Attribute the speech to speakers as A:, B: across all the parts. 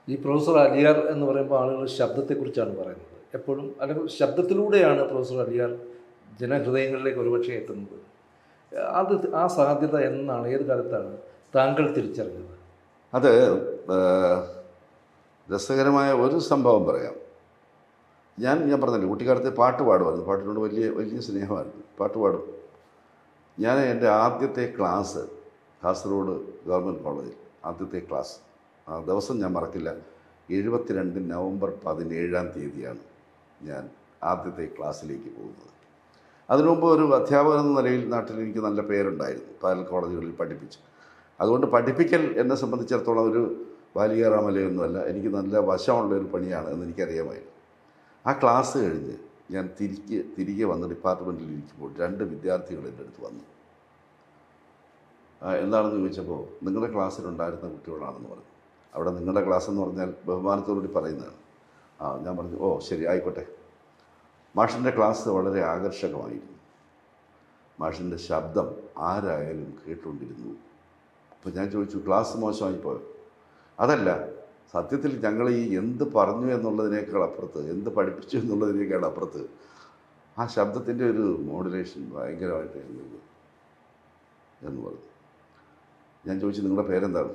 A: ഈ പ്രൊഫസർ അലിയാർ എന്ന് പറയുമ്പോൾ ആളുകൾ ശബ്ദത്തെക്കുറിച്ചാണ് പറയുന്നത് എപ്പോഴും അല്ലെങ്കിൽ ശബ്ദത്തിലൂടെയാണ് പ്രൊഫസർ അലിയാർ ജനഹൃദയങ്ങളിലേക്ക് ഒരുപക്ഷെ എത്തുന്നത് അത് ആ സാധ്യത എന്നാണ് ഏത് കാലത്താണ് താങ്കൾ തിരിച്ചറിഞ്ഞത്
B: അത് ആ, രസകരമായ ഒരു സംഭവം പറയാം ഞാൻ ഞാൻ പറഞ്ഞില്ലേ കുട്ടിക്കാലത്ത് പാട്ട് പാടുമായിരുന്നു പാട്ടിനോട് വലിയ വലിയ സ്നേഹമായിരുന്നു പാട്ട് പാടും ഞാൻ എൻ്റെ ആദ്യത്തെ ക്ലാസ് കാസർഗോഡ് ഗവൺമെൻറ് കോളേജിൽ ആദ്യത്തെ ക്ലാസ് ആ ദിവസം ഞാൻ മറക്കില്ല എഴുപത്തിരണ്ട് നവംബർ പതിനേഴാം തീയതിയാണ് ഞാൻ ആദ്യത്തെ ക്ലാസ്സിലേക്ക് പോകുന്നത് അതിനു മുമ്പ് ഒരു അധ്യാപകൻ എന്ന നിലയിൽ നാട്ടിൽ എനിക്ക് നല്ല പേരുണ്ടായിരുന്നു പല കോളേജുകളിൽ പഠിപ്പിച്ചു അതുകൊണ്ട് പഠിപ്പിക്കൽ എന്നെ സംബന്ധിച്ചിടത്തോളം ഒരു ബാലികാറാമലയൊന്നുമല്ല എനിക്ക് നല്ല വശമുള്ള ഒരു പണിയാണ് എന്ന് എനിക്കറിയാമായിരുന്നു ആ ക്ലാസ് കഴിഞ്ഞ് ഞാൻ തിരികെ തിരികെ വന്ന് ഡിപ്പാർട്ട്മെൻറ്റിൽ ഇരിക്കുമ്പോൾ രണ്ട് വിദ്യാർത്ഥികൾ എൻ്റെ അടുത്ത് വന്നു ആ, എന്താണെന്ന് ചോദിച്ചപ്പോൾ നിങ്ങളുടെ ക്ലാസ്സിലുണ്ടായിരുന്ന കുട്ടികളാണെന്ന് പറഞ്ഞു അവിടെ നിങ്ങളുടെ ക്ലാസ് എന്ന് പറഞ്ഞാൽ ബഹുമാനത്തോടുകൂടി പറയുന്നതാണ് ആ ഞാൻ പറഞ്ഞു ഓ ശരി ആയിക്കോട്ടെ മാഷിൻ്റെ ക്ലാസ് വളരെ ആകർഷകമായിരുന്നു മാഷിൻ്റെ ശബ്ദം ആരായാലും കേട്ടുകൊണ്ടിരുന്നു അപ്പോൾ ഞാൻ ചോദിച്ചു ക്ലാസ് മോശമായി പോയോ അതല്ല സത്യത്തിൽ ഞങ്ങൾ ഈ എന്ത് പറഞ്ഞു എന്നുള്ളതിനേക്കാൾ അപ്പുറത്ത് എന്ത് പഠിപ്പിച്ചു എന്നുള്ളതിനേക്കാൾ അപ്പുറത്ത് ആ ശബ്ദത്തിൻ്റെ ഒരു മോഡുലേഷൻ ഭയങ്കരമായിട്ട് ഞങ്ങൾക്ക് എന്ന് പറഞ്ഞു ഞാൻ ചോദിച്ചു നിങ്ങളുടെ പേരെന്താണ്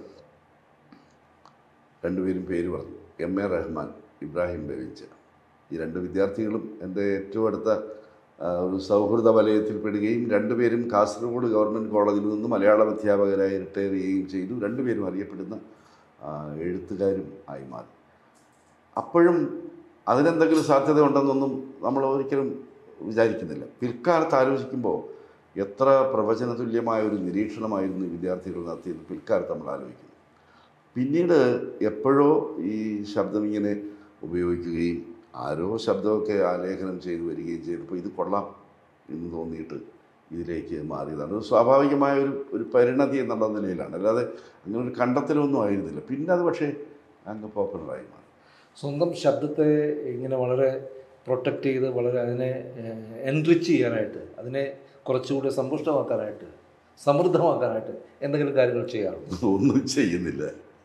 B: രണ്ടുപേരും പേര് പറഞ്ഞു എം എ റഹ്മാൻ ഇബ്രാഹിം ബെവിച്ച ഈ രണ്ട് വിദ്യാർത്ഥികളും എൻ്റെ ഏറ്റവും അടുത്ത ആ, ഒരു സൗഹൃദ വലയത്തിൽ പെടുകയും രണ്ടുപേരും കാസർഗോഡ് ഗവൺമെൻറ് കോളേജിൽ നിന്ന് മലയാളം അധ്യാപകരായി റിട്ടയർ ചെയ്യുകയും ചെയ്തു രണ്ടുപേരും അറിയപ്പെടുന്ന ആ, എഴുത്തുകാരും ആയി മാറി അപ്പോഴും അതിനെന്തെങ്കിലും സാധ്യത ഉണ്ടെന്നൊന്നും നമ്മൾ ഒരിക്കലും വിചാരിക്കുന്നില്ല പിൽക്കാലത്ത് ആലോചിക്കുമ്പോൾ എത്ര പ്രവചനതുല്യമായ ഒരു നിരീക്ഷണമായിരുന്നു ഈ വിദ്യാർത്ഥികൾ നടത്തിയത് പിൽക്കാലത്ത് നമ്മൾ ആലോചിക്കുന്നു പിന്നീട് എപ്പോഴോ ഈ ശബ്ദം ഇങ്ങനെ ഉപയോഗിക്കുകയും ആരോ ശബ്ദമൊക്കെ ആലേഖനം ചെയ്തു വരികയും ചെയ്തപ്പോൾ ഇത് കൊള്ളാം എന്ന് തോന്നിയിട്ട് ഇതിലേക്ക് മാറിയതാണ് ഒരു സ്വാഭാവികമായ ഒരു ഒരു പരിണതി എന്നുള്ള നിലയിലാണ് അല്ലാതെ അങ്ങനെ ഒരു കണ്ടെത്തലൊന്നും ആയിരുന്നില്ല പിന്നെ അത് പക്ഷേ അങ്ങ് പോപ്പുലറായി മാറി
A: സ്വന്തം ശബ്ദത്തെ ഇങ്ങനെ വളരെ പ്രൊട്ടക്റ്റ് ചെയ്ത് വളരെ അതിനെ എൻറിച്ച് ചെയ്യാനായിട്ട് അതിനെ കുറച്ചുകൂടി സമ്പുഷ്ടമാക്കാനായിട്ട് സമൃദ്ധമാക്കാനായിട്ട് എന്തെങ്കിലും കാര്യങ്ങൾ ചെയ്യാറുണ്ട്
B: ഒന്നും ചെയ്യുന്നില്ല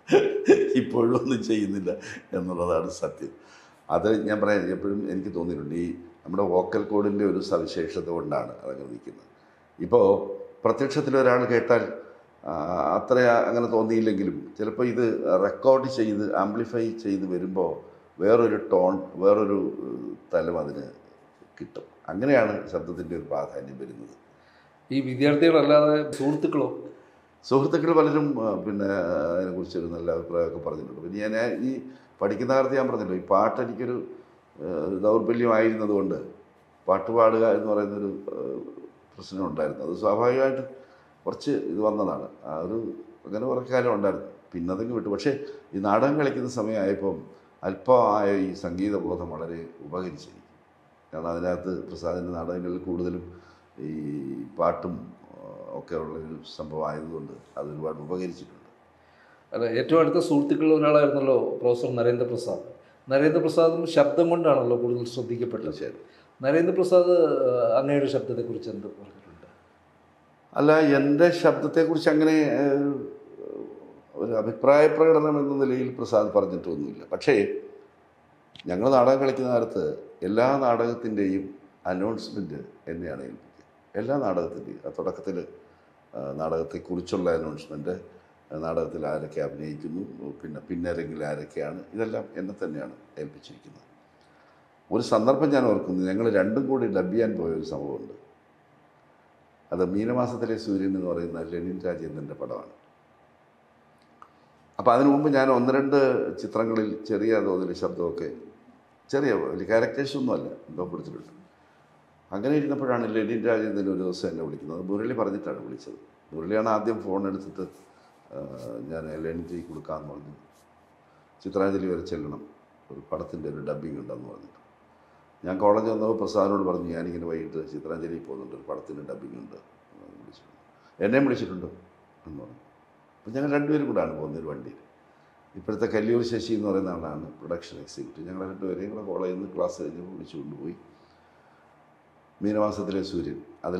B: ഇപ്പോഴും ഒന്നും ചെയ്യുന്നില്ല എന്നുള്ളതാണ് സത്യം അത് ഞാൻ പറയാം എപ്പോഴും എനിക്ക് തോന്നിയിട്ടുണ്ട് ഈ നമ്മുടെ വോക്കൽ കോഡിൻ്റെ ഒരു സവിശേഷത കൊണ്ടാണ് അതങ്ങനെ നിൽക്കുന്നത് ഇപ്പോൾ പ്രത്യക്ഷത്തിൽ ഒരാൾ കേട്ടാൽ ആ, അത്ര അങ്ങനെ തോന്നിയില്ലെങ്കിലും ചിലപ്പോൾ ഇത് റെക്കോർഡ് ചെയ്ത് ആംപ്ലിഫൈ ചെയ്ത് വരുമ്പോൾ വേറൊരു ടോൺ വേറൊരു ഏഹ്, തലം അതിന് കിട്ടും അങ്ങനെയാണ് ശബ്ദത്തിൻ്റെ ഒരു പ്രാധാന്യം വരുന്നത്
A: ഈ വിദ്യാർത്ഥികളല്ലാതെ സുഹൃത്തുക്കളോ
B: സുഹൃത്തുക്കൾ പലരും ആ, പിന്നെ അതിനെക്കുറിച്ച് ഒരു നല്ല അഭിപ്രായമൊക്കെ പറഞ്ഞിട്ടുണ്ട് പിന്നെ ഞാൻ ഈ പഠിക്കുന്ന കാലത്ത് ഞാൻ പറഞ്ഞല്ലോ ഈ പാട്ട് എനിക്കൊരു ആ, ഒരു ദൗർബല്യമായിരുന്നതുകൊണ്ട് പാട്ട് പാടുക എന്ന് പറയുന്നൊരു ആ, പ്രശ്നം ഉണ്ടായിരുന്നു അത് സ്വാഭാവികമായിട്ട് കുറച്ച് ഇത് വന്നതാണ് ആ ഒരു അങ്ങനെ കുറേ കാലം ഉണ്ടായിരുന്നു പിന്നെ അതങ്ങ് വിട്ടു പക്ഷേ ഈ നാടകം കളിക്കുന്ന സമയമായപ്പം അല്പമായ ഈ സംഗീതബോധം വളരെ ഉപകരിച്ചിരിക്കും കാരണം അതിനകത്ത് പ്രസാദിൻ്റെ നാടകങ്ങളിൽ കൂടുതലും ഈ പാട്ടും ആ, ഒക്കെ ഉള്ളൊരു സംഭവം ആയതുകൊണ്ട് അത് ഒരുപാട് ഉപകരിച്ചിട്ടുണ്ട്
A: അല്ല ഏറ്റവും അടുത്ത സുഹൃത്തുക്കളിൽ ഒരാളായിരുന്നല്ലോ പ്രൊഫസർ നരേന്ദ്രപ്രസാദ് നരേന്ദ്രപ്രസാദും ശബ്ദം കൊണ്ടാണല്ലോ കൂടുതൽ ശ്രദ്ധിക്കപ്പെട്ടത്
B: തീർച്ചയായിട്ടും
A: നരേന്ദ്രപ്രസാദ് ആ, അങ്ങയുടെ ശബ്ദത്തെക്കുറിച്ച് എന്ത് പറഞ്ഞിട്ടുണ്ട്
B: അല്ല എൻ്റെ ശബ്ദത്തെക്കുറിച്ച് അങ്ങനെ ഏഹ്, ഒരു അഭിപ്രായ പ്രകടനം എന്ന നിലയിൽ പ്രസാദ് പറഞ്ഞിട്ടൊന്നുമില്ല പക്ഷേ ഞങ്ങൾ നാടകം കളിക്കുന്ന കാലത്ത് എല്ലാ നാടകത്തിൻ്റെയും അനൗൺസ്മെൻറ്റ് എന്നെയാണ് ഏൽപ്പിക്കുക എല്ലാ നാടകത്തിൻ്റെയും ആ തുടക്കത്തിൽ നാടകത്തെക്കുറിച്ചുള്ള അനൗൺസ്മെൻറ്റ് നാടകത്തിൽ ആരൊക്കെ അഭിനയിക്കുന്നു പിന്നെ പിന്നരങ്ങിൽ ആരൊക്കെയാണ് ഇതെല്ലാം എന്നെ തന്നെയാണ് ഏൽപ്പിച്ചിരിക്കുന്നത് ഒരു സന്ദർഭം ഞാൻ ഓർക്കുന്നു ഞങ്ങൾ രണ്ടും കൂടി ഡബ് ചെയ്യാൻ പോയ ഒരു സംഭവമുണ്ട് അത് മീനമാസത്തിലെ സൂര്യൻ എന്ന് പറയുന്ന ലെനിൻ രാജേന്ദ്രൻ്റെ പടമാണ് അപ്പോൾ അതിനു മുമ്പ് ഞാൻ ഒന്ന് രണ്ട് ചിത്രങ്ങളിൽ ചെറിയ തോതിൽ ശബ്ദമൊക്കെ ചെറിയ വലിയ ക്യാരക്ടേഴ്സൊന്നുമല്ല എന്തോ പിടിച്ചിട്ടുണ്ട് അങ്ങനെ ഇരുന്നപ്പോഴാണ് ലെനിൻ രാജേന്ദ്രൻ ഒരു ദിവസം എന്നെ വിളിക്കുന്നത് മുരളി പറഞ്ഞിട്ടാണ് വിളിച്ചത് മുരളിയാണ് ആദ്യം ഫോൺ എടുത്തിട്ട് ആ, ഞാൻ ലെനിൻജി കൊടുക്കാമെന്ന് പറഞ്ഞു ചിത്രാഞ്ജലി വരെ ചെല്ലണം ഒരു പടത്തിൻ്റെ ഒരു ഡബ്ബിംഗ് ഉണ്ടെന്ന് പറഞ്ഞിട്ട് ഞാൻ കോളേജ് വന്നപ്പോൾ പ്രസാദിനോട് പറഞ്ഞു ഞാനിങ്ങനെ വൈകിട്ട് ചിത്രാഞ്ജലി പോകുന്നുണ്ട് ഒരു പടത്തിന് ഡബ്ബിംഗ് ഉണ്ട് എന്ന് വിളിച്ചിട്ടുണ്ട് എന്നെയും വിളിച്ചിട്ടുണ്ട് എന്ന് പറഞ്ഞു അപ്പം ഞങ്ങൾ രണ്ടുപേരും കൂടാണ് പോകുന്നത് ഒരു വണ്ടിയിൽ ഇപ്പോഴത്തെ കല്ലിയൂർ ശശി എന്ന് പറയുന്ന ആളാണ് പ്രൊഡക്ഷൻ എക്സിക്യൂട്ടീവ് ഞങ്ങൾ രണ്ടുപേരെയും കൂടെ കോളേജിൽ നിന്ന് ക്ലാസ് കഴിഞ്ഞ് വിളിച്ചു കൊണ്ടുപോയി മീനമാസത്തിലെ സൂര്യൻ അതിൽ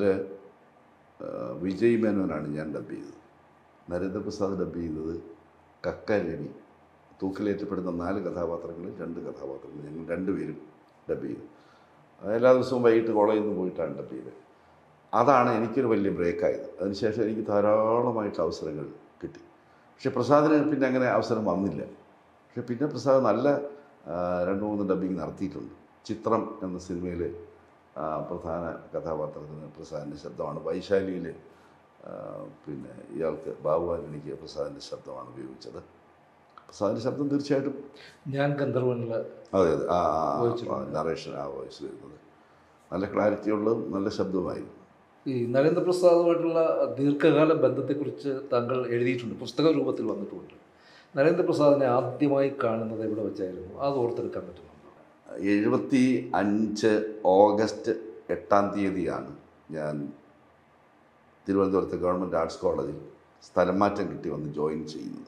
B: വിജയ് മേനോനാണ് ഞാൻ ഡബ് ചെയ്തത് നരേന്ദ്രപ്രസാദ് ഡബ് ചെയ്തത് കക്ക രവി തൂക്കിലേറ്റപ്പെടുന്ന നാല് കഥാപാത്രങ്ങളിൽ രണ്ട് കഥാപാത്രങ്ങൾ ഞങ്ങൾ രണ്ടുപേരും ഡബ് ചെയ്തു എല്ലാ ദിവസവും വൈകിട്ട് കോളേജിൽ നിന്ന് പോയിട്ടാണ് ഡബ് ചെയ്തത് അതാണ് എനിക്കൊരു വലിയ ബ്രേക്കായത് അതിനുശേഷം എനിക്ക് ധാരാളമായിട്ട് അവസരങ്ങൾ കിട്ടി പക്ഷേ പ്രസാദിന് പിന്നെ അങ്ങനെ അവസരം വന്നില്ല പക്ഷെ പിന്നെ പ്രസാദ് നല്ല ആ, രണ്ട് മൂന്ന് ഡബ്ബിങ് നടത്തിയിട്ടുണ്ട് ചിത്രം എന്ന സിനിമയിൽ പ്രധാന കഥാപാത്രത്തിന് പ്രസാദിൻ്റെ ശബ്ദമാണ് വൈശാലിയിൽ പിന്നെ ഇയാൾക്ക് ബാബു ആന്റണിക്ക് പ്രസാദിൻ്റെ ശബ്ദമാണ് ഉപയോഗിച്ചത് പ്രസാദിൻ്റെ ശബ്ദം തീർച്ചയായിട്ടും
A: ഞാൻ ഗന്ധർവനിൽ
B: അതെ അതെ ആ
A: വോയിച്ചിട്ടുണ്ട്.
B: നറേഷൻ ആ വോയിസ് വരുന്നത് നല്ല ക്ലാരിറ്റിയുള്ളതും നല്ല ശബ്ദവുമായിരുന്നു
A: ഈ നരേന്ദ്രപ്രസാദുമായിട്ടുള്ള ദീർഘകാല ബന്ധത്തെക്കുറിച്ച് താങ്കൾ എഴുതിയിട്ടുണ്ട് പുസ്തക രൂപത്തിൽ വന്നിട്ടുണ്ട് നരേന്ദ്രപ്രസാദിനെ ആദ്യമായി കാണുന്നത് എവിടെ വെച്ചായിരുന്നു അത് ഓർത്തെടുക്കാൻ പറ്റുന്നുണ്ടോ
B: എഴുപത്തി അഞ്ച് ഓഗസ്റ്റ് എട്ടാം തീയതിയാണ് ഞാൻ തിരുവനന്തപുരത്ത് ഗവൺമെൻറ് ആർട്സ് കോളേജിൽ സ്ഥലം മാറ്റം കിട്ടി വന്ന് ജോയിൻ ചെയ്യുന്നത്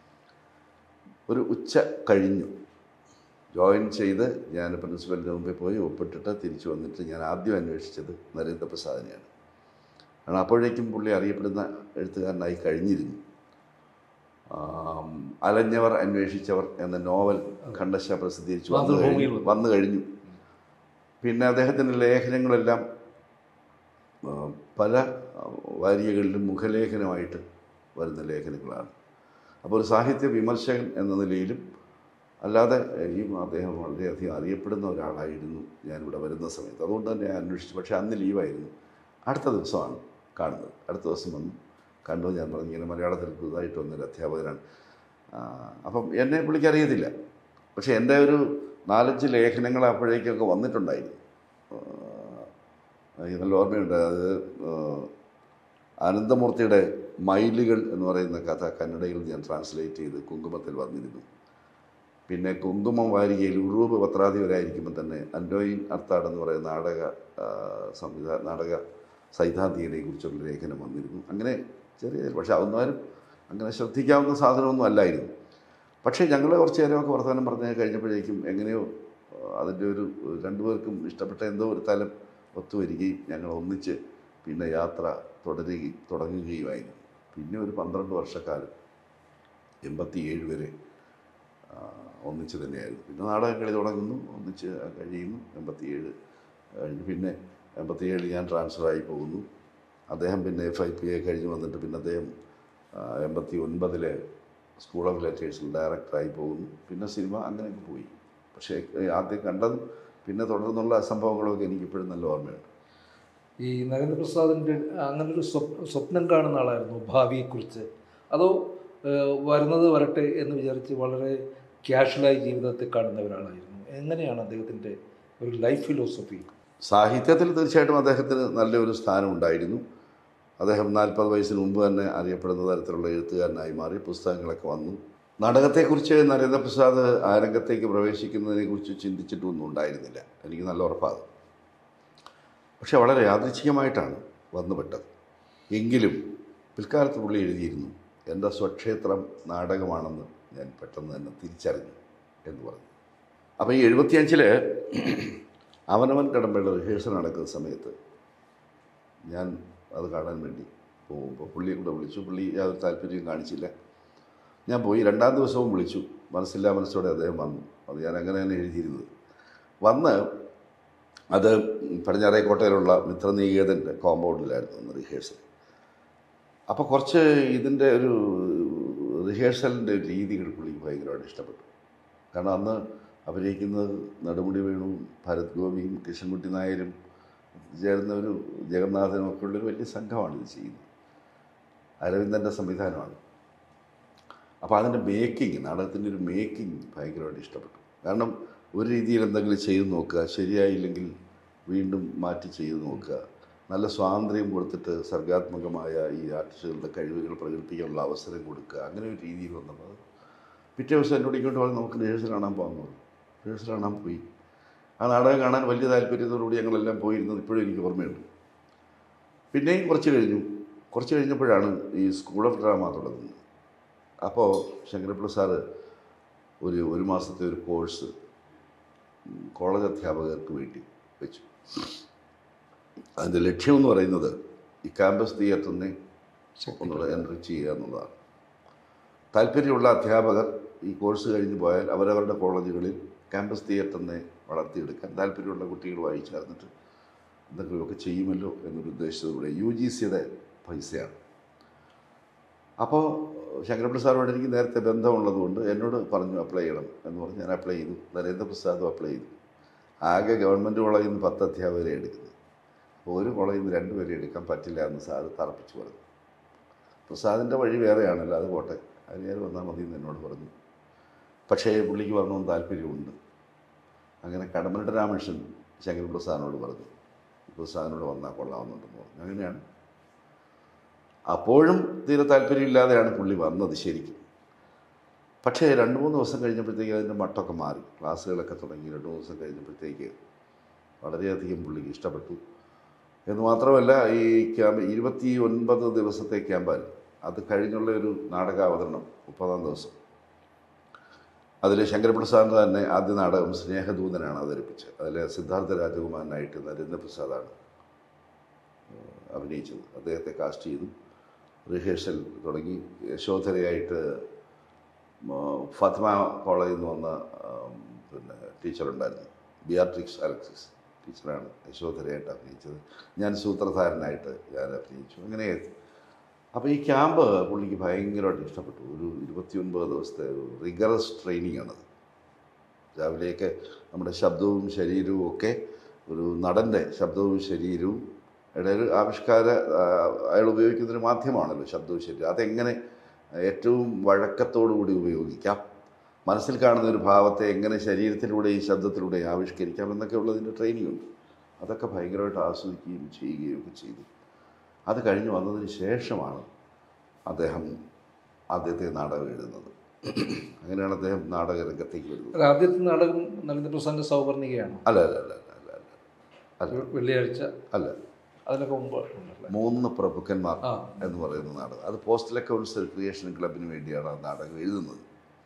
B: ഒരു ഉച്ച കഴിഞ്ഞു ജോയിൻ ചെയ്ത് ഞാൻ പ്രിൻസിപ്പലിൻ്റെ മുമ്പിൽ പോയി ഒപ്പിട്ടിട്ട് തിരിച്ചു വന്നിട്ട് ഞാൻ ആദ്യം അന്വേഷിച്ചത് നരേന്ദ്രപ്രസാദിനെയാണ് കാരണം അപ്പോഴേക്കും പുള്ളി അറിയപ്പെടുന്ന എഴുത്തുകാരനായി കഴിഞ്ഞിരുന്നു ആം, അലഞ്ഞവർ അന്വേഷിച്ചവർ എന്ന നോവൽ ഖണ്ഡശ പ്രസിദ്ധീകരിച്ചു വന്നു
A: മാതൃഭൂമിയിൽ
B: കഴിഞ്ഞു
A: വന്നു.
B: വന്നു കഴിഞ്ഞു പിന്നെ അദ്ദേഹത്തിൻ്റെ ലേഖനങ്ങളെല്ലാം ആ, പല ആ, വാരികകളിലും മുഖലേഖനമായിട്ട് വരുന്ന ലേഖനങ്ങളാണ് അപ്പോൾ ഒരു സാഹിത്യ വിമർശകൻ എന്ന നിലയിലും അല്ലാതെ ഈ അദ്ദേഹം വളരെയധികം അറിയപ്പെടുന്ന ഒരാളായിരുന്നു ഞാനിവിടെ വരുന്ന സമയത്ത് അതുകൊണ്ട് തന്നെ ഞാൻ അന്വേഷിച്ചു പക്ഷേ അന്ന് ലീവായിരുന്നു അടുത്ത ദിവസമാണ് കാണുന്നത് അടുത്ത ദിവസം വന്നു കണ്ടു ഞാൻ പറഞ്ഞു ഇങ്ങനെ മലയാളത്തിൽ പുതുതായിട്ട് വന്നൊരു അധ്യാപകനാണ് ആ, അപ്പം എന്നെ പുള്ളിക്കറിയത്തില്ല പക്ഷേ എൻ്റെ ഒരു നാലഞ്ച് ലേഖനങ്ങൾ അപ്പോഴേക്കൊക്കെ വന്നിട്ടുണ്ടായിരുന്നു ആ, എനിക്ക് നല്ല ഓർമ്മയുണ്ട് അത് ആ, അനന്തമൂർത്തിയുടെ മയിലുകൾ എന്ന് പറയുന്ന കഥ കന്നഡയിൽ ഞാൻ ട്രാൻസ്ലേറ്റ് ചെയ്ത് കുങ്കുമത്തിൽ വന്നിരുന്നു പിന്നെ കുങ്കുമം വാരികയിൽ ഉറൂപ് പത്രാധിപരായിരിക്കുമ്പോൾ തന്നെ അൻഡോയിൻ അർത്താട് എന്ന് പറയുന്ന നാടക ആ, സംവിധാ നാടക സൈദ്ധാന്തികനെ കുറിച്ചുള്ള ലേഖനം വന്നിരുന്നു അങ്ങനെ ചെറിയ പക്ഷെ അതൊന്നും ആരും അങ്ങനെ ശ്രദ്ധിക്കാവുന്ന സാധനമൊന്നും അല്ലായിരുന്നു പക്ഷേ ഞങ്ങൾ കുറച്ച് നേരമൊക്കെ വർത്തമാനം പറഞ്ഞ് കഴിഞ്ഞപ്പോഴേക്കും എങ്ങനെയോ ആ, അതിൻ്റെ ഒരു രണ്ടുപേർക്കും ഇഷ്ടപ്പെട്ട എന്തോ ഒരു തലം ഒത്തുവരികയും ഞങ്ങൾ ഒന്നിച്ച് പിന്നെ യാത്ര തുടരുകയും തുടങ്ങുകയുമായിരുന്നു പിന്നെ ഒരു പന്ത്രണ്ട് വർഷക്കാലം എൺപത്തിയേഴ് വരെ ആ, ഒന്നിച്ച് തന്നെയായിരുന്നു പിന്നെ നാടകം കളി തുടങ്ങുന്നു ഒന്നിച്ച് കഴിയുന്നു എൺപത്തിയേഴ് കഴിഞ്ഞ് പിന്നെ എൺപത്തിയേഴിൽ ഞാൻ ട്രാൻസ്ഫറായി പോകുന്നു അദ്ദേഹം പിന്നെ എഫ് ഐ പി എ കഴിഞ്ഞ് വന്നിട്ട് പിന്നെ അദ്ദേഹം ആ, എൺപത്തി ഒൻപതിലെ സ്കൂൾ ഓഫ് ലെറ്റേഴ്സിൽ ഡയറക്ടറായി പോകുന്നു പിന്നെ സിനിമ അങ്ങനെയൊക്കെ പോയി പക്ഷേ ഏ, ആദ്യം കണ്ടതും പിന്നെ തുടർന്നുള്ള സംഭവങ്ങളൊക്കെ എനിക്കിപ്പോഴും നല്ല ഓർമ്മയുണ്ട്
A: ഈ നരേന്ദ്രപ്രസാദിൻ്റെ അങ്ങനെ ഒരു സ്വപ് സ്വപ്നം കാണുന്ന ആളായിരുന്നു ഭാവിയെക്കുറിച്ച് അതോ ഏഹ്, വരുന്നത് വരട്ടെ എന്ന് വിചാരിച്ച് വളരെ ക്യാഷ്വലായി ജീവിതത്തെ കാണുന്ന ഒരാളായിരുന്നു എങ്ങനെയാണ് അദ്ദേഹത്തിൻ്റെ ഒരു ലൈഫ് ഫിലോസഫി
B: സാഹിത്യത്തിൽ തീർച്ചയായിട്ടും അദ്ദേഹത്തിന് നല്ലൊരു സ്ഥാനം ഉണ്ടായിരുന്നു അദ്ദേഹം നാൽപ്പത് വയസ്സിന് മുമ്പ് തന്നെ അറിയപ്പെടുന്ന തരത്തിലുള്ള എഴുത്തുകാരനായി മാറി പുസ്തകങ്ങളൊക്കെ വന്നു നാടകത്തെക്കുറിച്ച് നരേന്ദ്രപ്രസാദ് ആ രംഗത്തേക്ക് പ്രവേശിക്കുന്നതിനെക്കുറിച്ച് ചിന്തിച്ചിട്ടൊന്നും ഉണ്ടായിരുന്നില്ല എനിക്ക് നല്ല ഉറപ്പാണ് പക്ഷെ വളരെ യാദൃച്ഛികമായിട്ടാണ് വന്നുപെട്ടത് എങ്കിലും പിൽക്കാലത്ത് പുള്ളി എഴുതിയിരുന്നു എൻ്റെ സ്വക്ഷേത്രം നാടകമാണെന്ന് ഞാൻ പെട്ടെന്ന് തന്നെ തിരിച്ചറിഞ്ഞു എന്ന് പറഞ്ഞു അപ്പോൾ ഈ എഴുപത്തിയഞ്ചിൽ അവനവൻ കടമ്പയുടെ റിഹേഴ്സൽ നടക്കുന്ന സമയത്ത് ഞാൻ അത് കാണാൻ വേണ്ടി പോകുമ്പോൾ പുള്ളിയെ കൂടെ വിളിച്ചു പുള്ളി യാതൊരു താല്പര്യവും കാണിച്ചില്ല ഞാൻ പോയി രണ്ടാം ദിവസവും വിളിച്ചു മനസ്സില്ലാ മനസ്സോടെ അദ്ദേഹം വന്നു അത് ഞാൻ അങ്ങനെ തന്നെ എഴുതിയിരുന്നത് വന്ന് അത് പടിഞ്ഞാറേക്കോട്ടയിലുള്ള മിത്രനികേതൻ്റെ കോമ്പൗണ്ടിലായിരുന്നു അന്ന് റിഹേഴ്സൽ അപ്പോൾ കുറച്ച് ഇതിൻ്റെ ഒരു റിഹേഴ്സലിൻ്റെ രീതികൾ പുള്ളിക്ക് ഭയങ്കരമായിട്ട് ഇഷ്ടപ്പെട്ടു കാരണം അന്ന് അഭിനയിക്കുന്നത് നെടുമുടി വേണുവും ഭരത് ഗോപിയും കൃഷ്ണൻകുട്ടി നായരും ചേർന്ന ഒരു ജഗന്നാഥനും ഒക്കെ ഉള്ളൊരു വലിയ സംഘമാണ് ഇത് ചെയ്യുന്നത് അരവിന്ദൻ്റെ സംവിധാനമാണ് അപ്പോൾ അതിൻ്റെ മേക്കിംഗ് നാടകത്തിൻ്റെ ഒരു മേക്കിംഗ് ഭയങ്കരമായിട്ട് ഇഷ്ടപ്പെട്ടു കാരണം ഒരു രീതിയിൽ എന്തെങ്കിലും ചെയ്ത് നോക്കുക ശരിയായില്ലെങ്കിൽ വീണ്ടും മാറ്റി ചെയ്ത് നോക്കുക നല്ല സ്വാതന്ത്ര്യം കൊടുത്തിട്ട് സർഗാത്മകമായ ഈ ആർട്ടിസ്റ്റുകളുടെ കഴിവുകൾ പ്രകടിപ്പിക്കാനുള്ള അവസരം കൊടുക്കുക അങ്ങനെ ഒരു രീതിയിൽ വന്നത് പിറ്റേ ദിവസം എന്നോട് ഇങ്ങോട്ട് പറഞ്ഞ് നമുക്ക് റിഹേഴ്സൽ കാണാൻ പോകാമെന്ന് പറഞ്ഞു റിഹേഴ്സൽ കാണാൻ പോയി ആ നാടകം കാണാൻ വലിയ താല്പര്യത്തോടുകൂടി ഞങ്ങളെല്ലാം പോയിരുന്നത് ഇപ്പോഴും എനിക്ക് ഓർമ്മയുണ്ട് പിന്നെയും കുറച്ച് കഴിഞ്ഞു കുറച്ച് കഴിഞ്ഞപ്പോഴാണ് ഈ സ്കൂൾ ഓഫ് ഡ്രാമ തുടങ്ങുന്നത് അപ്പോൾ ശങ്കരപ്പിള്ള സാറ് ഒരു ഒരു മാസത്തെ ഒരു കോഴ്സ് ഉം, കോളേജ് അധ്യാപകർക്ക് വേണ്ടി വെച്ചു അതിൻ്റെ ലക്ഷ്യം എന്ന് പറയുന്നത് ഈ ക്യാമ്പസ് തിയേറ്ററിനെ ഒന്നുകൂടെ എൻറിച്ച് ചെയ്യുക എന്നുള്ളതാണ് താല്പര്യമുള്ള അധ്യാപകർ ഈ കോഴ്സ് കഴിഞ്ഞ് പോയാൽ അവരവരുടെ കോളേജുകളിൽ ക്യാമ്പസ് തിയേറ്ററിനെ വളർത്തിയെടുക്കാൻ താല്പര്യമുള്ള കുട്ടികളുമായി ചേർന്നിട്ട് എന്തെങ്കിലുമൊക്കെ ചെയ്യുമല്ലോ എന്നൊരു ഉദ്ദേശത്തോടെ യു ജി സിയുടെ പൈസയാണ് അപ്പോൾ ശങ്കരപ്പിള്ള സാറുമായിട്ട് എനിക്ക് നേരത്തെ ബന്ധമുള്ളതുകൊണ്ട് എന്നോട് പറഞ്ഞു അപ്ലൈ ചെയ്യണം എന്ന് പറഞ്ഞ് ഞാൻ അപ്ലൈ ചെയ്തു നരേന്ദ്രപ്രസാദും അപ്ലൈ ചെയ്തു ആകെ ഗവൺമെൻറ് കോളേജിൽ നിന്ന് പത്ത് അധ്യാപകരെ എടുക്കുന്നത് അപ്പോൾ ഒരു കോളേജിൽ നിന്ന് രണ്ടുപേരെ എടുക്കാൻ പറ്റില്ല എന്ന് സാറ് തറപ്പിച്ചു പറഞ്ഞു പ്രസാദിൻ്റെ വഴി വേറെയാണല്ലോ അത് പോട്ടെ അത് ഞാൻ വന്നാൽ മതി എന്ന് എന്നോട് പറഞ്ഞു പക്ഷേ പുള്ളിക്ക് വരണമെന്ന് താല്പര്യമുണ്ട് അങ്ങനെ കടമനിട്ട രാമകൃഷ്ണൻ ശങ്കരൻ പ്രസാദിനോട് പറഞ്ഞു പ്രസാദിനോട് വന്നാൽ കൊള്ളാമെന്നുണ്ടെന്ന് പറഞ്ഞു അങ്ങനെയാണ് അപ്പോഴും തീരെ താല്പര്യമില്ലാതെയാണ് പുള്ളി വന്നത് ശരിക്കും പക്ഷേ രണ്ട് മൂന്ന് ദിവസം കഴിഞ്ഞപ്പോഴത്തേക്ക് അതിൻ്റെ മട്ടൊക്കെ മാറി ക്ലാസ്സുകളൊക്കെ തുടങ്ങി രണ്ട് മൂന്ന് ദിവസം കഴിഞ്ഞപ്പോഴത്തേക്ക് വളരെയധികം പുള്ളിക്ക് ഇഷ്ടപ്പെട്ടു എന്ന് മാത്രമല്ല ഈ ക്യാമ്പ് ഇരുപത്തി ഒൻപത് ദിവസത്തെ ക്യാമ്പാൽ അത് കഴിഞ്ഞുള്ള ഒരു നാടകാവതരണം മുപ്പതാം ദിവസം അതിൽ ശങ്കരപ്രസാദ് തന്നെ ആദ്യ നാടകം സ്നേഹദൂതനാണ് അവതരിപ്പിച്ചത് അതിൽ സിദ്ധാർത്ഥ രാജകുമാരനായിട്ട് നരേന്ദ്രപ്രസാദാണ് ഏഹ്, അഭിനയിച്ചത് അദ്ദേഹത്തെ കാസ്റ്റ് ചെയ്തു റിഹേഴ്സൽ തുടങ്ങി യശോധരയായിട്ട് മ- ഫാത്തിമ കോളേജിൽ നിന്ന് വന്ന ആം, പിന്നെ ടീച്ചറുണ്ടായിരുന്നു ബിയാട്രിക്സ് അലക്സിസ് ടീച്ചറാണ് യശോധരയായിട്ട് അഭിനയിച്ചത് ഞാൻ സൂത്രധാരനായിട്ട് ഞാൻ അഭിനയിച്ചു അങ്ങനെ അപ്പോൾ ഈ ക്യാമ്പ് പുള്ളിക്ക് ഭയങ്കരമായിട്ട് ഇഷ്ടപ്പെട്ടു ഒരു ഇരുപത്തിയൊൻപത് ദിവസത്തെ ഒരു റിഗറസ് ട്രെയിനിങ് ആണത് രാവിലെയൊക്കെ നമ്മുടെ ശബ്ദവും ശരീരവും ഒക്കെ ഒരു നടൻ്റെ ശബ്ദവും ശരീരവും യുടെ ഒരു ആവിഷ്കാര ആ, അയാൾ ഉപയോഗിക്കുന്നൊരു മാധ്യമമാണല്ലോ ശബ്ദവും ശരീരം അതെങ്ങനെ ഏറ്റവും വഴക്കത്തോടുകൂടി ഉപയോഗിക്കാം മനസ്സിൽ കാണുന്ന ഒരു ഭാവത്തെ എങ്ങനെ ശരീരത്തിലൂടെയും ശബ്ദത്തിലൂടെയും ആവിഷ്കരിക്കാം എന്നൊക്കെ ഉള്ളതിൻ്റെ ട്രെയിനിങ് ഉണ്ട് അതൊക്കെ ഭയങ്കരമായിട്ട് ആസ്വദിക്കുകയും ചെയ്യുകയും ഒക്കെ ചെയ്തു അത് കഴിഞ്ഞ് വന്നതിന് ശേഷമാണ് അദ്ദേഹം ആദ്യത്തെ നാടകം എഴുതുന്നത് അങ്ങനെയാണ് അദ്ദേഹം നാടക രംഗത്തേക്ക് വരുന്നത്
A: അല്ല, ആദ്യത്തെ നാടകം നരേന്ദ്രപ്രസാദിന്റെ സൗവർണികയാണ്
B: അല്ല അല്ല അല്ല അല്ല അല്ല അല്ല അല്ല
A: വെള്ളിയാഴ്ച
B: അല്ല
A: അതിനൊക്കെ മുമ്പ് ഉണ്ടല്ലേ
B: മൂന്ന് പ്രഭുക്കന്മാർ
A: ആ
B: എന്ന് പറയുന്ന നാടകം അത് പോസ്റ്റൽ അക്കൗണ്ട്സ് ക്രിയേഷൻ ക്ലബിന് വേണ്ടിയാണ് ആ നാടകം എഴുതുന്നത്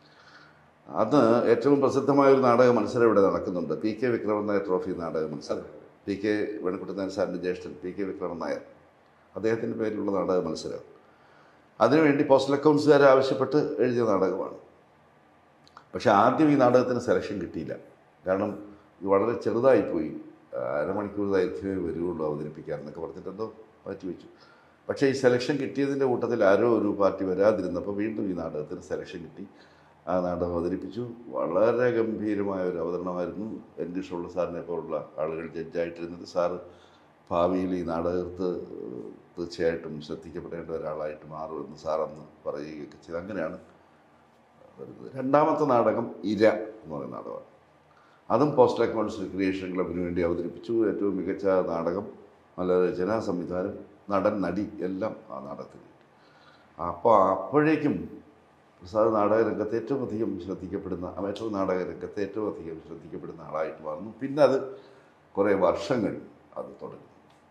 B: അത് ഏറ്റവും പ്രസിദ്ധമായ ഒരു നാടക മത്സരം ഇവിടെ നടക്കുന്നുണ്ട് P K Vikraman Nair trophy നാടക മത്സരം പി കെ വേണക്കുട്ടി നായർ സാറിൻ്റെ ജ്യേഷ്ഠൻ പി കെ വിക്രമൻ നായർ അദ്ദേഹത്തിൻ്റെ പേരിലുള്ള നാടക മത്സരം അതിനുവേണ്ടി പോസ്റ്റൽ അക്കൗണ്ട്സുകാർ ആവശ്യപ്പെട്ട് എഴുതിയ നാടകമാണ് പക്ഷേ ആദ്യം ഈ നാടകത്തിന് സെലക്ഷൻ കിട്ടിയില്ല കാരണം ഇത് വളരെ ചെറുതായിപ്പോയി ആ, അരമണിക്കൂർ ദൈർഘ്യമേ വരുള്ളൂ അവതരിപ്പിക്കാൻ എന്നൊക്കെ പറഞ്ഞിട്ട് എന്തോ മാറ്റി വെച്ചു പക്ഷേ ഈ സെലക്ഷൻ കിട്ടിയതിൻ്റെ കൂട്ടത്തിൽ ആരോ ഒരു പാർട്ടി വരാതിരുന്നപ്പോൾ വീണ്ടും ഈ നാടകത്തിന് സെലക്ഷൻ കിട്ടി ആ നാടകം അവതരിപ്പിച്ചു വളരെ ഗംഭീരമായ ഒരു അവതരണമായിരുന്നു എൻ ഡി ഷോള സാറിനെ പോലുള്ള ആളുകൾ ജഡ്ജായിട്ടിരുന്നത് സാറ് ഭാവിയിൽ ഈ നാടകത്ത് തീർച്ചയായിട്ടും ശ്രദ്ധിക്കപ്പെടേണ്ട ഒരാളായിട്ട് മാറുമെന്ന് സാർ അന്ന് പറയുകയൊക്കെ ചെയ്തു അങ്ങനെയാണ് വരുന്നത് രണ്ടാമത്തെ നാടകം ഇര എന്ന് പറയുന്ന നാടകമാണ് അതും പോസ്റ്റ് അക്കൗണ്ട്സ് ക്രിയേഷൻ ക്ലബിന് വേണ്ടി അവതരിപ്പിച്ചു ഏറ്റവും മികച്ച നാടകം നല്ല രചനാ സംവിധാനം നടൻ നടി എല്ലാം ആ നാടകത്തിന് കിട്ടി അപ്പോൾ അപ്പോഴേക്കും പ്രസാദ് നാടക രംഗത്ത് ഏറ്റവും അധികം ശ്രദ്ധിക്കപ്പെടുന്ന അമേറ്റർ നാടക രംഗത്ത് ഏറ്റവും അധികം ശ്രദ്ധിക്കപ്പെടുന്ന ആളായിട്ട് മാറുന്നു പിന്നെ അത് കുറേ വർഷങ്ങൾ അത് തുടങ്ങി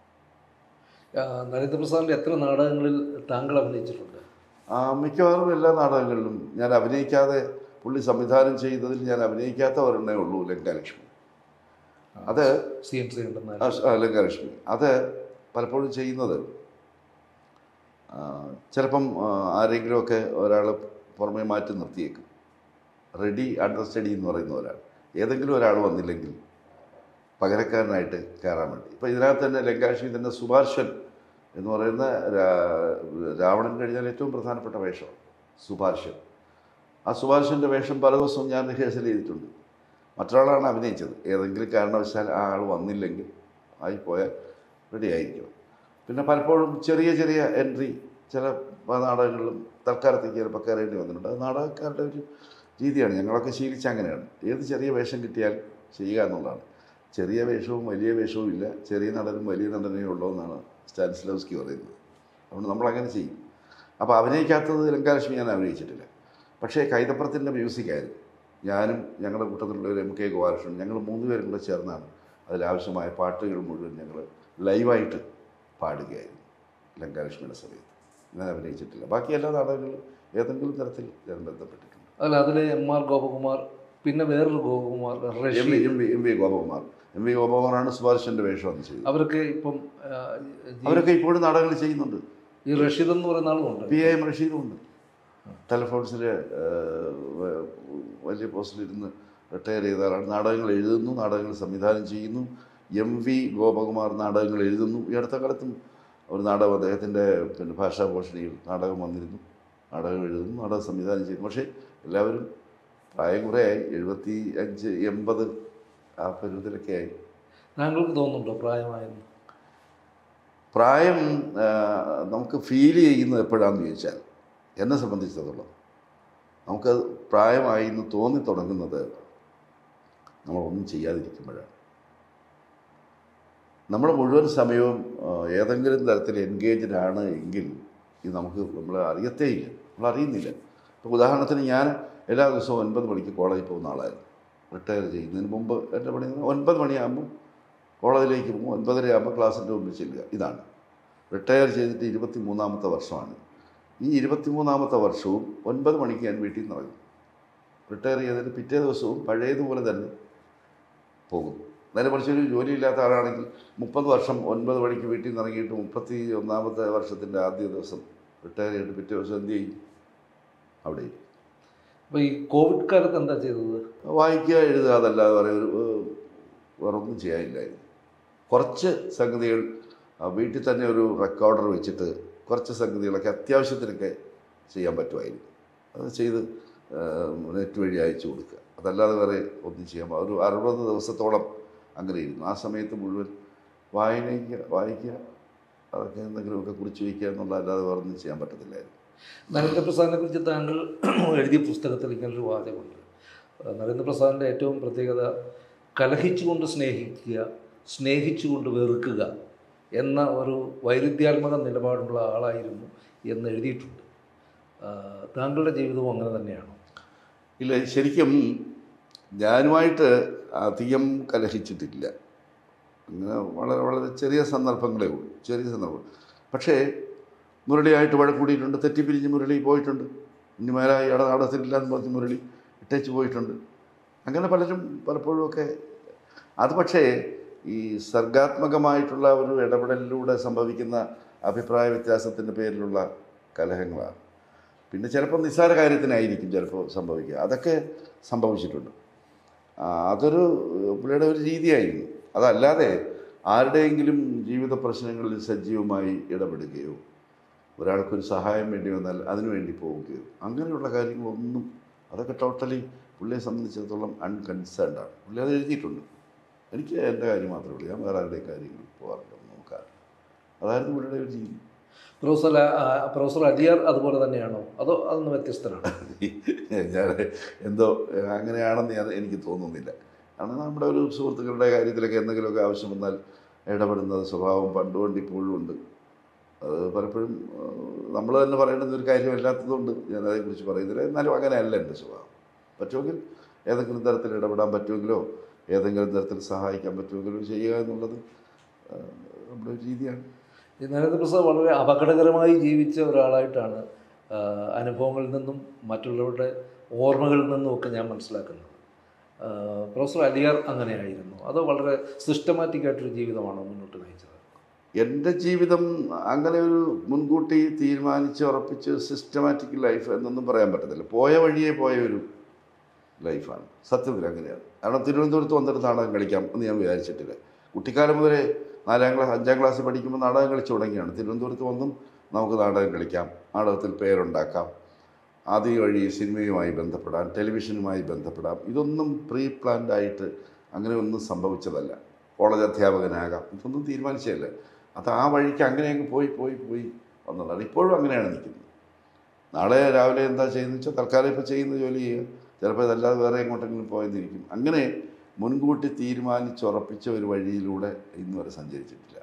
A: ആ, നരേന്ദ്രപ്രസാദിന്റെ എത്ര നാടകങ്ങളിൽ താങ്കൾ അഭിനയിച്ചിട്ടുണ്ട്
B: ആ, മിക്കവാറും എല്ലാ നാടകങ്ങളിലും ഞാൻ അഭിനയിക്കാതെ പുള്ളി സംവിധാനം ചെയ്തതിൽ ഞാൻ അഭിനയിക്കാത്ത ഒരെണ്ണേ ഉള്ളൂ ലങ്കാലക്ഷ്മി അത്
A: സി എം സി ഉണ്ടെന്നാൽ
B: ആ, ഷ്- ആ, ലങ്കാലക്ഷ്മി അത് പലപ്പോഴും ചെയ്യുന്നത് ആ, ചിലപ്പം ആ, ആരെങ്കിലുമൊക്കെ ഒരാൾ പുറമേ മാറ്റി നിർത്തിയേക്കും റെഡി അണ്ടർ സ്റ്റഡി എന്ന് പറയുന്ന ഒരാൾ ഏതെങ്കിലും ഒരാൾ വന്നില്ലെങ്കിൽ പകരക്കാരനായിട്ട് കയറാൻ വേണ്ടി ഇപ്പോൾ ഇതിനകത്ത് തന്നെ ലങ്കാലക്ഷ്മി തന്നെ സുഭാഷൻ എന്ന് പറയുന്ന രാ- രാവണൻ കഴിഞ്ഞാൽ ഏറ്റവും പ്രധാനപ്പെട്ട വേഷമാണ് സുഭാഷൻ ആ സുഭാഷിൻ്റെ വേഷം പല ദിവസവും ഞാൻ റിഹേഴ്സൽ ചെയ്തിട്ടുണ്ട് മറ്റൊരാളാണ് അഭിനയിച്ചത് ഏതെങ്കിലും കാരണവശാൽ ആ ആൾ വന്നില്ലെങ്കിൽ ആയിപ്പോയാൽ റെഡി ആയിരിക്കണം പിന്നെ പലപ്പോഴും ചെറിയ ചെറിയ എൻട്രി ചില നാടകങ്ങളിലും തൽക്കാലത്തേക്ക് ചിലപ്പോൾ കയറേണ്ടി വന്നിട്ടുണ്ട് അത് നാടകക്കാരുടെ ഒരു രീതിയാണ് ഞങ്ങളൊക്കെ ശീലിച്ച അങ്ങനെയാണ് ഏത് ചെറിയ വേഷം കിട്ടിയാൽ ചെയ്യുക എന്നുള്ളതാണ് ചെറിയ വേഷവും വലിയ വേഷവും ഇല്ല ചെറിയ നടനും വലിയ നടനേ ഉള്ളൂ എന്നാണ് സ്റ്റാൻസ്ലവ്സ്കി പറയുന്നത് അതുകൊണ്ട് നമ്മളങ്ങനെ ചെയ്യും അപ്പോൾ അഭിനയിക്കാത്തത് ലങ്കാലക്ഷ്മി ഞാൻ അഭിനയിച്ചിട്ടില്ല പക്ഷേ കൈതപ്പുറത്തിൻ്റെ മ്യൂസിക്കായിരുന്നു ഞാനും ഞങ്ങളുടെ കൂട്ടത്തിലുള്ള ഒരു എം കെ ഗോപാലകൃഷ്ണൻ ഞങ്ങൾ മൂന്ന് പേരും കൂടെ ചേർന്നാണ് അതിലാവശ്യമായ പാട്ടുകൾ മുഴുവൻ ഞങ്ങൾ ലൈവായിട്ട് പാടുകയായിരുന്നു ലങ്കാലക്ഷ്മിയുടെ സമയത്ത് ഞാൻ അഭിനയിച്ചിട്ടില്ല ബാക്കി എല്ലാ നാടകങ്ങളും ഏതെങ്കിലും തരത്തിൽ ഞാൻ ബന്ധപ്പെട്ടിട്ടുണ്ട്
A: അതല്ല അതിലെ എം ആർ ഗോപകുമാർ പിന്നെ വേറൊരു Gopakumar
B: M V
A: Rasheed
B: M V M V Gopakumar M V ഗോപകുമാറാണ് സുഭാഷിൻ്റെ വേഷം അന്ന് ചെയ്തത്
A: അവരൊക്കെ ഇപ്പം ആ, ഈ-
B: അവരൊക്കെ ഇപ്പോഴും നാടകങ്ങൾ ചെയ്യുന്നുണ്ട്
A: ഈ റഷീദ് എന്ന് പറയുന്ന ആളുമുണ്ട്
B: പി എ എം റഷീദും ഉണ്ട് ടെലിഫോൺസിൽ വലിയ പോസ്റ്റിലിരുന്ന് റിട്ടയർ ചെയ്ത ആളാണ് നാടകങ്ങൾ എഴുതുന്നു നാടകങ്ങൾ സംവിധാനം ചെയ്യുന്നു എം വി ഗോപകുമാർ നാടകങ്ങൾ എഴുതുന്നു ഈ അടുത്ത കാലത്തും ഒരു നാടകം അദ്ദേഹത്തിൻ്റെ പിന്നെ ഭാഷാഭൂഷണിയിൽ നാടകം വന്നിരുന്നു നാടകം എഴുതുന്നു നാടകം സംവിധാനം ചെയ്യുന്നു പക്ഷേ എല്ലാവരും പ്രായം കുറേയായി എഴുപത്തി അഞ്ച് എൺപത് ആ പരുവത്തിലൊക്കെ ആയി
A: താങ്കൾക്ക് തോന്നുന്നുണ്ടോ പ്രായമായെന്ന്
B: പ്രായം ആ, നമുക്ക് ഫീൽ ചെയ്യുന്നത് എപ്പോഴാണെന്ന് ചോദിച്ചാൽ എന്നെ സംബന്ധിച്ചിടത്തോളം നമുക്ക് പ്രായമായി എന്ന് തോന്നി തുടങ്ങുന്നത് നമ്മളൊന്നും ചെയ്യാതിരിക്കുമ്പോഴാണ് നമ്മൾ മുഴുവൻ സമയവും ആ, ഏതെങ്കിലും തരത്തിൽ എൻഗേജ്ഡ് ആണ് എങ്കിൽ ഇത് നമുക്ക് നമ്മൾ അറിയത്തേയില്ല നമ്മൾ അറിയുന്നില്ല ഇപ്പോൾ ഉദാഹരണത്തിന് ഞാൻ എല്ലാ ദിവസവും ഒൻപത് മണിക്ക് കോളേജിൽ പോകുന്ന ആളായിരുന്നു റിട്ടയർ ചെയ്യുന്നതിന് മുമ്പ് എൻ്റെ പണി ഒൻപത് മണിയാകുമ്പോൾ കോളേജിലേക്ക് പോകും ഒൻപതര ആകുമ്പോൾ ക്ലാസ്സിൻ്റെ മുമ്പിൽ ചെല്ലുക ഇതാണ് റിട്ടയർ ചെയ്തിട്ട് ഇരുപത്തി മൂന്നാമത്തെ വർഷമാണ് ഈ ഇരുപത്തി മൂന്നാമത്തെ വർഷവും ഒൻപത് മണിക്ക് ഞാൻ വീട്ടിൽ നിന്ന് ഇറങ്ങും റിട്ടയർ ചെയ്തിട്ട് പിറ്റേ ദിവസവും പഴയതുപോലെ തന്നെ പോകും നേരെ മറിച്ച് ഒരു ജോലിയില്ലാത്ത ആളാണെങ്കിൽ മുപ്പത് വർഷം ഒൻപത് മണിക്ക് വീട്ടിൽ നിന്ന് ഇറങ്ങിയിട്ട് മുപ്പത്തി ഒന്നാമത്തെ വർഷത്തിൻ്റെ ആദ്യ ദിവസം റിട്ടയർ ചെയ്തിട്ട് പിറ്റേ ദിവസം എന്ത് ചെയ്യും അവിടെ ഇരിക്കും.
A: അപ്പോൾ ഈ കോവിഡ് കാലത്ത് എന്താ ചെയ്തത്
B: വായിക്കുക എഴുതുക അതല്ലാതെ വേറെ ഒരു ഏഹ്, വേറെ ഒന്നും ചെയ്യാനില്ലായിരുന്നു കുറച്ച് സംഗതികൾ ആ, വീട്ടിൽ തന്നെ ഒരു റെക്കോർഡർ വെച്ചിട്ട് കുറച്ച് സംഗതികളൊക്കെ അത്യാവശ്യത്തിനൊക്കെ ചെയ്യാൻ പറ്റുമായിരുന്നു അത് ചെയ്ത് ഏഹ്, നെറ്റ് വഴി അയച്ചു കൊടുക്കുക അതല്ലാതെ വേറെ ഒന്നും ചെയ്യാൻ പാ- ഒരു അറുപത് ദിവസത്തോളം അങ്ങനെ ഇരുന്നു ആ സമയത്ത് മുഴുവൻ വായനയ്ക്ക് വായിക്കുക അതൊക്കെ എന്തെങ്കിലുമൊക്കെ കുറിച്ച് വയ്ക്കുക എന്നുള്ളതല്ലാതെ വേറെ ഒന്നും ചെയ്യാൻ പറ്റത്തില്ലായിരുന്നു
A: നരേന്ദ്രപ്രസാദിനെ കുറിച്ച് താങ്കൾ എഴുതിയ പുസ്തകത്തിൽ ഇങ്ങനൊരു വാചകമുണ്ട് ആ, നരേന്ദ്രപ്രസാദിൻ്റെ ഏറ്റവും പ്രത്യേകത കലഹിച്ചുകൊണ്ട് സ്നേഹിക്കുക സ്നേഹിച്ചുകൊണ്ട് വെറുക്കുക എന്ന ഒരു വൈരുദ്ധ്യാത്മക നിലപാടുള്ള ആളായിരുന്നു എന്ന് എഴുതിയിട്ടുണ്ട് ആ, താങ്കളുടെ ജീവിതവും അങ്ങനെ തന്നെയാണോ
B: ഇല്ല ശരിക്കും ഞാനുമായിട്ട് അധികം കലഹിച്ചിട്ടില്ല അങ്ങനെ വളരെ വളരെ ചെറിയ സന്ദർഭങ്ങളേ ഉള്ളൂ ചെറിയ സന്ദർഭം പക്ഷേ മുരളിയായിട്ട് വഴക്കൂടിയിട്ടുണ്ട് തെറ്റിപ്പിരിഞ്ഞ് മുരളി പോയിട്ടുണ്ട് ഇനി മേലെ ഇയാളെ നാടകത്തിലില്ല എന്ന് പറഞ്ഞ് മുരളി ഇട്ടേച്ച് പോയിട്ടുണ്ട് അങ്ങനെ പലരും പലപ്പോഴും ഒക്കെ അത് പക്ഷേ ഈ സർഗാത്മകമായിട്ടുള്ള ഒരു ഇടപെടലിലൂടെ സംഭവിക്കുന്ന അഭിപ്രായ വ്യത്യാസത്തിൻ്റെ പേരിലുള്ള കലഹങ്ങളാണ് പിന്നെ ചിലപ്പോൾ നിസ്സാര കാര്യത്തിനായിരിക്കും ചിലപ്പോൾ സംഭവിക്കുക അതൊക്കെ സംഭവിച്ചിട്ടുണ്ട് ആ, അതൊരു പുള്ളിയുടെ ഒരു രീതിയായിരുന്നു അതല്ലാതെ ആരുടെയെങ്കിലും ജീവിത പ്രശ്നങ്ങളിൽ സജീവമായി ഇടപെടുകയോ ഒരാൾക്കൊരു സഹായം വേണ്ടി വന്നാൽ അതിനു വേണ്ടി പോവുകയോ അങ്ങനെയുള്ള കാര്യങ്ങളൊന്നും അതൊക്കെ ടോട്ടലി പുള്ളിയെ സംബന്ധിച്ചിടത്തോളം അൺകൺസേൺഡ് ആണ് പുള്ളി അത് എഴുതിയിട്ടുണ്ട് എനിക്ക് എൻ്റെ കാര്യം മാത്രമേ ഉള്ളൂ ഞാൻ വേറെ ആരുടെയും കാര്യങ്ങൾ പോകാറില്ല നോക്കാറില്ല അതായിരുന്നു പുള്ളിയുടെ ഒരു രീതി
A: പ്രൊഫസർ ആ, പ്രൊഫസർ അലിയാർ അതുപോലെ തന്നെയാണോ അതോ അതൊന്ന് വ്യത്യസ്തനാണ്
B: ഞാൻ എന്തോ അങ്ങനെയാണെന്ന് ഞാൻ എനിക്ക് തോന്നുന്നില്ല കാരണം നമ്മുടെ ഒരു സുഹൃത്തുക്കളുടെ കാര്യത്തിലൊക്കെ എന്തെങ്കിലുമൊക്കെ ആവശ്യം വന്നാൽ ഇടപെടുന്നത് സ്വഭാവം പണ്ടുകൊണ്ട് ഇപ്പോഴും ഉണ്ട് അത് പലപ്പോഴും നമ്മൾ തന്നെ പറയേണ്ടുന്ന ഒരു കാര്യമല്ലാത്തതുകൊണ്ട് ഞാൻ അതേക്കുറിച്ച് പറയുന്നില്ല എന്നാലും അങ്ങനെയല്ല എൻ്റെ സ്വഭാവം പറ്റുമെങ്കിൽ ഏതെങ്കിലും തരത്തിൽ ഇടപെടാൻ പറ്റുമെങ്കിലോ ഏതെങ്കിലും തരത്തിൽ സഹായിക്കാൻ പറ്റുമെങ്കിലോ ചെയ്യുക എന്നുള്ളത് ആ, നമ്മുടെ ഒരു രീതിയാണ്
A: ഈ നരേന്ദ്രപ്രസാദ് വളരെ അപകടകരമായി ജീവിച്ച ഒരാളായിട്ടാണ് ആ, അനുഭവങ്ങളിൽ നിന്നും മറ്റുള്ളവരുടെ ഓർമ്മകളിൽ നിന്നും ഒക്കെ ഞാൻ മനസ്സിലാക്കുന്നത് ആ, പ്രൊഫസർ അലിയാർ അങ്ങനെയായിരുന്നു അത് വളരെ സിസ്റ്റമാറ്റിക് ആയിട്ടൊരു ജീവിതമാണോ മുന്നോട്ട് നയിച്ചത്
B: എൻ്റെ ജീവിതം അങ്ങനെ ഒരു മുൻകൂട്ടി തീരുമാനിച്ച് ഉറപ്പിച്ച് സിസ്റ്റമാറ്റിക് ലൈഫ് എന്നൊന്നും പറയാൻ പറ്റത്തില്ല പോയ വഴിയെ പോയ ഒരു ലൈഫാണ് സത്യത്തിൽ അങ്ങനെയാണ് കാരണം തിരുവനന്തപുരത്ത് വന്നിട്ട് നാടകം കളിക്കാം എന്ന് ഞാൻ വിചാരിച്ചിട്ടില്ല കുട്ടിക്കാലം മുതലേ നാലാം ക്ലാസ് അഞ്ചാം ക്ലാസ്സിൽ പഠിക്കുമ്പോൾ നാടകം കളിച്ചു തുടങ്ങിയാണ് തിരുവനന്തപുരത്ത് വന്നും നമുക്ക് നാടകം കളിക്കാം നാടകത്തിൽ പേരുണ്ടാക്കാം ആദ്യ വഴി സിനിമയുമായി ബന്ധപ്പെടാം ടെലിവിഷനുമായി ബന്ധപ്പെടാം ഇതൊന്നും പ്രീ പ്ലാൻഡ് ആയിട്ട് അങ്ങനെ ഒന്നും സംഭവിച്ചതല്ല കോളേജ് അധ്യാപകനാകാം ഇതൊന്നും തീരുമാനിച്ചതല്ല അത് ആ വഴിക്ക് അങ്ങനെ അങ്ങ് പോയി പോയി പോയി വന്നതാണ് ഇപ്പോഴും അങ്ങനെയാണ് നിൽക്കുന്നത് നാളെ രാവിലെ എന്താ ചെയ്യുന്നത് വെച്ചാൽ തൽക്കാലം ഇപ്പോൾ ചെയ്യുന്ന ജോലി ചെയ്യുക ചിലപ്പോൾ ഇതല്ലാതെ വേറെ എങ്ങോട്ടെങ്കിലും പോയെന്നിരിക്കും അങ്ങനെ മുൻകൂട്ടി തീരുമാനിച്ചുറപ്പിച്ച ഒരു വഴിയിലൂടെ ഇന്ന് വരെ സഞ്ചരിച്ചിട്ടില്ല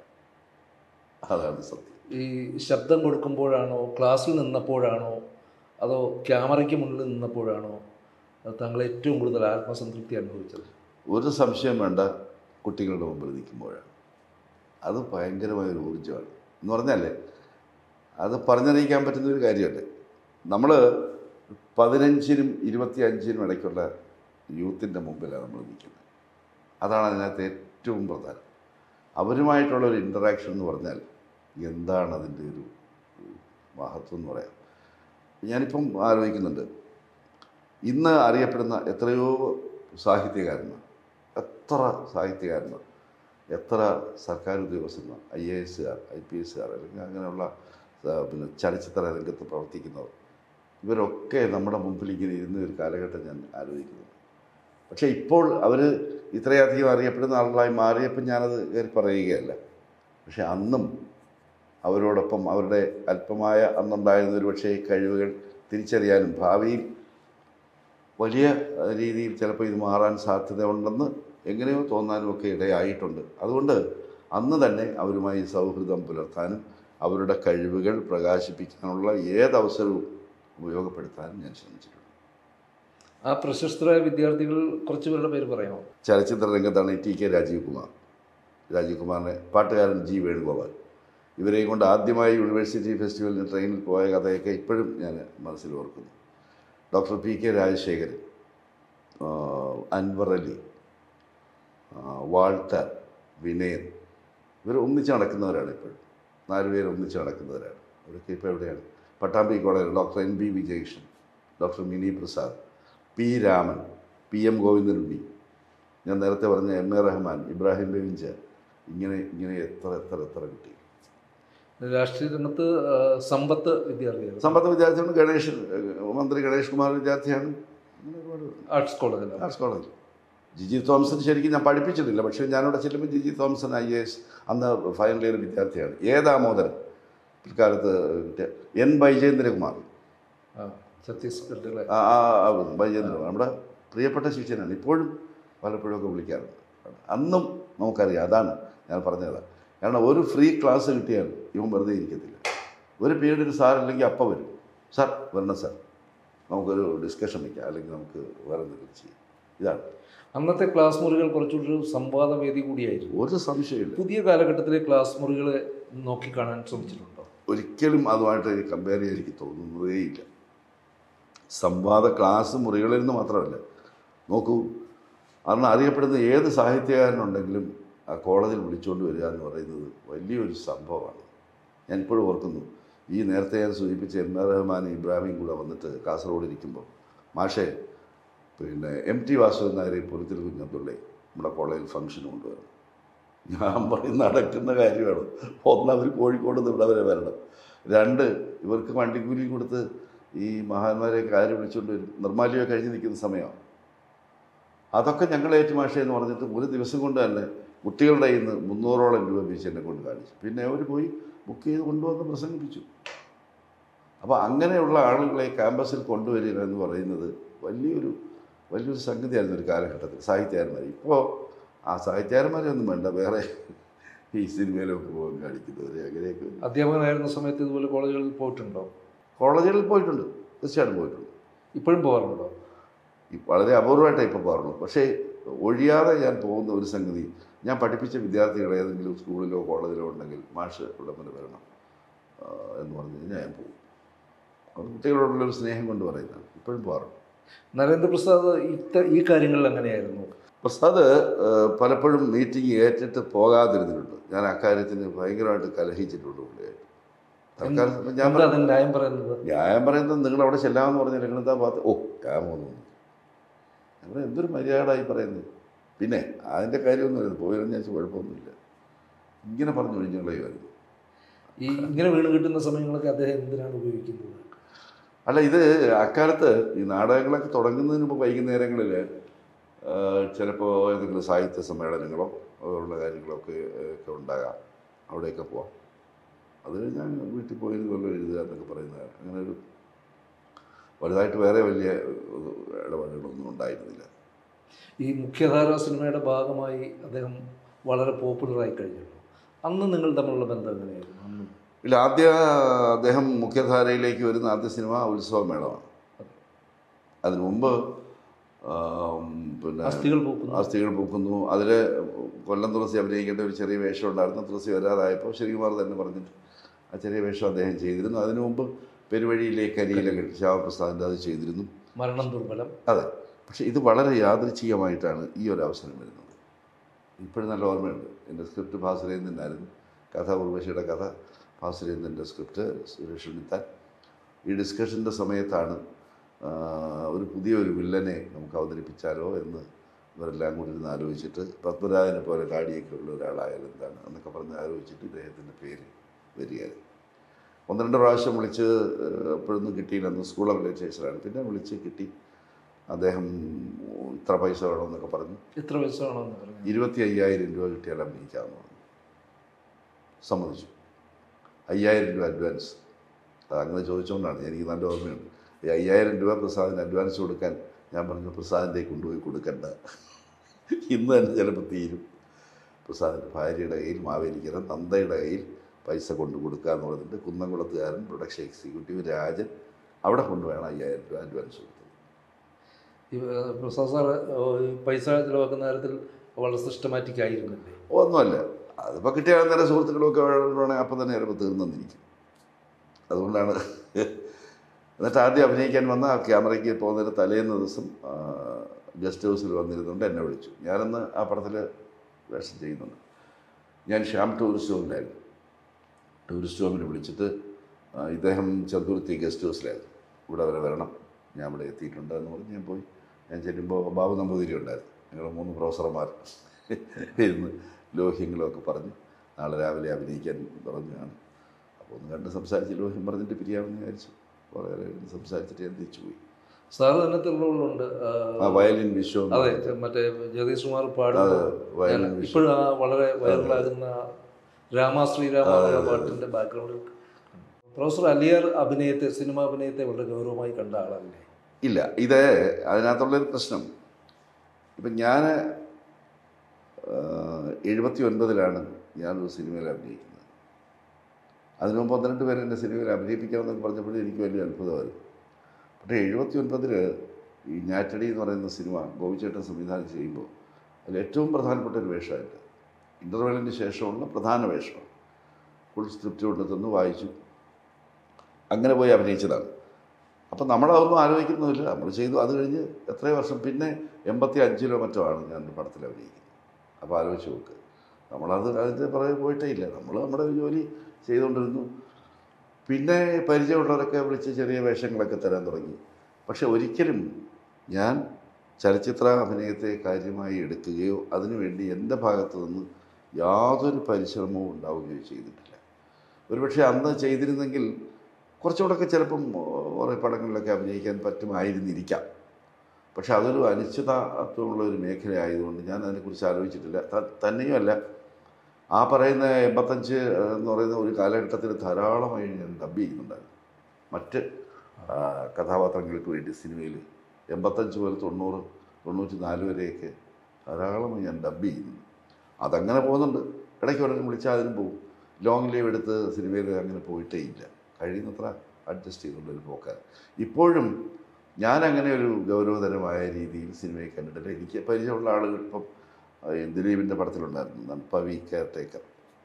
B: അതാണ് സത്യം
A: ഈ ശബ്ദം കൊടുക്കുമ്പോഴാണോ ക്ലാസ്സിൽ നിന്നപ്പോഴാണോ അതോ ക്യാമറയ്ക്ക് മുന്നിൽ നിന്നപ്പോഴാണോ അത് താങ്കൾ ഏറ്റവും കൂടുതൽ ആത്മസംതൃപ്തി അനുഭവിച്ചത്
B: ഒരു സംശയം വേണ്ട കുട്ടികളുടെ മുമ്പിൽ നിൽക്കുമ്പോഴാണ് അത് ഭയങ്കരമായ ഒരു ഊർജ്ജമാണ് എന്ന് പറഞ്ഞാലേ അത് പറഞ്ഞറിയിക്കാൻ പറ്റുന്ന ഒരു കാര്യമല്ലേ നമ്മൾ പതിനഞ്ചിനും ഇരുപത്തി അഞ്ചിനും ഇടയ്ക്കുള്ള യൂത്തിൻ്റെ മുമ്പിലാണ് നമ്മൾ നിൽക്കുന്നത് അതാണ് അതിനകത്ത് ഏറ്റവും പ്രധാനം അവരുമായിട്ടുള്ള ഒരു ഇൻറ്ററാക്ഷൻ എന്ന് പറഞ്ഞാൽ എന്താണ് അതിൻ്റെ ഒരു മഹത്വം എന്ന് പറയാം ഞാനിപ്പം ആലോചിക്കുന്നുണ്ട് ഇന്ന് അറിയപ്പെടുന്ന എത്രയോ സാഹിത്യകാരന്മാർ എത്ര സാഹിത്യകാരന്മാർ എത്ര സർക്കാർ ഉദ്യോഗസ്ഥന്മാർ ഐ എ എസുകാർ ഐ പി എസുകാർ അല്ലെങ്കിൽ അങ്ങനെയുള്ള ആ, പിന്നെ ചലച്ചിത്ര രംഗത്ത് പ്രവർത്തിക്കുന്നവർ ഇവരൊക്കെ നമ്മുടെ മുമ്പിൽ ഇങ്ങനെ ഇരുന്ന ഒരു കാലഘട്ടം ഞാൻ ആലോചിക്കുന്നു പക്ഷേ ഇപ്പോൾ അവർ ഇത്രയധികം അറിയപ്പെടുന്ന ആളുകളായി മാറിയപ്പോൾ ഞാനത് കയറി പറയുകയല്ല പക്ഷേ അന്നും അവരോടൊപ്പം അവരുടെ അല്പമായ അന്നുണ്ടായിരുന്ന ഒരു പക്ഷേ കഴിവുകൾ തിരിച്ചറിയാനും ഭാവിയിൽ വലിയ അഹ്, രീതിയിൽ ചിലപ്പോൾ ഇത് മാറാൻ സാധ്യതയുണ്ടെന്ന് എങ്ങനെയോ തോന്നാനും ഒക്കെ ഇടയായിട്ടുണ്ട് അതുകൊണ്ട് അന്ന് തന്നെ അവരുമായി സൗഹൃദം പുലർത്താനും അവരുടെ കഴിവുകൾ പ്രകാശിപ്പിക്കാനുള്ള ഏതവസരവും ഉപയോഗപ്പെടുത്താനും ഞാൻ ശ്രമിച്ചിട്ടുണ്ട്
A: ആ പ്രശസ്തരായ വിദ്യാർത്ഥികൾ കുറച്ച് പേരുടെ പേര് പറയാമോ
B: ചലച്ചിത്ര രംഗത്താണ് ടി കെ രാജീവ് കുമാർ രാജീവ് കുമാറിനെ പാട്ടുകാരൻ ജി വേണുഗോപാൽ ഇവരെയും കൊണ്ട് ആദ്യമായി യൂണിവേഴ്സിറ്റി ഫെസ്റ്റിവലിന് ട്രെയിനിൽ പോയ കഥയൊക്കെ ഇപ്പോഴും ഞാൻ മനസ്സിൽ ഓർക്കുന്നു ഡോക്ടർ പി കെ രാജശേഖരൻ ആ, അൻവർ അലി ആ, വാൾട്ടർ വിനയൻ ഇവർ ഒന്നിച്ച് നടക്കുന്നവരാണ് ഇപ്പോഴും നാലുപേർ ഒന്നിച്ച് നടക്കുന്നവരാണ് അവരൊക്കെ ഇപ്പോൾ എവിടെയാണ് പട്ടാമ്പി കോളേജിൽ doctor N B Vijayakrishnan doctor Mini Prasad P Raman P M Govindanunni ഞാൻ നേരത്തെ പറഞ്ഞ എം എ റഹ്മാൻ ഇബ്രാഹിം ബെവിഞ്ച ഇങ്ങനെ ഇങ്ങനെ എത്ര എത്ര എത്ര കിട്ടി
A: രാഷ്ട്രീയ രംഗത്ത് ആ, സമ്പത്ത് വിദ്യാർത്ഥികൾ
B: സമ്പത്ത് വിദ്യാർത്ഥിയാണ് ഗണേഷ് ഏഹ് മന്ത്രി ഗണേഷ് കുമാർ വിദ്യാർത്ഥിയാണ് അങ്ങനെ ഒരുപാട്
A: ആർട്സ് കോളേജിലാണ്
B: ആർട്സ് കോളേജ് ജിജി തോംസൺ ശരിക്കും ഞാൻ പഠിപ്പിച്ചിട്ടില്ല പക്ഷേ ഞാനിവിടെ ചെല്ലുമ്പോൾ Jiji Thomson I A S അന്ന് ഫൈനൽ ഇയർ വിദ്യാർത്ഥിയാണ് ഏ ദാമോദരൻ പിൽക്കാലത്ത് കിട്ടിയ എൻ വൈജേന്ദ്രകുമാർ
A: ആ ഛത്തീസ്ഗഡിലെ
B: ആ ആ, ആ, വൈജേന്ദ്രകുമാർ നമ്മുടെ പ്രിയപ്പെട്ട ശിഷ്യനാണ് ഇപ്പോഴും പലപ്പോഴും ഒക്കെ വിളിക്കാറുണ്ട് അന്നും നമുക്കറിയാം അതാണ് ഞാൻ പറഞ്ഞത് കാരണം ഒരു ഫ്രീ ക്ലാസ് കിട്ടിയാൽ ഇവൻ വെറുതെ ഇരിക്കത്തില്ല ഒരു പീരീഡിന് സാർ ഇല്ലെങ്കിൽ അപ്പം വരും സാർ വരണം സാർ നമുക്കൊരു ഡിസ്കഷൻ വയ്ക്കാം അല്ലെങ്കിൽ നമുക്ക് വേറെ എന്തെങ്കിലും ചെയ്യാം ഇതാണ്
A: അന്നത്തെ ക്ലാസ് മുറികൾ കുറച്ചുകൂടി ഒരു സംവാദ വേദി കൂടിയായിരുന്നു
B: ഒരു സംശയമില്ല
A: പുതിയ കാലഘട്ടത്തിലെ ക്ലാസ് മുറികളെ നോക്കിക്കാണാൻ ശ്രമിച്ചിട്ടുണ്ടോ
B: ഒരിക്കലും അതുമായിട്ട് കമ്പയർ ചെയ്യാൻ എനിക്ക് തോന്നുന്നതേയില്ല സംവാദ ക്ലാസ് മുറികളിൽ നിന്ന് മാത്രമല്ല നോക്കൂ അന്ന് അറിയപ്പെടുന്ന ഏത് സാഹിത്യകാരനുണ്ടെങ്കിലും ആ കോളേജിൽ വിളിച്ചുകൊണ്ട് വരിക എന്ന് പറയുന്നത് വലിയൊരു സംഭവമാണ് ഞാൻ ഇപ്പോഴും ഓർക്കുന്നു ഈ നേരത്തെ ഞാൻ സൂചിപ്പിച്ച എം ആർ റഹ്മാൻ ഇബ്രാഹിം കൂടെ വന്നിട്ട് കാസർഗോഡ് ഇരിക്കുമ്പോൾ മാഷേ പിന്നെ എം ടി വാസുദേവൻ നായരെ പുറത്തിൽ കുഞ്ഞബ്ദുള്ളേ നമ്മുടെ കോളേജിൽ ഫംഗ്ഷൻ കൊണ്ടുവരണം ഞാൻ പറയും നടക്കുന്ന കാര്യമാണ് ഒന്ന് അവർ കോഴിക്കോട് നിന്ന് ഇവിടെ വരെ വരണം രണ്ട് ഇവർക്ക് വണ്ടിക്കൂലി കൊടുത്ത് ഈ മഹാന്മാരെ കാര്യം വിളിച്ചുകൊണ്ട് വരും നിർമ്മാല്യം കഴിഞ്ഞ് നിൽക്കുന്ന സമയമാണ് അതൊക്കെ ഞങ്ങൾ ഏറ്റുമാഷ എന്ന് പറഞ്ഞിട്ട് ഒരു ദിവസം കൊണ്ട് തന്നെ കുട്ടികളുടെ കയ്യിൽ നിന്ന് മുന്നൂറോളം രൂപ വീശ് എന്നെ കൊണ്ട് കാണിച്ചു പിന്നെ അവർ പോയി ബുക്ക് ചെയ്ത് കൊണ്ടുവന്ന് പ്രസംഗിപ്പിച്ചു അപ്പോൾ അങ്ങനെയുള്ള ആളുകളെ ക്യാമ്പസിൽ കൊണ്ടുവരിക എന്ന് പറയുന്നത് വലിയൊരു വലിയൊരു സംഗതിയായിരുന്നു ഒരു കാലഘട്ടത്തിൽ സാഹിത്യകാരന്മാർ ഇപ്പോൾ ആ സാഹിത്യകാരന്മാരെ ഒന്നും വേണ്ട വേറെ ഈ സിനിമയിലൊക്കെ പോകാൻ കാണിക്കുന്നവരെ അങ്ങനെയൊക്കെ
A: അധ്യാപകനായിരുന്ന സമയത്ത് ഇതുപോലെ കോളേജുകളിൽ പോയിട്ടുണ്ടോ
B: കോളേജുകളിൽ പോയിട്ടുണ്ട് തീർച്ചയായിട്ടും പോയിട്ടുണ്ട്
A: ഇപ്പോഴും പോകാറുണ്ടോ
B: ഈ വളരെ അപൂർവമായിട്ടേ ഇപ്പോൾ പാടുള്ളൂ പക്ഷേ ഒഴിയാതെ ഞാൻ പോകുന്ന ഒരു സംഗതി ഞാൻ പഠിപ്പിച്ച വിദ്യാർത്ഥികൾ ഏതെങ്കിലും സ്കൂളിലോ കോളേജിലോ ഉണ്ടെങ്കിൽ മാഷ് ഇവിടെ വരെ വരണം ആ, എന്ന് പറഞ്ഞു കഴിഞ്ഞാൽ ഞാൻ പോകും അത് കുട്ടികളോടുള്ളൊരു സ്നേഹം കൊണ്ട് പറയുന്നതാണ് ഇപ്പോഴും പോകാറുണ്ട്
A: നരേന്ദ്രപ്രസാദ് ഇത്ത ഈ കാര്യങ്ങളിൽ എങ്ങനെയായിരുന്നു
B: പ്രസാദ് ഏഹ്, പലപ്പോഴും മീറ്റിംഗ് ഏറ്റിട്ട് പോകാതിരുന്നിട്ടുണ്ട് ഞാൻ അക്കാര്യത്തിന് ഭയങ്കരമായിട്ട് കലഹിച്ചിട്ടുണ്ട് പുള്ളിയായിട്ട് തൽക്കാലം ഞാൻ
A: എന്താ അതിന് ന്യായം പറയുന്നത്
B: ന്യായം പറയുന്നത് നിങ്ങൾ അവിടെ ചെല്ലാമെന്ന് പറഞ്ഞാൽ നിങ്ങൾ എന്താ ഭാഗത്ത് ഓ ഞാൻ പോകുന്നു ഞാൻ പറയാം എന്തൊരു മര്യാദയായി പറയുന്നത് പിന്നെ അതിൻ്റെ കാര്യമൊന്നുമില്ല പോയിരുന്നു ഞാൻ കുഴപ്പമൊന്നുമില്ല ഇങ്ങനെ പറഞ്ഞു ഒഴിഞ്ഞുകളയുമായിരുന്നു
A: ഈ ഇങ്ങനെ വീണ് കിട്ടുന്ന സമയങ്ങളൊക്കെ അദ്ദേഹം എന്തിനാണ് ഉപയോഗിക്കുന്നത്
B: അല്ല ഇത് അക്കാലത്ത് ഈ നാടകങ്ങളൊക്കെ തുടങ്ങുന്നതിന് മുമ്പ് വൈകുന്നേരങ്ങളിൽ ചിലപ്പോൾ ഏതെങ്കിലും സാഹിത്യ സമ്മേളനങ്ങളോ അതുപോലുള്ള കാര്യങ്ങളൊക്കെ ഏഹ്, ഒക്കെ ഉണ്ടാകാം അവിടെയൊക്കെ പോവാം അത് ഞാൻ വീട്ടിൽ പോയിരുന്ന് വല്ലതും എഴുതുക എന്നൊക്കെ പറയുന്നതാണ് അങ്ങനെ ഒരു വലുതായിട്ട് വേറെ വലിയ ഏഹ്, ഇടപാടുകളൊന്നും ഉണ്ടായിരുന്നില്ല
A: ഈ മുഖ്യധാരാ സിനിമയുടെ ഭാഗമായി അദ്ദേഹം വളരെ പോപ്പുലറായി കഴിഞ്ഞല്ലോ അന്ന് നിങ്ങൾ തമ്മിലുള്ള ബന്ധം എങ്ങനെയായിരുന്നു അന്ന്
B: ഇല്ല ആദ്യ അദ്ദേഹം മുഖ്യധാരയിലേക്ക് വരുന്ന ആദ്യ സിനിമ ഉത്സവമേളമാണ് അതിനു മുമ്പ് ആം, പിന്നെ
A: അസ്ഥികൾ പൂക്കുന്നു
B: ആസ്തികൾ പൂക്കുന്നു അതിൽ കൊല്ലം തുളസി അഭിനയിക്കേണ്ട ഒരു ചെറിയ വേഷം ഉണ്ടായിരുന്നു തുളസി വരാതായപ്പോൾ ശ്രീകുമാർ തന്നെ പറഞ്ഞിട്ട് ആ ചെറിയ വേഷം അദ്ദേഹം ചെയ്തിരുന്നു അതിനു മുമ്പ് പെരുവഴിയിലെ കരിയിലകൾ ശ്യാമപ്രസാദിൻ്റെ അത് ചെയ്തിരുന്നു
A: മരണം ദുർബലം
B: അതെ പക്ഷേ ഇത് വളരെ യാദൃച്ഛികമായിട്ടാണ് ഈ ഒരു അവസരം വരുന്നത് ഇപ്പോഴും നല്ല ഓർമ്മയുണ്ട് എൻ്റെ സ്ക്രിപ്റ്റ് ഭാസുരേന്ദ്രനായിരുന്നു കഥ ഉർവശിയുടെ കഥ ഭാസുരേന്ദ്രൻ്റെ സ്ക്രിപ്റ്റ് സുരേഷ് ഉണ്ണിത്താൻ ഈ ഡിസ്കഷൻ്റെ സമയത്താണ് ആ, ഒരു പുതിയൊരു വില്ലനെ നമുക്ക് അവതരിപ്പിച്ചാലോ എന്ന് ഇവരെല്ലാം കൂടി ഇരുന്ന് ആലോചിച്ചിട്ട് പത്മരാജനെ പോലെ താടിയൊക്കെ ഉള്ള ഒരാളായാലും എന്താണ് എന്നൊക്കെ പറഞ്ഞ് ആലോചിച്ചിട്ട് ഇദ്ദേഹത്തിൻ്റെ പേര് വരികയായിരുന്നു ഒന്ന് രണ്ട് പ്രാവശ്യം വിളിച്ച് ഏഹ്, അപ്പോഴൊന്നും കിട്ടിയില്ല അന്ന് സ്കൂൾ ടീച്ചറാണ് പിന്നെ വിളിച്ച് കിട്ടി അദ്ദേഹം ഇത്ര പൈസ വേണമെന്നൊക്കെ പറഞ്ഞു
A: എത്ര വയസ്സാണെന്ന് പറഞ്ഞു
B: ഇരുപത്തി അയ്യായിരം രൂപ കിട്ടിയാൽ അഭിനയിക്കാമെന്ന് പറഞ്ഞു സമ്മതിച്ചു അയ്യായിരം രൂപ അഡ്വാൻസ് അത് അങ്ങനെ ചോദിച്ചുകൊണ്ടാണ് എനിക്ക് നല്ല ഓർമ്മയുണ്ട് ഈ അയ്യായിരം രൂപ പ്രസാദിന് അഡ്വാൻസ് കൊടുക്കാൻ ഞാൻ പറഞ്ഞു പ്രസാദിൻ്റെ കൊണ്ടുപോയി കൊടുക്കണ്ട ഇന്ന് തന്നെ ചിലപ്പോൾ തീരും പ്രസാദിൻ്റെ ഭാര്യയുടെ കയ്യിൽ മാവേലിക്കര നന്ദയുടെ കയ്യിൽ പൈസ കൊണ്ടു കൊടുക്കുക എന്ന് പറഞ്ഞിട്ട് കുന്നംകുളത്തുകാരൻ പ്രൊഡക്ഷൻ എക്സിക്യൂട്ടീവ് രാജൻ അവിടെ കൊണ്ടുവേണം അയ്യായിരം രൂപ അഡ്വാൻസ് കൊടുത്തത്
A: ഈ ഏഹ്, പ്രസാദ് സാറ് ഈ പൈസ ചിലവാക്കുന്ന കാര്യത്തിൽ വളരെ സിസ്റ്റമാറ്റിക് ആയിരുന്നില്ലേ
B: ഒന്നുമല്ല അതിപ്പോൾ കിട്ടിയ നേരം സുഹൃത്തുക്കളൊക്കെ വേണമെങ്കിൽ അപ്പം തന്നെ ചിലപ്പോൾ തീർന്നെന്നിരിക്കും അതുകൊണ്ടാണ് എന്നിട്ട് ആദ്യം അഭിനയിക്കാൻ വന്ന ആ ക്യാമറയ്ക്ക് പോകുന്നതിന് തലേന്ന് ദിവസം ആ, ഗസ്റ്റ് ഹൗസിൽ വന്നിരുന്നുകൊണ്ട് എന്നെ വിളിച്ചു ഞാനന്ന് ആ പടത്തിൽ വേഷം ചെയ്യുന്നുണ്ട് ഞാൻ ശ്യാം ടൂറിസ്റ്റ് ഹോമിലായിരുന്നു ടൂറിസ്റ്റ് ഹോമിൽ വിളിച്ചിട്ട് ആ, ഇദ്ദേഹം ചതുർത്ഥി ഗസ്റ്റ് ഹൗസിലായിരുന്നു ഇവിടെ വരെ വരണം ഞാൻ ഇവിടെ എത്തിയിട്ടുണ്ട് എന്ന് പറഞ്ഞ് ഞാൻ പോയി ഞാൻ ചെല്ലുമ്പോൾ ബാബു നമ്പൂതിരി ഉണ്ടായിരുന്നു ഞങ്ങൾ മൂന്ന് പ്രൊഫസർമാർ ഇരുന്ന് ലോഹ്യങ്ങളൊക്കെ പറഞ്ഞ് നാളെ രാവിലെ അഭിനയിക്കാൻ പറഞ്ഞാണ് അപ്പോൾ ഒന്ന് കണ്ട് സംസാരിച്ച് ലോഹ്യം പറഞ്ഞിട്ട് പിരിയാമെന്ന് വിചാരിച്ചു വളരെ ഇരുന്ന് സംസാരിച്ചിട്ട് ഞാൻ തിരിച്ചു പോയി
A: സാറ് തന്നെ തെളിവുകളുണ്ട്
B: ആ വയലിൻ വിശ്വം
A: അതെ ചെ- മറ്റേ ജഗദീഷ് കുമാർ
B: അതെ,
A: പാടുമ്പോൾ
B: വയലിൻ
A: ഞാൻ
B: വിശ്വം
A: ഇപ്പോഴും ആ വളരെ വൈറലാകുന്ന രാമ ശ്രീരാമ എന്നുള്ള പാട്ടിന്റെ ബാക്ക്ഗ്രൗണ്ടിൽ പ്രൊഫസർ അലിയാർ അഭിനയത്തെ സിനിമാ അഭിനയത്തെ വളരെ ഗൗരവമായി കണ്ട ആളല്ലേ
B: ഇല്ല ഇത് അതിനകത്തുള്ളൊരു പ്രശ്നം ഇപ്പം ഞാൻ എഴുപത്തി ഒൻപതിലാണ് ഞാനൊരു സിനിമയിൽ അഭിനയിക്കുന്നത് അതിനു മുമ്പ് പന്ത്രണ്ട് പേര് എൻ്റെ സിനിമയിൽ അഭിനയിപ്പിക്കാമെന്നൊക്കെ പറഞ്ഞപ്പോഴും എനിക്ക് വലിയ അത്ഭുതമായിരുന്നു പക്ഷേ എഴുപത്തി ഒൻപതിൽ ഈ ഞാറ്റടി എന്ന് പറയുന്ന സിനിമ ഗോപിച്ചേട്ടൻ സംവിധാനം ചെയ്യുമ്പോൾ അതിൽ ഏറ്റവും പ്രധാനപ്പെട്ട ഒരു വേഷമായിട്ട് ഇൻ്റർവെല്ലിന് ശേഷമുള്ള പ്രധാന വേഷമാണ് ഫുൾ സ്ക്രിപ്റ്റ് കൊണ്ട് തന്നു വായിച്ചു അങ്ങനെ പോയി അഭിനയിച്ചതാണ് അപ്പം നമ്മളതൊന്നും ആലോചിക്കുന്നുമില്ല നമ്മൾ ചെയ്തു അത് കഴിഞ്ഞ് എത്രയോ വർഷം പിന്നെ എൺപത്തി അഞ്ചിലോ മറ്റോ ആണ് ഞാൻ ഒരു പടത്തിൽ അഭിനയിക്കുന്നത് അപ്പോൾ ആലോചിച്ച് നോക്ക് നമ്മളത് അതിൻ്റെ പുറകെ പോയിട്ടേ ഇല്ല നമ്മൾ നമ്മുടെ ജോലി ചെയ്തുകൊണ്ടിരുന്നു പിന്നെ പരിചയമുള്ളവരൊക്കെ വിളിച്ച് ചെറിയ വേഷങ്ങളൊക്കെ തരാൻ തുടങ്ങി പക്ഷെ ഒരിക്കലും ഞാൻ ചലച്ചിത്ര അഭിനയത്തെ കാര്യമായി എടുക്കുകയോ അതിനുവേണ്ടി എൻ്റെ ഭാഗത്തു നിന്ന് യാതൊരു പരിശ്രമവും ഉണ്ടാവുകയോ ചെയ്തിട്ടില്ല ഒരുപക്ഷെ അന്ന് ചെയ്തിരുന്നെങ്കിൽ കുറച്ചുകൂടെയൊക്കെ ചിലപ്പം കുറേ പടങ്ങളിലൊക്കെ അഭിനയിക്കാൻ പറ്റുമായിരുന്നിരിക്കാം പക്ഷെ അതൊരു അനിശ്ചിതത്വമുള്ള ഒരു മേഖല ആയതുകൊണ്ട് ഞാൻ അതിനെക്കുറിച്ച് ആലോചിച്ചിട്ടില്ല ത- തന്നെയുമല്ല ആ പറയുന്ന എൺപത്തഞ്ച് എന്ന് പറയുന്ന ഒരു കാലഘട്ടത്തിൽ ധാരാളമായി ഞാൻ ഡബ് ചെയ്യുന്നുണ്ടായിരുന്നു മറ്റ് ആ, കഥാപാത്രങ്ങൾക്ക് വേണ്ടി സിനിമയിൽ എൺപത്തഞ്ച് മുതൽ തൊണ്ണൂറ് തൊണ്ണൂറ്റി നാല് വരെയൊക്കെ ധാരാളമായി ഞാൻ ഡബ് ചെയ്യുന്നു അതങ്ങനെ പോകുന്നുണ്ട് ഇടയ്ക്ക് ഉടനെ വിളിച്ചാൽ അതിനും പോകും ലോങ് ലീവ് എടുത്ത് സിനിമയിൽ അങ്ങനെ പോയിട്ടേ ഇല്ല കഴിയുന്നത്ര അഡ്ജസ്റ്റ് ചെയ്തുകൊണ്ടൊരു പോക്കാണ് ഇപ്പോഴും ഞാൻ അങ്ങനെ ഒരു ഗൗരവതരമായ രീതിയിൽ സിനിമയെ കണ്ടിട്ടില്ല എനിക്ക് പരിചയമുള്ള ആളുകൾ ഇപ്പം ആ, ദിലീപിൻ്റെ പടത്തിലുണ്ടായിരുന്നു നൻപവി കെയർ ടേക്കർ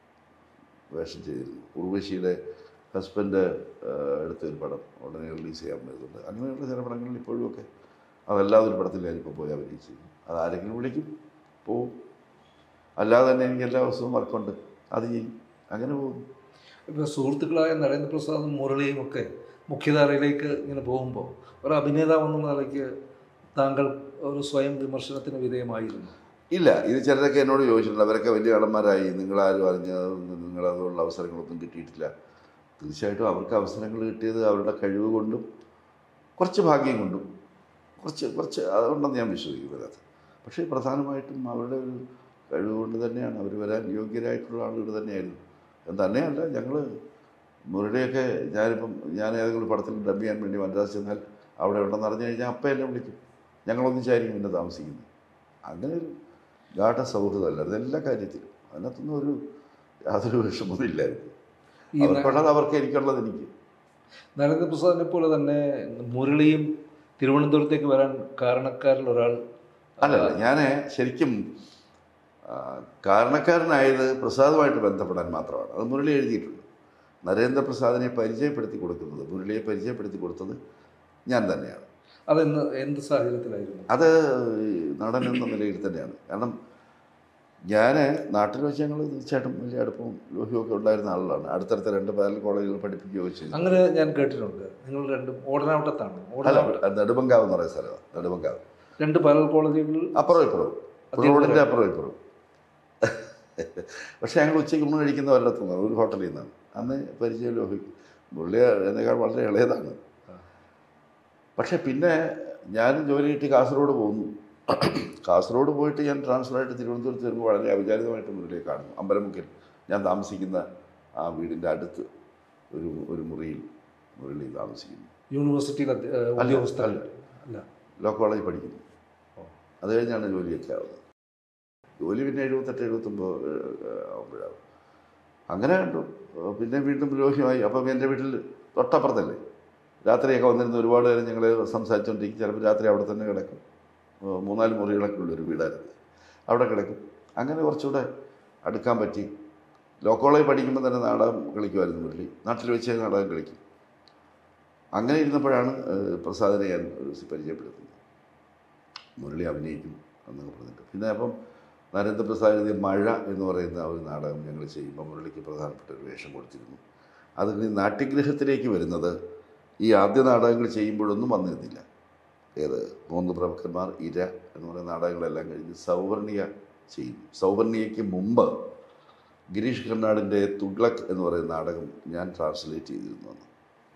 B: വേഷം ചെയ്തിരുന്നു ഉർവശിയുടെ ഹസ്ബൻഡ് എടുത്ത ഒരു പടം ഉടനെ റിലീസ് ചെയ്യാൻ പറ്റുന്നുണ്ട് അങ്ങനെയുള്ള ചില പടങ്ങളിൽ ഇപ്പോഴും ഒക്കെ അതല്ലാതെ ഒരു പടത്തിൽ ഞാനിപ്പോൾ പോയി അഭിനയിച്ചു അത് ആരെങ്കിലും വിളിക്കും പോവും അല്ലാതെ തന്നെ എനിക്ക് എല്ലാ ദിവസവും വർക്കുണ്ട് അത് ചെയ്യും അങ്ങനെ പോകുന്നു
A: ഇപ്പോൾ സുഹൃത്തുക്കളായ നരേന്ദ്രപ്രസാദും മുരളിയും ഒക്കെ മുഖ്യധാരയിലേക്ക് ഇങ്ങനെ പോകുമ്പോൾ ഒരു അഭിനേതാവ് എന്നുള്ള നിലയ്ക്ക് താങ്കൾ ഒരു സ്വയം വിമർശനത്തിന് വിധേയമായിരുന്നു
B: ഇല്ല ഇത് ചിലരൊക്കെ എന്നോട് ചോദിച്ചിട്ടുണ്ട് അവരൊക്കെ വലിയ കടന്മാരായി നിങ്ങളാരും അറിഞ്ഞ നിങ്ങളതുള്ള അവസരങ്ങളൊന്നും കിട്ടിയിട്ടില്ല തീർച്ചയായിട്ടും അവർക്ക് അവസരങ്ങൾ കിട്ടിയത് അവരുടെ കഴിവ് കൊണ്ടും കുറച്ച് ഭാഗ്യം കൊണ്ടും കുറച്ച് കുറച്ച് അതുകൊണ്ടെന്ന് ഞാൻ വിശ്വസിക്കുന്നത് അത് പക്ഷേ പ്രധാനമായിട്ടും അവരുടെ ഒരു കഴിവ് കൊണ്ട് തന്നെയാണ് അവർ വരാൻ യോഗ്യരായിട്ടുള്ള ആളുകൾ തന്നെയായിരുന്നു എന്ന് തന്നെയല്ല ഞങ്ങൾ മുരളിയൊക്കെ ഞാനിപ്പം ഞാൻ ഏതെങ്കിലും പടത്തിൽ ഡബ് ചെയ്യാൻ വേണ്ടി മദ്രാസ് ചെന്നാൽ അവിടെ ഉണ്ടെന്ന് അറിഞ്ഞു കഴിഞ്ഞാൽ അപ്പം എന്നെ വിളിക്കും ഞങ്ങളൊന്നിച്ചായിരിക്കും എന്നെ താമസിക്കുന്നത് അങ്ങനെ ഒരു ഗാഠ സൗഹൃദമല്ല അതെല്ലാ കാര്യത്തിലും അതിനകത്തൊന്നും ഒരു യാതൊരു വിഷമവും ഇല്ലായിരുന്നു
A: ഈ ന-
B: അവർക്കുള്ളത് അവർക്ക് എനിക്കുള്ളത് എനിക്ക്
A: നരേന്ദ്രപ്രസാദിനെ പോലെ തന്നെ മുരളിയും തിരുവനന്തപുരത്തേക്ക് വരാൻ കാരണക്കാരിൽ ഒരാൾ
B: അല്ലല്ല ഞാൻ ശരിക്കും ആ, കാരണക്കാരനായത് പ്രസാദുമായിട്ട് ബന്ധപ്പെടാൻ മാത്രമാണ് അത് മുരളി എഴുതിയിട്ടുണ്ട് നരേന്ദ്രപ്രസാദിനെ പരിചയപ്പെടുത്തി കൊടുക്കുന്നത് മുരളിയെ പരിചയപ്പെടുത്തി കൊടുത്തത് ഞാൻ തന്നെയാണ്
A: അതെന്ന് എന്ത് സാഹചര്യത്തിലായിരുന്നു
B: അത് നടൻ എന്ന നിലയിൽ തന്നെയാണ് കാരണം ഞാൻ നാട്ടിൽ വെച്ച് ഞങ്ങൾ തീർച്ചയായിട്ടും വലിയ അടുപ്പവും ലോഹ്യമൊക്കെ ഉണ്ടായിരുന്ന ആളുകളാണ് അടുത്തടുത്ത രണ്ട് പാരൽ കോളേജുകൾ പഠിപ്പിക്കുകയൊക്കെ ചെയ്തു
A: അങ്ങനെ ഞാൻ കേട്ടിട്ടുണ്ട് നിങ്ങൾ രണ്ടും ഓടനാവട്ടത്താണ്
B: അല്ല
A: ഓടനാവട്ടം
B: നെടുമ്പങ്കാവ് എന്ന് പറയുന്ന സ്ഥലമാണ് നെടുമ്പങ്കാവ്
A: രണ്ട് പാരൽ കോളേജുകളിൽ
B: അപ്പുറം ഇപ്പുറം
A: അധികം
B: റോഡിൻ്റെ അപ്പുറം ഇപ്പുറം പക്ഷേ ഞങ്ങൾ ഉച്ചയ്ക്ക് ഊണ് കഴിക്കുന്ന ഒരിടത്തു നിന്നാണ് ഒരു ഹോട്ടലിൽ നിന്നാണ് അന്ന് പരിചയം ലോഹി പുള്ളി എന്നേക്കാൾ വളരെ ഇളയതാണ് പക്ഷേ പിന്നെ ഞാൻ ജോലി കിട്ടി കാസർഗോഡ് പോകുന്നു കാസർഗോഡ് പോയിട്ട് ഞാൻ ട്രാൻസ്ഫർ ആയിട്ട് തിരുവനന്തപുരത്ത് വരുമ്പോൾ വളരെ അവിചാരിതമായിട്ട് മുന്നിലേക്ക് കാണുന്നു അമ്പലമുക്കിൽ ഞാൻ താമസിക്കുന്ന ആ വീടിൻ്റെ അടുത്ത് ഒരു ഒരു മുറിയിൽ മുരളി താമസിക്കുന്നു
A: യൂണിവേഴ്സിറ്റിയിൽ അധ്യ- ഏഹ്
B: അല്ല,
A: ഉദ്യോഗസ്ഥരല്ല അല്ല
B: ലോ കോളേജ് പഠിക്കുന്നു
A: ഓ.
B: അത് കഴിഞ്ഞാണ് ജോലിയൊക്കെ ആവുന്നത് ജോലി പിന്നെ എഴുപത്തെട്ട് എഴുപത്തൊമ്പത് ആകുമ്പോഴാവും അങ്ങനെ കണ്ടു ഏഹ് പിന്നെ വീണ്ടും ലോഹ്യമായി അപ്പം എൻ്റെ വീട്ടിൽ തൊട്ടപ്പുറത്തല്ലേ രാത്രിയൊക്കെ വന്നിരുന്ന ഒരുപാട് നേരം ഞങ്ങൾ സംസാരിച്ചുകൊണ്ടിരിക്കും ചിലപ്പോൾ രാത്രി അവിടെ തന്നെ കിടക്കും ഏഹ് മൂന്നാല് മുറികളൊക്കെ ഉള്ളൊരു വീടായിരുന്നു അവിടെ കിടക്കും അങ്ങനെ കുറച്ചുകൂടെ അടുക്കാൻ പറ്റി ലോ കോളേജ് പഠിക്കുമ്പോൾ തന്നെ നാടകം കളിക്കുമായിരുന്നു മുരളി നാട്ടിൽ വെച്ച് നാടകം കളിക്കും അങ്ങനെ ഇരുന്നപ്പോഴാണ് ഏഹ് പ്രസാദിനെ ഞാൻ ഒരു ദിവസം പരിചയപ്പെടുത്തുന്നത് മുരളി അഭിനയിക്കും എന്നൊക്കെ പറഞ്ഞിട്ട് പിന്നെ അപ്പം നരേന്ദ്രപ്രസാദ് എഴുതിയ മഴ എന്ന് പറയുന്ന ആ ഒരു നാടകം ഞങ്ങൾ ചെയ്യുമ്പോൾ മുരളിക്ക് പ്രധാനപ്പെട്ട ഒരു വേഷം കൊടുത്തിരുന്നു അത് ഇനി നാട്യഗ്രഹത്തിലേക്ക് വരുന്നത് ഈ ആദ്യ നാടകങ്ങൾ ചെയ്യുമ്പോഴൊന്നും വന്നിരുന്നില്ല ഏത് മൂന്ന് പ്രഭുക്കന്മാർ ഇര എന്ന് പറയുന്ന നാടകങ്ങളെല്ലാം കഴിഞ്ഞ് സൗവർണിക ചെയ്യും സൗവർണികയ്ക്ക് മുമ്പ് ഗിരീഷ് കർണാടിൻ്റെ തുഗ്ലക് എന്ന് പറയുന്ന നാടകം ഞാൻ ട്രാൻസ്ലേറ്റ് ചെയ്തിരുന്നു അന്ന്.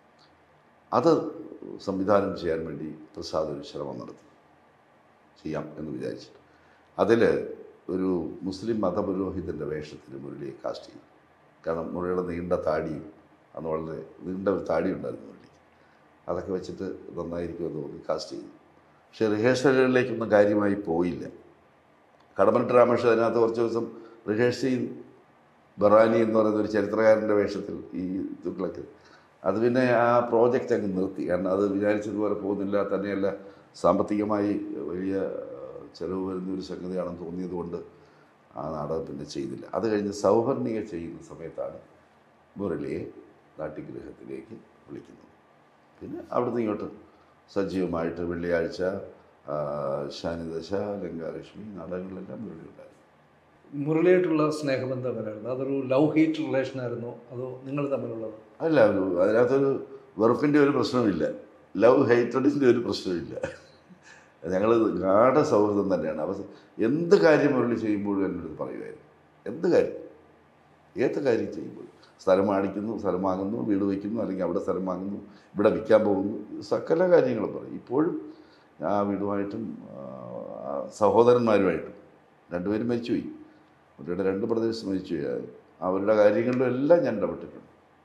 B: അത് സംവിധാനം ചെയ്യാൻ വേണ്ടി പ്രസാദ് ഒരു ശ്രമം നടത്തി ചെയ്യാം എന്ന് വിചാരിച്ചിട്ട് അതിൽ ഒരു മുസ്ലിം മതപുരോഹിതൻ്റെ വേഷത്തിൽ മുരളിയെ കാസ്റ്റ് ചെയ്തു കാരണം മുരളിയുടെ നീണ്ട താടിയും അന്ന് വളരെ നീണ്ട ഒരു താടി ഉണ്ടായിരുന്നു മുരളിക്ക് അതൊക്കെ വെച്ചിട്ട് നന്നായിരിക്കുമെന്ന് തോന്നി കാസ്റ്റ് ചെയ്തു പക്ഷേ റിഹേഴ്സലുകളിലേക്കൊന്നും കാര്യമായി പോയില്ല കടമനിട്ട് രാമകൃഷ്ണൻ അതിനകത്ത് കുറച്ച് ദിവസം റിഹേഴ്സ് ചെയ്തു ബറാനി എന്ന് പറയുന്ന ഒരു ചരിത്രകാരൻ്റെ വേഷത്തിൽ ഈ തുക്കളക്ക് അത് പിന്നെ ആ പ്രോജക്റ്റ് അങ്ങ് നിർത്തി കാരണം അത് വിചാരിച്ചതുപോലെ പോകുന്നില്ല തന്നെയല്ല സാമ്പത്തികമായി വലിയ ഏഹ്, ചെലവ് വരുന്ന ഒരു സംഗതിയാണെന്ന് തോന്നിയതുകൊണ്ട് ആ നാടകം പിന്നെ ചെയ്തില്ല അത് കഴിഞ്ഞ് സൗവർണിക ചെയ്യുന്ന സമയത്താണ് മുരളിയെ നാട്യഗ്രഹത്തിലേക്ക് വിളിക്കുന്നത് പിന്നെ അവിടുന്ന് ഇങ്ങോട്ട് സജീവമായിട്ട് വെള്ളിയാഴ്ച ആ, ശാനിദശ ലങ്കാലക്ഷ്മി നാടകങ്ങളിലെല്ലാം മുരളി ഉണ്ടായിരുന്നു
A: മുരളിയായിട്ടുള്ള സ്നേഹബന്ധം എങ്ങനെയായിരുന്നു അതൊരു ലവ് ഹീറ്റ് റിലേഷൻ ആയിരുന്നോ അതോ നിങ്ങൾ തമ്മിലുള്ളത്
B: അല്ല ഒരു അതിനകത്തൊരു വെറുപ്പിൻ്റെ ഒരു പ്രശ്നമില്ല ലവ് ഹേറ്റഡിൻ്റെ ഒരു പ്രശ്നമില്ല ഞങ്ങൾ ഗാഠ സൗഹൃദം തന്നെയാണ് അവ എന്ത് കാര്യം മുരളി ചെയ്യുമ്പോഴും എന്നോട് പറയുമായിരുന്നു എന്ത് കാര്യം ഏത് കാര്യം ചെയ്യുമ്പോഴും സ്ഥലം മേടിക്കുന്നു സ്ഥലം വാങ്ങുന്നു വീട് വയ്ക്കുന്നു അല്ലെങ്കിൽ അവിടെ സ്ഥലം വാങ്ങുന്നു ഇവിടെ വിൽക്കാൻ പോകുന്നു സകല കാര്യങ്ങളും പറയും ഇപ്പോഴും ആ വീടുമായിട്ടും ആ, സഹോദരന്മാരുമായിട്ടും രണ്ടുപേരും മരിച്ചുപോയി അവരുടെ രണ്ട് പ്രദേശം മരിച്ചുപോയി അവരുടെ കാര്യങ്ങളിലും എല്ലാം ഞാൻ ഇടപെട്ടിട്ടുണ്ട്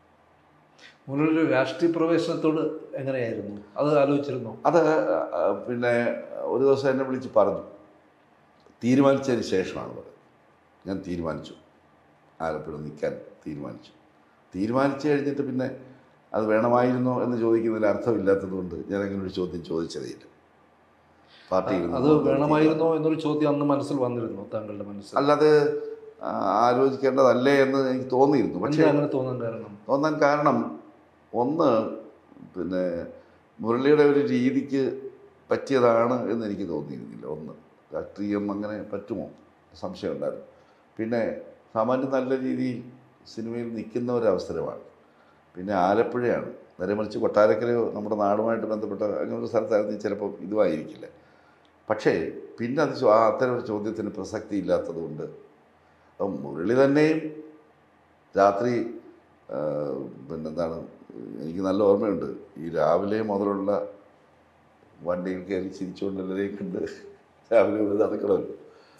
A: മുരളിയുടെ രാഷ്ട്രീയ പ്രവേശനത്തോട് എങ്ങനെയായിരുന്നു അത് ആലോചിച്ചിരുന്നോ
B: അത് ആ, പിന്നെ ഒരു ദിവസം എന്നെ വിളിച്ച് പറഞ്ഞു തീരുമാനിച്ചതിന് ശേഷമാണ് പറയുന്നത് ഞാൻ തീരുമാനിച്ചു ആലപ്പുഴ നിൽക്കാൻ തീരുമാനിച്ചു തീരുമാനിച്ചു കഴിഞ്ഞിട്ട് പിന്നെ അത് വേണമായിരുന്നോ എന്ന് ചോദിക്കുന്നതിൽ അർത്ഥമില്ലാത്തതുകൊണ്ട് ഞാൻ അങ്ങനെ ഒരു ചോദ്യം ചോദിച്ചതേയില്ല പാർട്ടിയിൽ
A: അത് വേണമായിരുന്നോ എന്നൊരു ചോദ്യം അന്ന് മനസ്സിൽ വന്നിരുന്നു താങ്കളുടെ മനസ്സിൽ
B: അല്ലാതെ ആ, ആലോചിക്കേണ്ടതല്ലേ എന്ന് എനിക്ക് തോന്നിയിരുന്നു പക്ഷേ
A: എന്താ അങ്ങനെ തോന്നാൻ കാരണം
B: തോന്നാൻ കാരണം ഒന്ന് പിന്നെ മുരളിയുടെ ഒരു രീതിക്ക് പറ്റിയതാണ് എന്ന് എനിക്ക് തോന്നിയിരുന്നില്ല ഒന്ന് രാഷ്ട്രീയം അങ്ങനെ പറ്റുമോ സംശയം ഉണ്ടായിരുന്നു പിന്നെ സാമാന്യം നല്ല രീതിയിൽ സിനിമയിൽ നിൽക്കുന്ന ഒരു അവസരമാണ് പിന്നെ ആലപ്പുഴയാണ് നേരെ മറിച്ച് കൊട്ടാരക്കരയോ നമ്മുടെ നാടുമായിട്ട് ബന്ധപ്പെട്ട അങ്ങനെ ഒരു സ്ഥലത്തായിരുന്നു ചിലപ്പോൾ ഇതുമായിരിക്കില്ല പക്ഷേ പിന്നെ അത് ചോ- ആ അത്തരം ഒരു ചോദ്യത്തിന് പ്രസക്തി ഇല്ലാത്തതുകൊണ്ട് അപ്പം മുരളി തന്നെയും രാത്രി ആ, പിന്നെന്താണ് എനിക്ക് നല്ല ഓർമ്മയുണ്ട് ഈ രാവിലെ മുതലുള്ള വണ്ടിയിൽ കയറി ചിരിച്ചുകൊണ്ട് എല്ലാവരെയും കണ്ട് രാവിലെ ഒരു നടക്കണമല്ലോ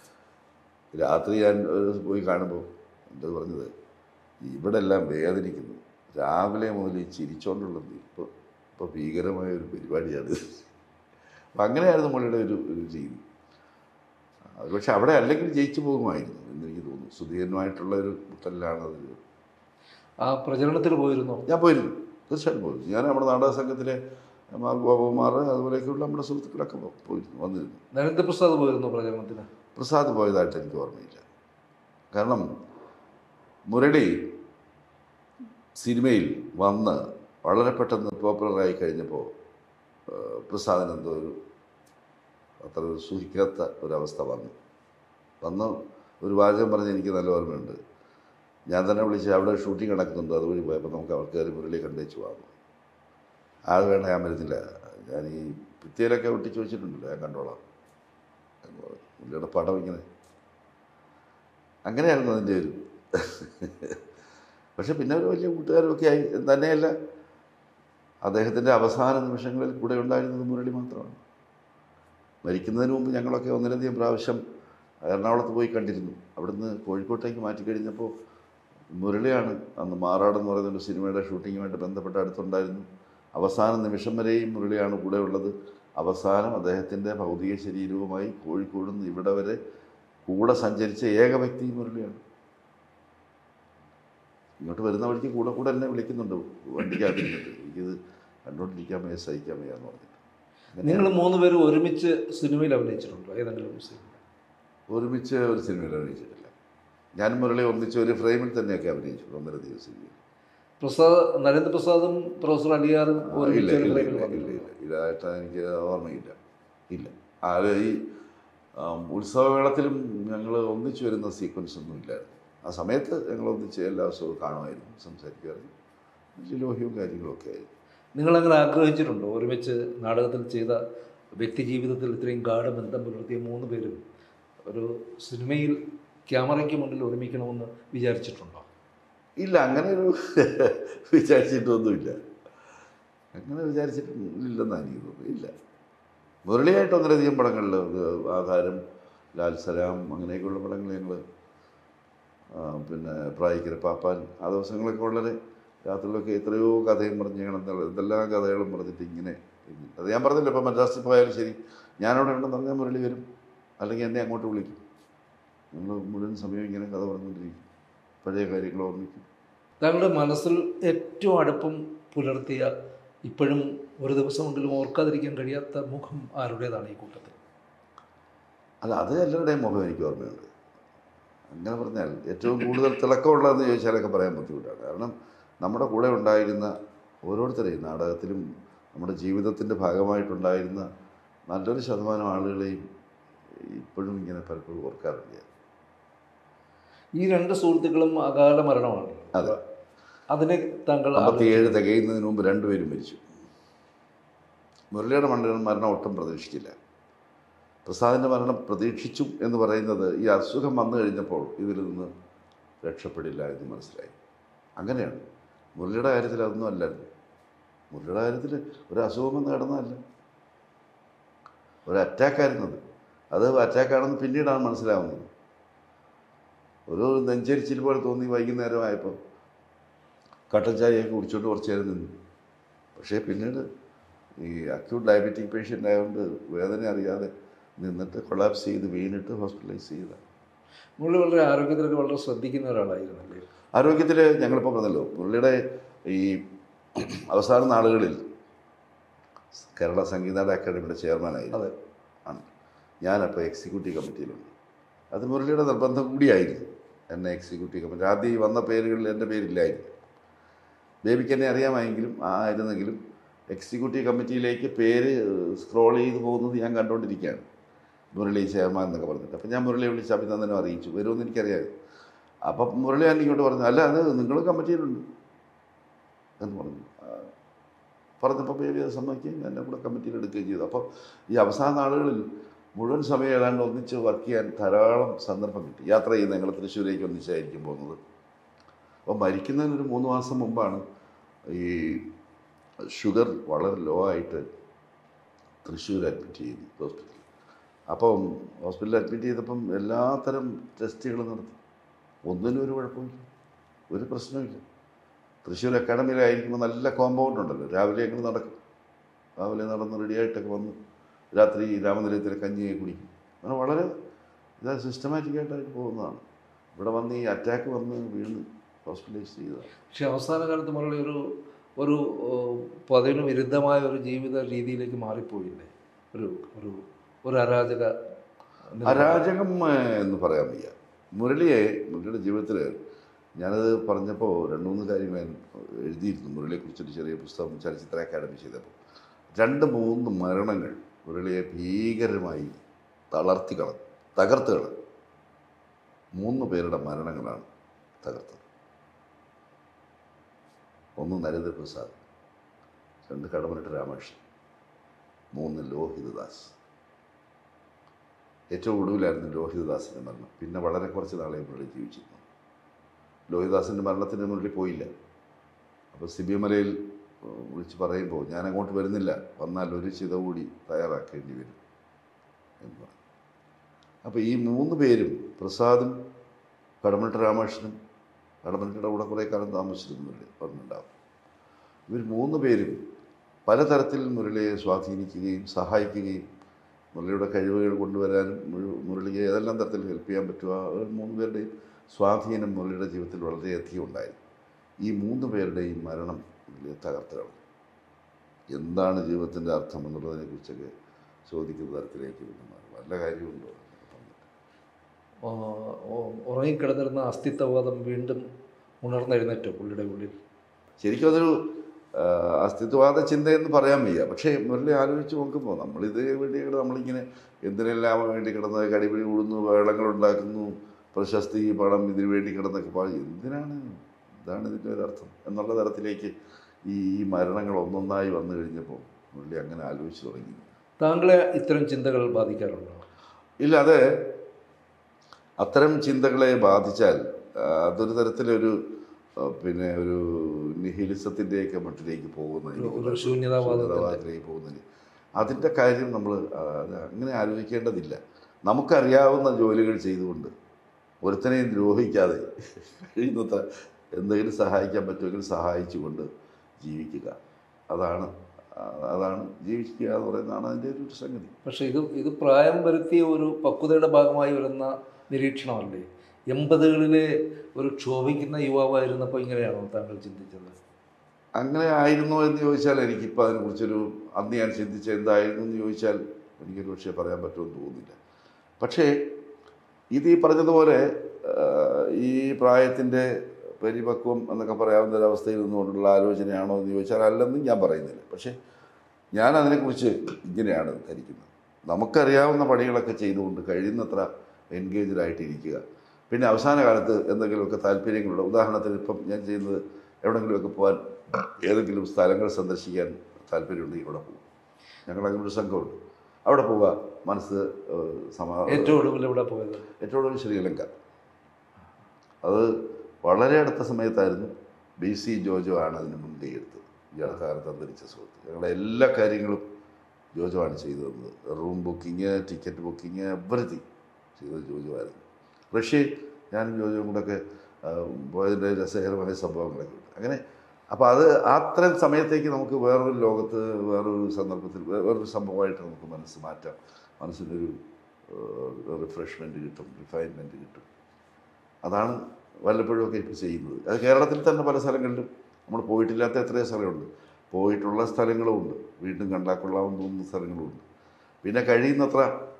B: രാത്രി ഞാൻ ഒരു ദിവസം പോയി കാണുമ്പോൾ എൻ്റെ പറഞ്ഞത് ഇവിടെ എല്ലാം വേദനിക്കുന്നു രാവിലെ മുതൽ ഈ ചിരിച്ചുകൊണ്ടുള്ളത് ഇപ്പോൾ ഇപ്പോൾ ഭീകരമായ ഒരു പരിപാടിയാണ് അപ്പം അങ്ങനെയായിരുന്നു മുള്ളിയുടെ ഒരു ഒരു രീതി അത് പക്ഷെ അവിടെ അല്ലെങ്കിൽ ജയിച്ചു പോകുമായിരുന്നു എന്ന് എനിക്ക് തോന്നുന്നു സുധീരനുമായിട്ടുള്ള ഒരു മുട്ടലിലാണ് അത്
A: ആ പ്രചരണത്തിൽ പോയിരുന്നോ
B: ഞാൻ പോയിരുന്നു തീർച്ചയായിട്ടും പോയിരുന്നു ഞാൻ നമ്മുടെ നാടക സംഘത്തിലെ മാർ ഗോപകുമാർ അതുപോലെയൊക്കെയുള്ള നമ്മുടെ സുഹൃത്തുക്കളൊക്കെ പോ- പോയിരുന്നു വന്നിരുന്നു
A: നരേന്ദ്രപ്രസാദ് പോയിരുന്നോ പ്രചരണത്തിന്
B: പ്രസാദ് പോയതായിട്ട് എനിക്ക് ഓർമ്മയില്ല കാരണം മുരളി സിനിമയിൽ വന്ന് വളരെ പെട്ടെന്ന് പോപ്പുലറായി കഴിഞ്ഞപ്പോൾ ആ, പ്രസാദിന് എന്തോ ഒരു അത്ര ഒരു സൂഹിക്കാത്ത ഒരവസ്ഥ വന്നു വന്ന് ഒരു വാചകം പറഞ്ഞ് എനിക്ക് നല്ല ഓർമ്മയുണ്ട് ഞാൻ തന്നെ വിളിച്ച് അവിടെ ഷൂട്ടിംഗ് നടക്കുന്നുണ്ട് അതുവഴി പോയപ്പോൾ നമുക്ക് അവർക്ക് കയറി മുരളി കണ്ടേച്ച് പോകാം ആൾ വേണ്ട ഞാൻ വരുന്നില്ല ഞാൻ ഈ ഭിത്തിയിലൊക്കെ ഒട്ടിച്ച് വെച്ചിട്ടുണ്ടല്ലോ ഞാൻ കണ്ടോളാം എന്ന് പറഞ്ഞു മുരളിയുടെ പടം ഇങ്ങനെ അങ്ങനെയായിരുന്നു അതിൻ്റെ ഒരു പക്ഷെ പിന്നെ ഒരു വലിയ കൂട്ടുകാരൊക്കെ ആയി തന്നെയല്ല അദ്ദേഹത്തിൻ്റെ അവസാന നിമിഷങ്ങളിൽ കൂടെ ഉണ്ടായിരുന്നത് മുരളി മാത്രമാണ് മരിക്കുന്നതിന് മുമ്പ് ഞങ്ങളൊക്കെ ഒന്നിലധികം പ്രാവശ്യം എറണാകുളത്ത് പോയി കണ്ടിരുന്നു അവിടുന്ന് കോഴിക്കോട്ടേക്ക് മാറ്റി കഴിഞ്ഞപ്പോൾ മുരളിയാണ് അന്ന് മാറാടെന്ന് പറയുന്ന ഒരു സിനിമയുടെ ഷൂട്ടിങ്ങുമായിട്ട് ബന്ധപ്പെട്ട് അടുത്തുണ്ടായിരുന്നു അവസാന നിമിഷം വരെയും മുരളിയാണ് കൂടെ ഉള്ളത് അവസാനം അദ്ദേഹത്തിൻ്റെ ഭൗതിക ശരീരവുമായി കോഴിക്കോട് നിന്ന് ഇവിടെ വരെ കൂടെ സഞ്ചരിച്ച ഏക വ്യക്തി മുരളിയാണ് ഇങ്ങോട്ട് വരുന്ന വഴിക്ക് കൂടെ കൂടെ എന്നെ വിളിക്കുന്നുണ്ട് വണ്ടിക്കകത്തിരുന്നിട്ട് എനിക്കിത് കണ്ടോണ്ടിരിക്കാൻ വയ്യ സഹിക്കാൻ വയ്യ എന്ന് പറഞ്ഞിട്ട്
A: നിങ്ങൾ മൂന്ന് പേരും ഒരുമിച്ച് സിനിമയിൽ അഭിനയിച്ചിട്ടുണ്ടോ ഏതെങ്കിലും സിനിമ
B: ഒരുമിച്ച് ഒരു സിനിമയിൽ അഭിനയിച്ചിട്ടില്ല ഞാനും മുരളി ഒന്നിച്ച് ഒരു ഫ്രെയിമിൽ തന്നെയൊക്കെ അഭിനയിച്ചിട്ടുണ്ട് ഒന്നര ദിവസം
A: പ്രസാദ് നരേന്ദ്രപ്രസാദും പ്രൊഫസർ അലിയാറും
B: ഇല്ല
A: ഒരുമിച്ച്
B: ഇല്ല
A: ഒരു
B: ഇല്ല
A: ഫ്രെയിമിൽ
B: ഇല്ല
A: വന്നിട്ടുണ്ടോ?
B: ഇല്ല ഇതായിട്ട് എനിക്ക് ഓർമ്മയില്ല ഇല്ല അത് ഈ ആം, ഉത്സവവേളത്തിലും ഞങ്ങൾ ഒന്നിച്ച് വരുന്ന സീക്വൻസ് ഒന്നും ഇല്ലായിരുന്നു ആ സമയത്ത് ഞങ്ങൾ ഒന്നിച്ച് എല്ലാ ദിവസവും കാണുമായിരുന്നു സംസാരിക്കുമായിരുന്നു വലിയ ലോഹ്യവും കാര്യങ്ങളൊക്കെ ആയിരുന്നു
A: നിങ്ങൾ അങ്ങനെ ആഗ്രഹിച്ചിട്ടുണ്ടോ ഒരുമിച്ച് നാടകത്തിൽ ചെയ്ത വ്യക്തി ജീവിതത്തിൽ ഇത്രയും ഗാഠബന്ധം പുലർത്തിയ മൂന്ന് പേരും ഒരു സിനിമയിൽ ക്യാമറയ്ക്ക് മുന്നിൽ ഒരുമിക്കണമെന്ന് വിചാരിച്ചിട്ടുണ്ടോ
B: ഇല്ല അങ്ങനെ ഒരു വിചാരിച്ചിട്ടൊന്നുമില്ല അങ്ങനെ വിചാരിച്ചിട്ടില്ലെന്നാണ് എനിക്ക് തോന്നുന്നത് ഇല്ല മുരളിയായിട്ട് ഒന്നിലധികം പടങ്ങളിൽ ആധാരം ലാൽ സലാം അങ്ങനെയൊക്കെയുള്ള പടങ്ങൾ ഞങ്ങൾ പിന്നെ പ്രായിക്കര പാപ്പാൻ ആ ദിവസങ്ങളൊക്കെ വളരെ രാത്രിയിലൊക്കെ എത്രയോ കഥയും പറഞ്ഞ് ഞങ്ങൾ എന്താ എന്തെല്ലാം കഥകളും പറഞ്ഞിട്ട് ഇങ്ങനെ ഇരുന്നു. അത് ഞാൻ പറഞ്ഞില്ല ഇപ്പോൾ മദ്രാസിൽ പോയാലും ശരി ഞാനവിടെ ഉണ്ടെന്ന് പറഞ്ഞാൽ മുരളി വരും അല്ലെങ്കിൽ എന്നെ അങ്ങോട്ട് വിളിക്കും നമ്മൾ മുഴുവൻ സമയം ഇങ്ങനെ കഥ പറഞ്ഞുകൊണ്ടിരിക്കും പഴയ കാര്യങ്ങൾ ഓർമ്മിക്കും
A: താങ്കളുടെ മനസ്സിൽ ഏറ്റവും അടുപ്പം പുലർത്തിയ ഇപ്പോഴും ഒരു ദിവസമെങ്കിലും ഓർക്കാതിരിക്കാൻ കഴിയാത്ത മുഖം ആരുടേതാണ് ഈ കൂട്ടത്തിൽ
B: അല്ല അത് എല്ലാവരുടെയും മുഖം എനിക്ക് ഓർമ്മയുണ്ട് അങ്ങനെ പറഞ്ഞാൽ ഏറ്റവും കൂടുതൽ തിളക്കമുള്ളതെന്ന് ചോദിച്ചാലൊക്കെ പറയാൻ ബുദ്ധിമുട്ടാണ് കാരണം നമ്മുടെ കൂടെ ഉണ്ടായിരുന്ന ഓരോരുത്തരെയും നാടകത്തിലും നമ്മുടെ ജീവിതത്തിൻ്റെ ഭാഗമായിട്ടുണ്ടായിരുന്ന നല്ലൊരു ശതമാനം ആളുകളെയും ഇപ്പോഴും ഇങ്ങനെ പലപ്പോഴും ഓർക്കാറില്ല
A: ഈ രണ്ട് സുഹൃത്തുക്കളും അകാല മരണമാണ്
B: അതെ.
A: അതിനെ താങ്കൾ
B: അമ്പത്തിയേഴ് തികയുന്നതിന് മുമ്പ് രണ്ടുപേരും മരിച്ചു മുരളിയുടെ മണ്ഡലം മരണം ഒട്ടും പ്രതീക്ഷിച്ചില്ല പ്രസാദിൻ്റെ മരണം പ്രതീക്ഷിച്ചു എന്ന് പറയുന്നത് ഈ അസുഖം വന്നു കഴിഞ്ഞപ്പോൾ ഇതിൽ നിന്ന് രക്ഷപ്പെടില്ല എന്ന് മനസ്സിലായി അങ്ങനെയാണ് മുരളിയുടെ കാര്യത്തിൽ അതൊന്നും അല്ലായിരുന്നു മുരളിയുടെ കാര്യത്തിൽ ഒരു അസുഖം വന്ന് കിടന്നതല്ല ഒരു അറ്റാക്കായിരുന്നത് അത് അറ്റാക്കാണെന്ന് പിന്നീടാണ് മനസ്സിലാവുന്നത് ഒരു നെഞ്ചരിച്ചിൽ പോലെ തോന്നി വൈകുന്നേരമായപ്പോൾ കട്ടൻ ചായയൊക്കെ കുടിച്ചുകൊണ്ട് കുറച്ച് നേരം നിന്നു പക്ഷേ പിന്നീട് ഈ അക്യൂട്ട് ഡയബറ്റിക് പേഷ്യൻ്റ് ആയതുകൊണ്ട് വേദന അറിയാതെ നിന്നിട്ട് കൊളാപ്സ് ചെയ്ത് വീണിട്ട് ഹോസ്പിറ്റലൈസ് ചെയ്ത
A: മുരളി വളരെ ആരോഗ്യത്തിലൊക്കെ വളരെ ശ്രദ്ധിക്കുന്ന ഒരാളായിരുന്നല്ലേ
B: ആരോഗ്യത്തിൽ ഞങ്ങളിപ്പോൾ പറഞ്ഞല്ലോ മുരളിയുടെ ഈ അവസാന നാളുകളിൽ കേരള സംഗീത അക്കാദമിയുടെ ചെയർമാനായിരുന്നു
A: അതെ.
B: ആണ് ഞാനപ്പോൾ എക്സിക്യൂട്ടീവ് കമ്മിറ്റിയിലുണ്ട് അത് മുരളിയുടെ നിർബന്ധം കൂടിയായിരുന്നു എന്നെ എക്സിക്യൂട്ടീവ് കമ്മിറ്റി ആദ്യം ഈ വന്ന പേരുകളിൽ എൻ്റെ പേരില്ലായിരുന്നു ബേബിക്ക് എന്നെ അറിയാമായെങ്കിലും ആയിരുന്നെങ്കിലും എക്സിക്യൂട്ടീവ് കമ്മിറ്റിയിലേക്ക് പേര് സ്ക്രോൾ ചെയ്ത് പോകുന്നത് ഞാൻ കണ്ടുകൊണ്ടിരിക്കുകയാണ് മുരളി ചെയർമാൻ എന്നൊക്കെ പറഞ്ഞിട്ട് അപ്പം ഞാൻ മുരളിയെ വിളിച്ച് അഭിനന്ദനം അറിയിച്ചു വരുമെന്ന് എനിക്കറിയാമായിരുന്നു അപ്പം മുരളി ഞാൻ ഇങ്ങോട്ട് പറഞ്ഞു അല്ല അത് നിങ്ങൾ കമ്മിറ്റിയിലുണ്ട് എന്ന് പറഞ്ഞു ആ, പറഞ്ഞപ്പോൾ ബേബി അത് സമ്മതിക്കുകയും എന്നെ കൂടെ കമ്മിറ്റിയിൽ എടുക്കുകയും ചെയ്തു അപ്പോൾ ഈ അവസാന നാളുകളിൽ മുഴുവൻ സമയം ഏതാണ്ട് ഒന്നിച്ച് വർക്ക് ചെയ്യാൻ ധാരാളം സന്ദർഭം കിട്ടി യാത്ര ചെയ്യുന്ന ഞങ്ങൾ തൃശ്ശൂരേക്ക് ഒന്നിച്ചായിരിക്കും പോകുന്നത് അപ്പോൾ മരിക്കുന്നതിനൊരു മൂന്ന് മാസം മുമ്പാണ് ഈ ഷുഗർ വളരെ ലോ ആയിട്ട് തൃശ്ശൂർ അഡ്മിറ്റ് ചെയ്തു ഹോസ്പിറ്റലിൽ അപ്പം ഹോസ്പിറ്റലിൽ അഡ്മിറ്റ് ചെയ്തപ്പം എല്ലാത്തരം ടെസ്റ്റുകളും നടത്തി ഒന്നിനും ഒരു കുഴപ്പമില്ല ഒരു പ്രശ്നമില്ല തൃശ്ശൂർ അക്കാഡമിയിലായിരിക്കുമ്പോൾ നല്ല കോമ്പൗണ്ട് ഉണ്ടല്ലോ രാവിലെ ഞങ്ങൾ നടക്കും രാവിലെ നടന്ന് റെഡിയായിട്ടൊക്കെ വന്ന് രാത്രി രാമനിലയത്തിലെ കഞ്ഞിയെ കുടിക്കും അങ്ങനെ വളരെ ഇതാ സിസ്റ്റമാറ്റിക്കായിട്ട് പോകുന്നതാണ് ഇവിടെ വന്ന് ഈ അറ്റാക്ക് വന്ന് വീണ് ഹോസ്പിറ്റലൈസ് ചെയ്തതാണ്
A: പക്ഷെ അവസാന കാലത്ത് മുരളി ഒരു ഒരു ഏഹ്, പതിവിന് വിരുദ്ധമായ ഒരു ജീവിത രീതിയിലേക്ക് മാറിപ്പോയില്ലേ ഒരു ഒരു ഒരു അരാജക
B: അരാജകം ഏഹ്, എന്ന് പറയാൻ വയ്യ മുരളിയെ മുരളിയുടെ ജീവിതത്തിൽ ഞാനത് പറഞ്ഞപ്പോൾ രണ്ട് മൂന്ന് കാര്യങ്ങൾ ഞാൻ എഴുതിയിരുന്നു മുരളിയെക്കുറിച്ചൊരു ചെറിയ പുസ്തകം ചലച്ചിത്ര അക്കാദമി ചെയ്തപ്പോൾ രണ്ട് മൂന്ന് മരണങ്ങൾ മുരളിയെ ഭീകരമായി തളർത്തി കളഞ്ഞു തകർത്ത് കളഞ്ഞു മൂന്ന് പേരുടെ മരണങ്ങളാണ് തകർത്തത് ഒന്ന് നരേന്ദ്രപ്രസാദ് രണ്ട് കടമനിട്ട് രാമകൃഷ്ണൻ മൂന്ന് ലോഹിതദാസ് ഏറ്റവും ഒടുവിലായിരുന്നു ലോഹിതദാസിൻ്റെ മരണം പിന്നെ വളരെ കുറച്ച് നാളെ മുരളി ജീവിച്ചിരുന്നു ലോഹിതദാസിൻ്റെ മരണത്തിന് മുരളി പോയില്ല അപ്പോൾ സിബിമലയിൽ ഏഹ്, വിളിച്ച് പറയുമ്പോൾ ഞാൻ അങ്ങോട്ട് വരുന്നില്ല വന്നാൽ ഒരു ചിത കൂടി തയ്യാറാക്കേണ്ടി വരും എന്ന് പറഞ്ഞു അപ്പോൾ ഈ മൂന്ന് പേരും പ്രസാദും കടമനിട്ട് രാമകൃഷ്ണനും കടമനിട്ടയുടെ കൂടെ കുറേ കാലം താമസിച്ചിരുന്നു മുരളി പറഞ്ഞിട്ടുണ്ടാവും ഇവർ മൂന്ന് പേരും പലതരത്തിൽ മുരളിയെ സ്വാധീനിക്കുകയും സഹായിക്കുകയും മുരളിയുടെ കഴിവുകൾ കൊണ്ടുവരാനും മുഴു- മുരളിയെ ഏതെല്ലാം തരത്തിൽ ഹെൽപ്പ് ചെയ്യാൻ പറ്റുമോ ആ മൂന്ന് പേരുടെയും സ്വാധീനം മുരളിയുടെ ജീവിതത്തിൽ വളരെയധികം ഉണ്ടായിരുന്നു ഈ മൂന്ന് പേരുടെയും മരണം മുരളിയെ തകർത്തതാണ് എന്താണ് ജീവിതത്തിൻ്റെ അർത്ഥം എന്നുള്ളതിനെ കുറിച്ചൊക്കെ ചോദിക്കുന്ന തരത്തിലേക്ക് പിന്നെ മാറി വല്ല കാര്യമുണ്ടോ എന്നൊക്കെ പറഞ്ഞിട്ട്.
A: ആ, ഓ- ഉറങ്ങിക്കിടന്നിരുന്ന അസ്തിത്വവാദം വീണ്ടും ഉണർന്നെഴുന്നേറ്റോ പുള്ളിയുടെ ഉള്ളിൽ
B: ശരിക്കും അതൊരു ആ, അസ്തിത്വവാദ ചിന്തയെന്ന് പറയാൻ വയ്യ പക്ഷേ മുരളി ആലോചിച്ച് നോക്കുമ്പോൾ നമ്മളിത് വേണ്ടി കിടന്ന് നമ്മളിങ്ങനെ എന്തിനെല്ലാം വേണ്ടി കിടന്ന് കടിപിടി കൂടുന്നു വേളങ്ങൾ ഉണ്ടാക്കുന്നു പ്രശസ്തി പണം ഇതിനു വേണ്ടി കിടന്നൊക്കെ പറയും എന്തിനാണ് ഇതാണ് ഇതിൻ്റെ ഒരു അർത്ഥം എന്നുള്ള തരത്തിലേക്ക് ഈ ഈ മരണങ്ങൾ ഒന്നൊന്നായി വന്നു കഴിഞ്ഞപ്പോൾ മുരളി അങ്ങനെ ആലോചിച്ച് തുടങ്ങി
A: താങ്കളെ ഇത്തരം ചിന്തകൾ ബാധിക്കാറുണ്ടോ
B: ഇല്ല അത് അത്തരം ചിന്തകളെ ബാധിച്ചാൽ ആ, അതൊരു തരത്തിലൊരു ആ, പിന്നെ ഒരു നിഹിലിസത്തിൻ്റെയൊക്കെ മട്ടിലേക്ക് പോകുന്ന
A: ഒരു-
B: എനിക്ക്
A: ഒരു
B: തോന്നുന്നു.
A: ശൂന്യതാവാദത്തിന്റെ.
B: ശൂന്യതാവാദത്തിലേക്ക് പോകുന്നതിന് അതിൻ്റെ കാര്യം നമ്മൾ അത് അങ്ങനെ ആലോചിക്കേണ്ടതില്ല നമുക്കറിയാവുന്ന ജോലികൾ ചെയ്തുകൊണ്ട് ഒരുത്തനെയും ദ്രോഹിക്കാതെ കഴിയുന്നത്ര എന്തെങ്കിലും സഹായിക്കാൻ പറ്റുമെങ്കിൽ സഹായിച്ചുകൊണ്ട് ജീവിക്കുക അതാണ് ആ, അതാണ് ജീവിക്കുക എന്ന് പറയുന്നതാണ് അതിൻ്റെ ഒരു സംഗതി
A: പക്ഷേ ഇത് ഇത് പ്രായം വരുത്തിയ ഒരു പക്വതയുടെ ഭാഗമായി വരുന്ന നിരീക്ഷണമല്ലേ എൺപതുകളിലെ ഒരു ക്ഷോഭിക്കുന്ന യുവാവായിരുന്നപ്പോൾ ഇങ്ങനെയാണോ താങ്കൾ ചിന്തിച്ചത്
B: അങ്ങനെ ആയിരുന്നോ എന്ന് ചോദിച്ചാൽ എനിക്കിപ്പോൾ അതിനെക്കുറിച്ചൊരു അന്ന് ഞാൻ ചിന്തിച്ച എന്തായിരുന്നു എന്ന് ചോദിച്ചാൽ എനിക്കൊരു പക്ഷേ പറയാൻ പറ്റുമെന്ന് തോന്നുന്നില്ല പക്ഷേ ഇത് ഈ പറഞ്ഞതുപോലെ ആ, ഈ പ്രായത്തിൻ്റെ പരിപക്വം എന്നൊക്കെ പറയാവുന്ന ഒരവസ്ഥയിൽ നിന്നുകൊണ്ടുള്ള ആലോചനയാണോ എന്ന് ചോദിച്ചാൽ അല്ലെന്ന് ഞാൻ പറയുന്നില്ല പക്ഷേ ഞാൻ അതിനെക്കുറിച്ച് ഇങ്ങനെയാണ് ധരിക്കുന്നത് നമുക്കറിയാവുന്ന പണികളൊക്കെ ചെയ്തുകൊണ്ട് കഴിയുന്നത്ര എൻഗേജ്ഡ് ആയിട്ടിരിക്കുക പിന്നെ അവസാന കാലത്ത് എന്തെങ്കിലുമൊക്കെ താല്പര്യങ്ങളുണ്ട് ഉദാഹരണത്തിന് ഇപ്പം ഞാൻ ചെയ്യുന്നത് എവിടെയെങ്കിലുമൊക്കെ പോകാൻ ഏതെങ്കിലും സ്ഥലങ്ങൾ സന്ദർശിക്കാൻ താല്പര്യമുണ്ടെങ്കിൽ ഇവിടെ പോകും ഞങ്ങൾ അങ്ങനെ ഒരു സംഘമുണ്ട് അവിടെ പോവുക മനസ്സ് ഏഹ്, സമാ
A: ഏറ്റവും ഒടുവിൽ ഇവിടെ പോയത്
B: ഏറ്റവും കൂടുതൽ ശ്രീലങ്ക അത് വളരെ അടുത്ത സമയത്തായിരുന്നു ബി സി ജോജോ ആണ് അതിന് മുൻകൈ എടുത്തത് ഈ അടുത്ത കാലത്ത് അന്തരിച്ച സുഹൃത്ത് ഞങ്ങളുടെ എല്ലാ കാര്യങ്ങളും ജോജോ ആണ് ചെയ്തു തന്നത് room booking ticket booking everything ചെയ്തത് ജോജോ ആയിരുന്നു റഷ്യയിൽ ഞാനും ജോജോയും കൂടെയൊക്കെ ആ, പോയതിൻ്റെ രസകരമായ സംഭവങ്ങളൊക്കെ ഉണ്ട് അങ്ങനെ അപ്പോൾ അത് അത്രയും സമയത്തേക്ക് നമുക്ക് വേറൊരു ലോകത്ത് വേറൊരു സന്ദർഭത്തിൽ വേ- വേറൊരു സംഭവമായിട്ട് നമുക്ക് മനസ്സ് മാറ്റാം മനസ്സിനൊരു റിഫ്രഷ്മെൻറ്റ് കിട്ടും റിഫൈൻമെൻറ്റ് കിട്ടും അതാണ് വല്ലപ്പോഴും ഒക്കെ ഇപ്പോൾ ചെയ്യുന്നത് അത് കേരളത്തിൽ തന്നെ പല സ്ഥലങ്ങളിലും നമ്മൾ പോയിട്ടില്ലാത്ത എത്രയോ സ്ഥലമുണ്ട് പോയിട്ടുള്ള സ്ഥലങ്ങളുമുണ്ട് വീണ്ടും കണ്ടാൽ കൊള്ളാമെന്ന് തോന്നുന്ന സ്ഥലങ്ങളുമുണ്ട് പിന്നെ കഴിയുന്നത്ര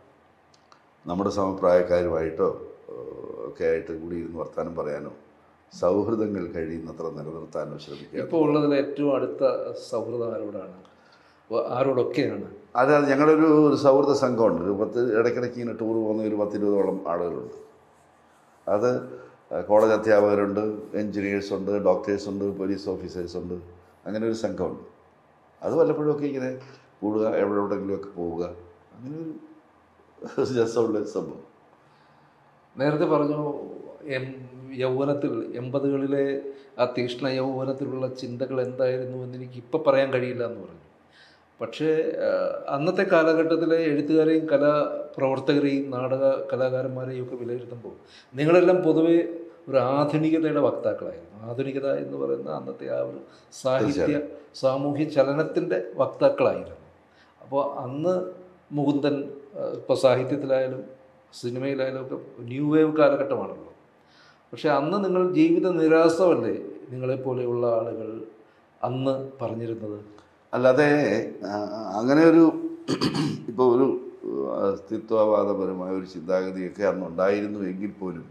B: നമ്മുടെ സമപ്രായക്കാരുമായിട്ടോ ഏഹ്, ഒക്കെ ആയിട്ട് കൂടി ഇരുന്ന് വർത്തമാനം പറയാനോ സൗഹൃദങ്ങൾ കഴിയുന്നത്ര നിലനിർത്താനോ ശ്രമിക്കുക
A: ഇപ്പോൾ ഉള്ളതിൽ ഏറ്റവും അടുത്ത സൗഹൃദം ആരോടാണ് വ- ആരോടൊക്കെയാണ്
B: അത് ഞങ്ങളൊരു ഒരു സൗഹൃദ സംഘമുണ്ട് ഒരു പത്ത് ഇടയ്ക്കിടയ്ക്ക് ഇങ്ങനെ ടൂർ പോകുന്ന ഒരു പത്തിരുപതോളം ആളുകളുണ്ട് അത് കോളേജ് അധ്യാപകരുണ്ട് എൻജിനീയേഴ്സ് ഉണ്ട് ഡോക്ടേഴ്സ് ഉണ്ട് പോലീസ് ഓഫീസേഴ്സ് ഉണ്ട് അങ്ങനെ ഒരു സംഘമുണ്ട് അത് വല്ലപ്പോഴുമൊക്കെ ഇങ്ങനെ കൂടുക എവിടെ എവിടെയെങ്കിലുമൊക്കെ പോവുക അങ്ങനെ ഒരു രസമുള്ള ഒരു സംഭവം
A: നേരത്തെ പറഞ്ഞു എം യൗവനത്തിൽ എൺപതുകളിലെ ആ തീഷ്ണ യൗവനത്തിലുള്ള ചിന്തകൾ എന്തായിരുന്നു എന്ന് എനിക്ക് ഇപ്പം പറയാൻ കഴിയില്ല എന്ന് പറഞ്ഞു പക്ഷേ ആ, അന്നത്തെ കാലഘട്ടത്തിലെ എഴുത്തുകാരെയും കലാപ്രവർത്തകരെയും നാടക കലാകാരന്മാരെയും ഒക്കെ വിലയിരുത്തുമ്പോൾ നിങ്ങളെല്ലാം പൊതുവെ ഒരു ആധുനികതയുടെ വക്താക്കളായിരുന്നു ആധുനികത എന്ന് പറയുന്ന അന്നത്തെ ആ ഒരു സാഹിത്യ സാമൂഹ്യ ചലനത്തിൻ്റെ വക്താക്കളായിരുന്നു അപ്പോൾ അന്ന് മുകുന്ദൻ ഇപ്പോൾ സാഹിത്യത്തിലായാലും സിനിമയിലായാലും ഒക്കെ ന്യൂ വേവ് കാലഘട്ടമാണല്ലോ പക്ഷെ അന്ന് നിങ്ങൾ ജീവിത നിരാസമല്ലേ നിങ്ങളെപ്പോലെയുള്ള ആളുകൾ അന്ന് പറഞ്ഞിരുന്നത്
B: അല്ലാതെ ആ, അങ്ങനെ ഒരു ഇപ്പോൾ ഒരു അസ്തിത്വവാദപരമായ ഒരു ചിന്താഗതിയൊക്കെ അന്ന് ഉണ്ടായിരുന്നു എങ്കിൽ പോലും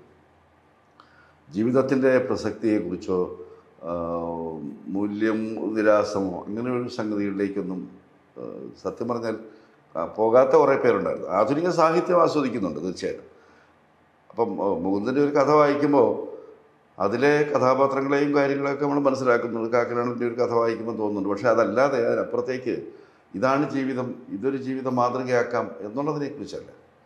B: ജീവിതത്തിൻ്റെ പ്രസക്തിയെക്കുറിച്ചോ ആ, മൂല്യം നിരാസമോ അങ്ങനെ ഒരു സംഗതികളിലേക്കൊന്നും ആ, സത്യം പറഞ്ഞാൽ ആ, പോകാത്ത കുറേ പേരുണ്ടായിരുന്നു ആധുനിക സാഹിത്യം ആസ്വദിക്കുന്നുണ്ട് തീർച്ചയായിട്ടും അപ്പം ഏഹ്, മുകുന്ദൻ്റെ ഒരു കഥ വായിക്കുമ്പോൾ അതിലെ കഥാപാത്രങ്ങളെയും കാര്യങ്ങളൊക്കെ നമ്മൾ മനസ്സിലാക്കുന്നുണ്ട് കാക്കനാടിൻ്റെ ഒരു കഥ വായിക്കുമ്പോൾ തോന്നുന്നുണ്ട് പക്ഷേ അതല്ലാതെ അതിനപ്പുറത്തേക്ക് ഇതാണ് ജീവിതം ഇതൊരു ജീവിതം മാതൃകയാക്കാം എന്നുള്ളതിനെക്കുറിച്ചല്ല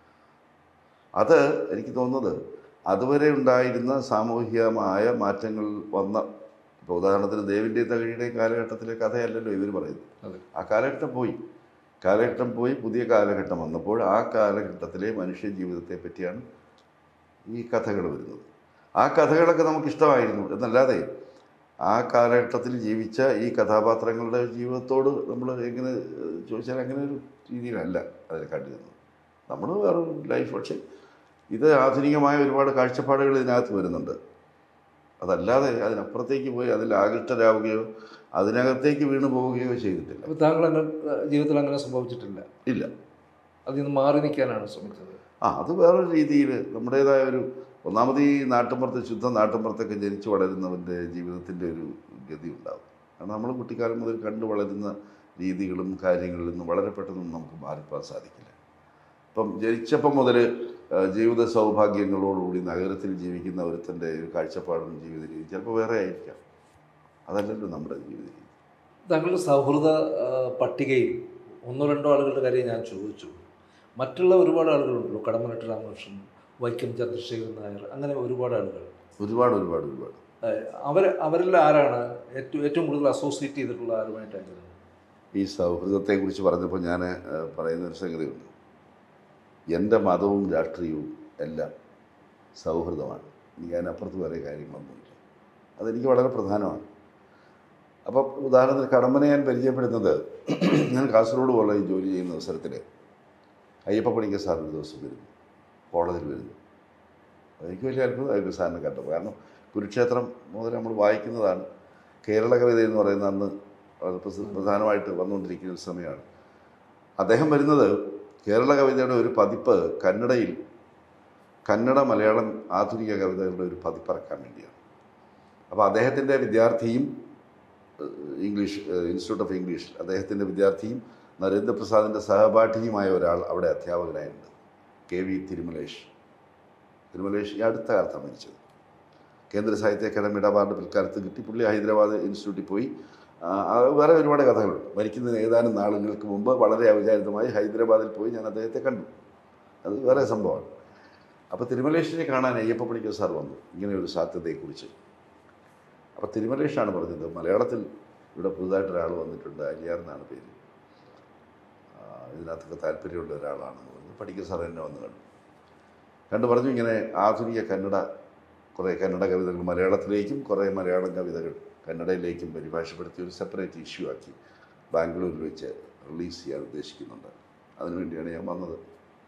B: അത് എനിക്ക് തോന്നുന്നത് അതുവരെ ഉണ്ടായിരുന്ന സാമൂഹികമായ മാറ്റങ്ങൾ വന്ന ഇപ്പോൾ ഉദാഹരണത്തിന് ദേവിൻ്റെയും തകഴിയുടെയും കാലഘട്ടത്തിലെ കഥയല്ലല്ലോ ഇവർ പറയുന്നത്
A: അതെ
B: ആ കാലഘട്ടം പോയി കാലഘട്ടം പോയി പുതിയ കാലഘട്ടം വന്നപ്പോൾ ആ കാലഘട്ടത്തിലെ മനുഷ്യ ജീവിതത്തെ പറ്റിയാണ് ഈ കഥകൾ വരുന്നത് ആ കഥകളൊക്കെ നമുക്ക് ഇഷ്ടമായിരുന്നു എന്നല്ലാതെ ആ കാലഘട്ടത്തിൽ ജീവിച്ച ഈ കഥാപാത്രങ്ങളുടെ ജീവിതത്തോട് നമ്മൾ എങ്ങനെ ഏഹ്, ചോദിച്ചാൽ അങ്ങനെ ഒരു രീതിയിലല്ല അതിനെ കണ്ടിരുന്നത് നമ്മൾ വേറെ ലൈഫ് പക്ഷേ ഇത് ആധുനികമായ ഒരുപാട് കാഴ്ചപ്പാടുകൾ ഇതിനകത്ത് വരുന്നുണ്ട് അതല്ലാതെ അതിനപ്പുറത്തേക്ക് പോയി അതിൽ ആകൃഷ്ടരാവുകയോ അതിനകത്തേക്ക് വീണു പോവുകയോ ചെയ്തിട്ടില്ല
A: അപ്പോൾ താങ്കൾ അങ്ങനെ ഏഹ്, ജീവിതത്തിൽ അങ്ങനെ സംഭവിച്ചിട്ടില്ല
B: ഇല്ല
A: അതിൽ നിന്ന് മാറി നിൽക്കാനാണ് ശ്രമിച്ചത്
B: ആ അത് വേറൊരു രീതിയിൽ നമ്മുടേതായ ഒരു ഒന്നാമത് ഈ നാട്ടിൻപുറത്ത് ശുദ്ധ നാട്ടിൻപുറത്തൊക്കെ ജനിച്ചു വളരുന്നവൻ്റെ ജീവിതത്തിൻ്റെ ഒരു ഗതി ഉണ്ടാവും കാരണം നമ്മൾ കുട്ടിക്കാലം മുതൽ കണ്ടു വളരുന്ന രീതികളും കാര്യങ്ങളിൽ നിന്നും വളരെ പെട്ടെന്ന് നമുക്ക് മാറിപ്പോകാൻ സാധിക്കില്ല ഇപ്പം ജനിച്ചപ്പം മുതൽ ആ, ജീവിത സൗഭാഗ്യങ്ങളോടുകൂടി നഗരത്തിൽ ജീവിക്കുന്ന ഒരുത്തൻ്റെ ഒരു കാഴ്ചപ്പാടും ജീവിത രീതി ചിലപ്പോൾ വേറെ ആയിരിക്കാം അതല്ലല്ലോ നമ്മുടെ ജീവിത രീതി
A: താങ്കളുടെ സൗഹൃദ ആ, പട്ടികയിൽ ഒന്നോ രണ്ടോ ആളുകളുടെ കാര്യം ഞാൻ ചോദിച്ചു മറ്റുള്ള ഒരുപാട് ആളുകളുണ്ടല്ലോ കടമനട്ട് രാമകൃഷ്ണൻ വൈക്കം ചന്ദ്രശേഖരൻ നായർ അങ്ങനെ ഒരുപാട് ആളുകൾ
B: ഒരുപാട് ഒരുപാട് ഒരുപാട്
A: അവർ അവരെല്ലാം ആരാണ് ഏറ്റവും ഏറ്റവും കൂടുതൽ അസോസിയേറ്റ് ചെയ്തിട്ടുള്ള ആരുമായിട്ടായിരുന്നു
B: ഈ സൗഹൃദത്തെക്കുറിച്ച് പറഞ്ഞപ്പോൾ ഞാൻ പറയുന്ന ഒരു സംഗതിയുണ്ട് എൻ്റെ മതവും രാഷ്ട്രീയവും എല്ലാം സൗഹൃദമാണ് എനിക്ക് അതിനപ്പുറത്ത് വേറെ കാര്യങ്ങളൊന്നുമില്ല അതെനിക്ക് വളരെ പ്രധാനമാണ് അപ്പം ഉദാഹരണത്തിന് കടമ്പനെ ഞാൻ പരിചയപ്പെടുന്നത് ഞാൻ കാസർഗോഡ് കോളേജിൽ ജോലി ചെയ്യുന്ന അവസരത്തിൽ അയ്യപ്പ പണിക്കർ സാർ ഒരു ദിവസം വരുന്നു കോളേജിൽ വരുന്നു എനിക്ക് വലിയ അത്ഭുതമായിരുന്നു സാറിനെ കണ്ടപ്പോൾ കാരണം കുരുക്ഷേത്രം മുതൽ നമ്മൾ വായിക്കുന്നതാണ് കേരള കവിത എന്ന് പറയുന്ന അന്ന് വളരെ പ്രസ- പ്രധാനമായിട്ട് വന്നുകൊണ്ടിരിക്കുന്ന ഒരു സമയമാണ് അദ്ദേഹം വരുന്നത് കേരള കവിതയുടെ ഒരു പതിപ്പ് കന്നഡയിൽ കന്നഡ മലയാളം ആധുനിക കവിതകളുടെ ഒരു പതിപ്പിറക്കാൻ വേണ്ടിയാണ് അപ്പോൾ അദ്ദേഹത്തിൻ്റെ വിദ്യാർത്ഥിയും uh, English uh, institute of English അദ്ദേഹത്തിൻ്റെ വിദ്യാർത്ഥിയും നരേന്ദ്രപ്രസാദിൻ്റെ സഹപാഠിയുമായ ഒരാൾ അവിടെ അധ്യാപകനായിട്ടുണ്ട് കെ വി തിരുമലേഷ് തിരുമലേഷ് ഈ അടുത്ത കാലത്താണ് മരിച്ചത് കേന്ദ്ര സാഹിത്യ അക്കാദമിയുടെ അവാർഡ് പിൽക്കാലത്ത് കിട്ടി പുള്ളി ഹൈദരാബാദ് ഇൻസ്റ്റിറ്റ്യൂട്ടിൽ പോയി ആ, ആ, വേറെ ഒരുപാട് കഥകളുണ്ട് മരിക്കുന്നതിന് ഏതാനും നാളുകൾക്ക് മുമ്പ് വളരെ അവിചാരിതമായി ഹൈദരാബാദിൽ പോയി ഞാൻ അദ്ദേഹത്തെ കണ്ടു അത് വേറെ സംഭവമാണ് അപ്പോൾ തിരുമലേഷിനെ കാണാൻ അയ്യപ്പ പണിക്കർ സാർ വന്നു ഇങ്ങനെ ഒരു സാധ്യതയെക്കുറിച്ച് അപ്പോൾ തിരുമലേഷാണ് പറഞ്ഞത് മലയാളത്തിൽ ഇവിടെ പുതുതായിട്ട് ഒരാൾ വന്നിട്ടുണ്ട് അലിയാർ എന്നാണ് പേര് ആ, ഇതിനകത്തൊക്കെ താല്പര്യമുള്ള ഒരാളാണ് എന്ന് പണിക്കർ സാർ എന്നെ വന്ന് കണ്ടു കണ്ടു പറഞ്ഞു ഇങ്ങനെ ആധുനിക കന്നഡ കുറേ കന്നഡ കവിതകൾ മലയാളത്തിലേക്കും കുറേ മലയാളം കവിതകൾ കന്നഡയിലേക്കും പരിഭാഷപ്പെടുത്തി ഒരു സെപ്പറേറ്റ് ഇഷ്യൂ ആക്കി ബാംഗ്ലൂരിൽ വെച്ച് റിലീസ് ചെയ്യാൻ ഉദ്ദേശിക്കുന്നുണ്ട് അതിനുവേണ്ടിയാണ് ഞാൻ വന്നത്